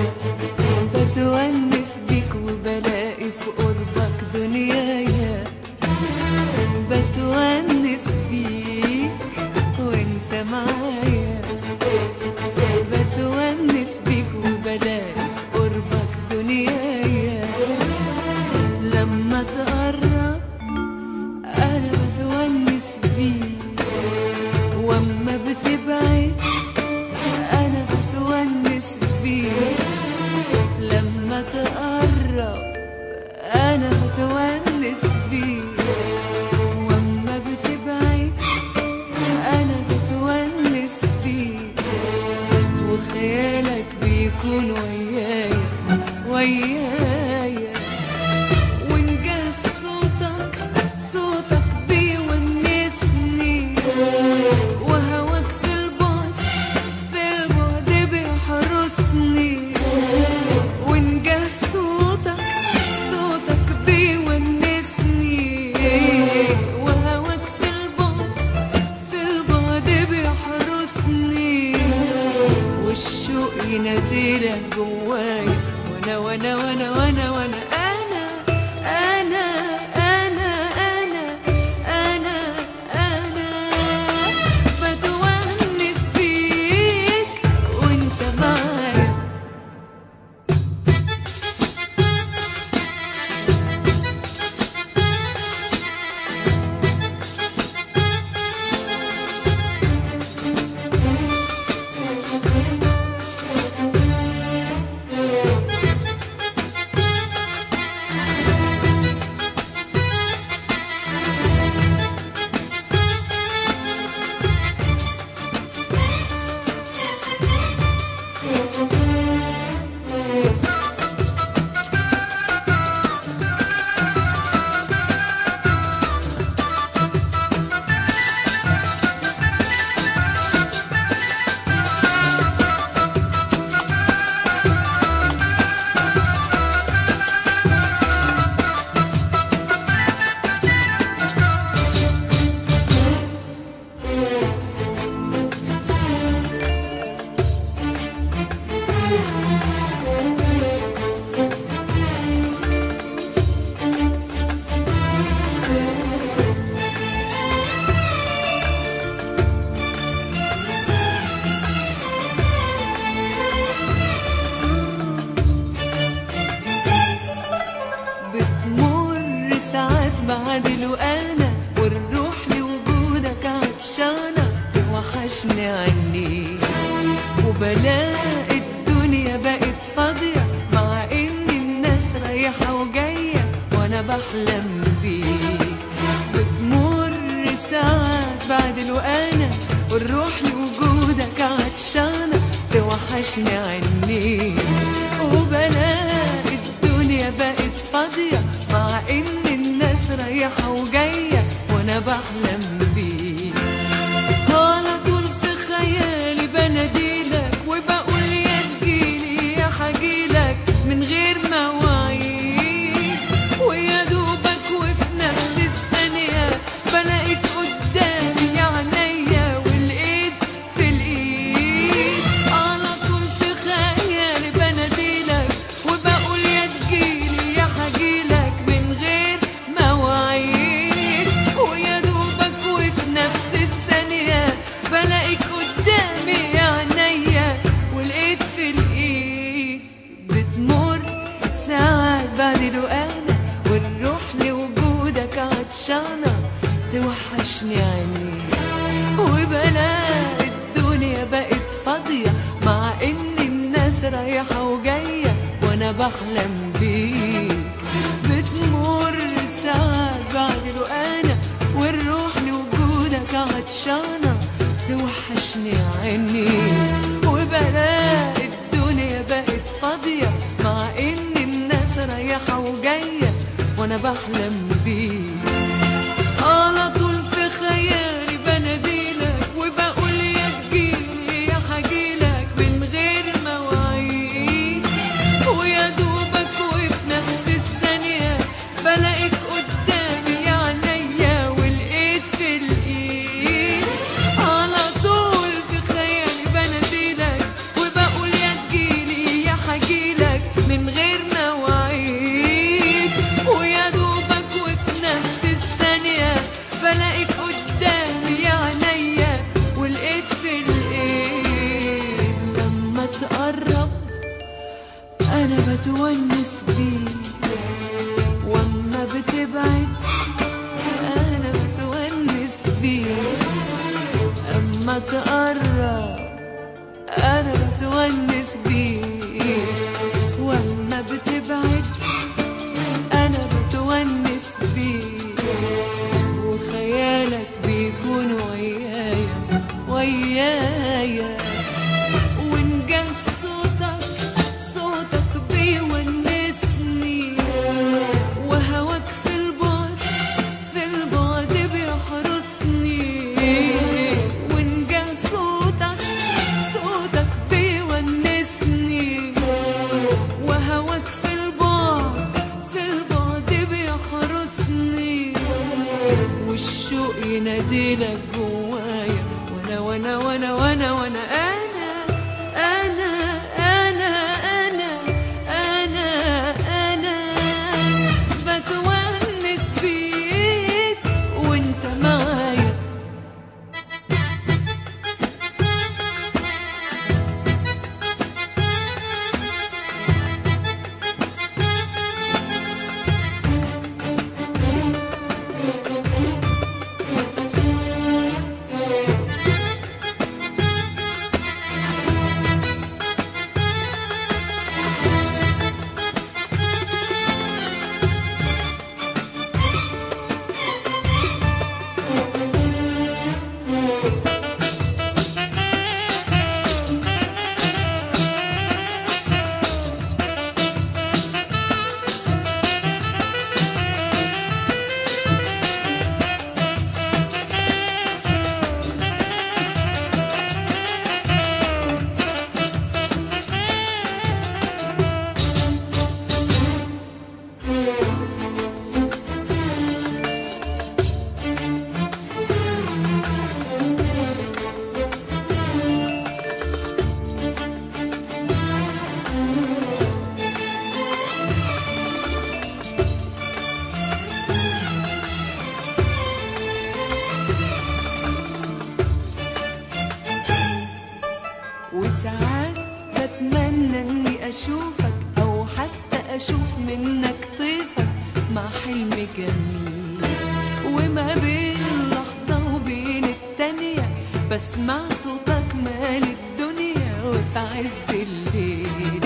Speaker 1: بتونس بيك وبلاقي في قربك دنيايا بتونس بيك وانت معايا بتونس بيك وبلاقي في قربك دنيايا لما تقرب انا بتونس بيك واما بتبعد انا بتونس بيك لما تقرب انا بتونس بيك واما بتبعد انا بتونس بيك وخيالك بيكون ويايا ويايا ونجاه صوتك صوتك بيونسني وهواك في البعد في البعد بيحرسني ونجاه صوتك صوتك بيونسني وهواك في البعد في البعد بيحرسني والشوق يناديلك جوايا وانا وانا وانا وانا وانا انا انا انا انا انا انا بتونس بيك وانت معايا بتمر ساعات بعدل وانا والروح لوجودك عطشانة توحشني عني وبلاقي الدنيا بقت فاضية مع ان الناس رايحة وجاية وانا بحلم بيك بتمر ساعات بعدل وانا والروح لوجودك عطشانة توحشني عني وبلاقي الدنيا بقت فاضية مع ان الناس رايحة وجاية وانا بحلم بيك على طول في خيالي بناديلك وبقول يا تجيلي يا حجيلك من غير مواعيد ويا دوبك وفي نفس الثانية بلاقيك قدامي يا عينيا والايد في الايد على طول في خيالي بناديلك وبقول يا تجيلي يا حجيلك من غير مواعيد ويا دوبك وفي نفس الثانية بلاقيك قدامي يا عينيا والايد في الايد بتمر ساعات بعد انا والروح لوجودك عطشانة توحشني عيني وبلاقي الدنيا بقت فاضية مع ان الناس رايحة وجاية وانا بحلم بيك بتمر ساعات بعد انا والروح لوجودك عطشانة توحشني عيني وبلاقي الدنيا بقت فاضية مع ان الناس رايحة وجاية وانا بحلم بيك على طول في خيالي بناديلك وبقول يا تجيلي يا حجيلك من غير مواعيد ويا دوبك وفي نفس الثانية بلاقيك قدامي يا عينيا والايد في الايد على طول اما تقرب انا بتونس بيك واما بتبعد انا بتونس بيك وخيالك بيكون ويايا ويايا وإن جه صوتك صوتك بيونسني وهواك في البعد في البعد بيحرسني وإن جه صوتك صوتك بيونسني وهواك في البعد في البعد بيحرسني والشوق يناديلك جوايا وانا وانا وانا وانا وانا انا انا انا انا انا انا بتونس بيك وانت معايا وساعات بتمنى اني اشوفك او حتى اشوف منك طيفك مع حلم جميل وما بين لحظة وبين التانية بسمع صوتك مال الدنيا وفي عز الليل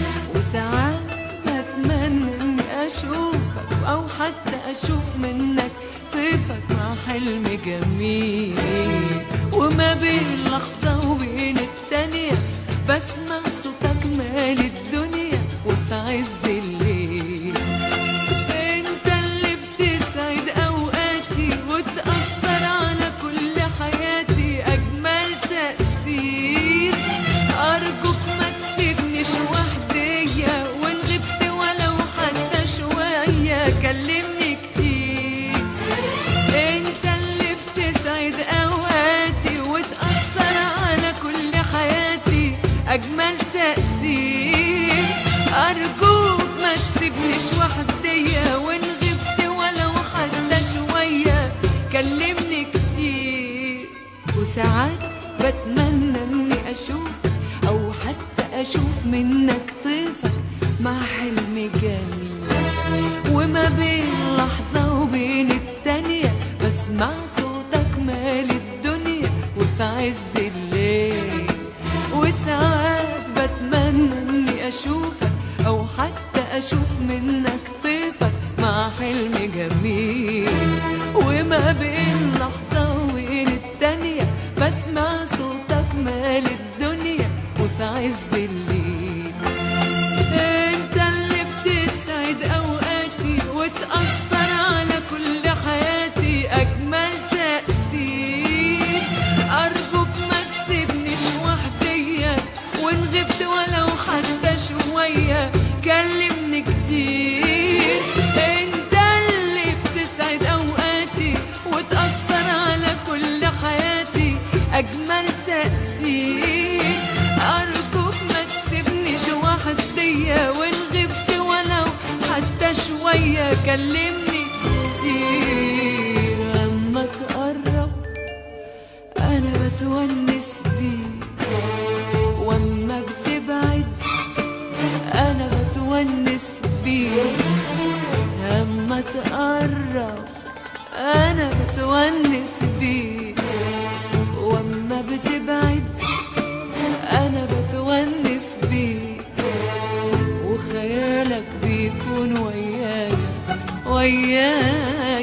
Speaker 1: وساعات بتمنى اني اشوفك او حتى اشوف منك طيفك مع حلم جميل وما بين لحظة وبين التانية بسمع صوتك مال الدنيا وفي عز الليل انت اللي بتسعد اوقاتي وتأثر على كل حياتي اجمل تأثير ارجوك ما تسيبنيش وحدية وان غبت ولو حتى شوية كلمني كتير انت اللي بتسعد اوقاتي وتأثر على كل حياتي اجمل تأثير ارجوك ما تسيبنيش وحدية وان غبت ولو حتى شوية كلمني كتير وساعات بتمنى اني اشوفك او حتى اشوف منك طيفك مع حلم جميل وما بين لحظة وبين التانية بسمع صوتك مال الدنيا وفي عز الليل وساعات بتمنى اني اشوفك او حتى اشوف منك طيفك مع حلم جميل وما بين لحظة وبين التانية بسمع صوتك مال الدنيا وفي عز الليل انت اللي بتسعد اوقاتي وتأثر على كل حياتي اجمل تأثير ارجوك ما تسيبنيش وحدية وان غبت ولو حتى شوية كلمني كتير انت اللي بتسعد اوقاتي وتأثر على كل حياتي اجمل تأثير ارجوك ما تسيبنيش وحدية وان غبت ولو حتى شوية كلمني كتير اما تقرب انا بتونس بيك واما بتبعد انا بتونس بيك اما تقرب انا بتونس بيك واما بتبعد
Speaker 3: يكون ويايا ويايا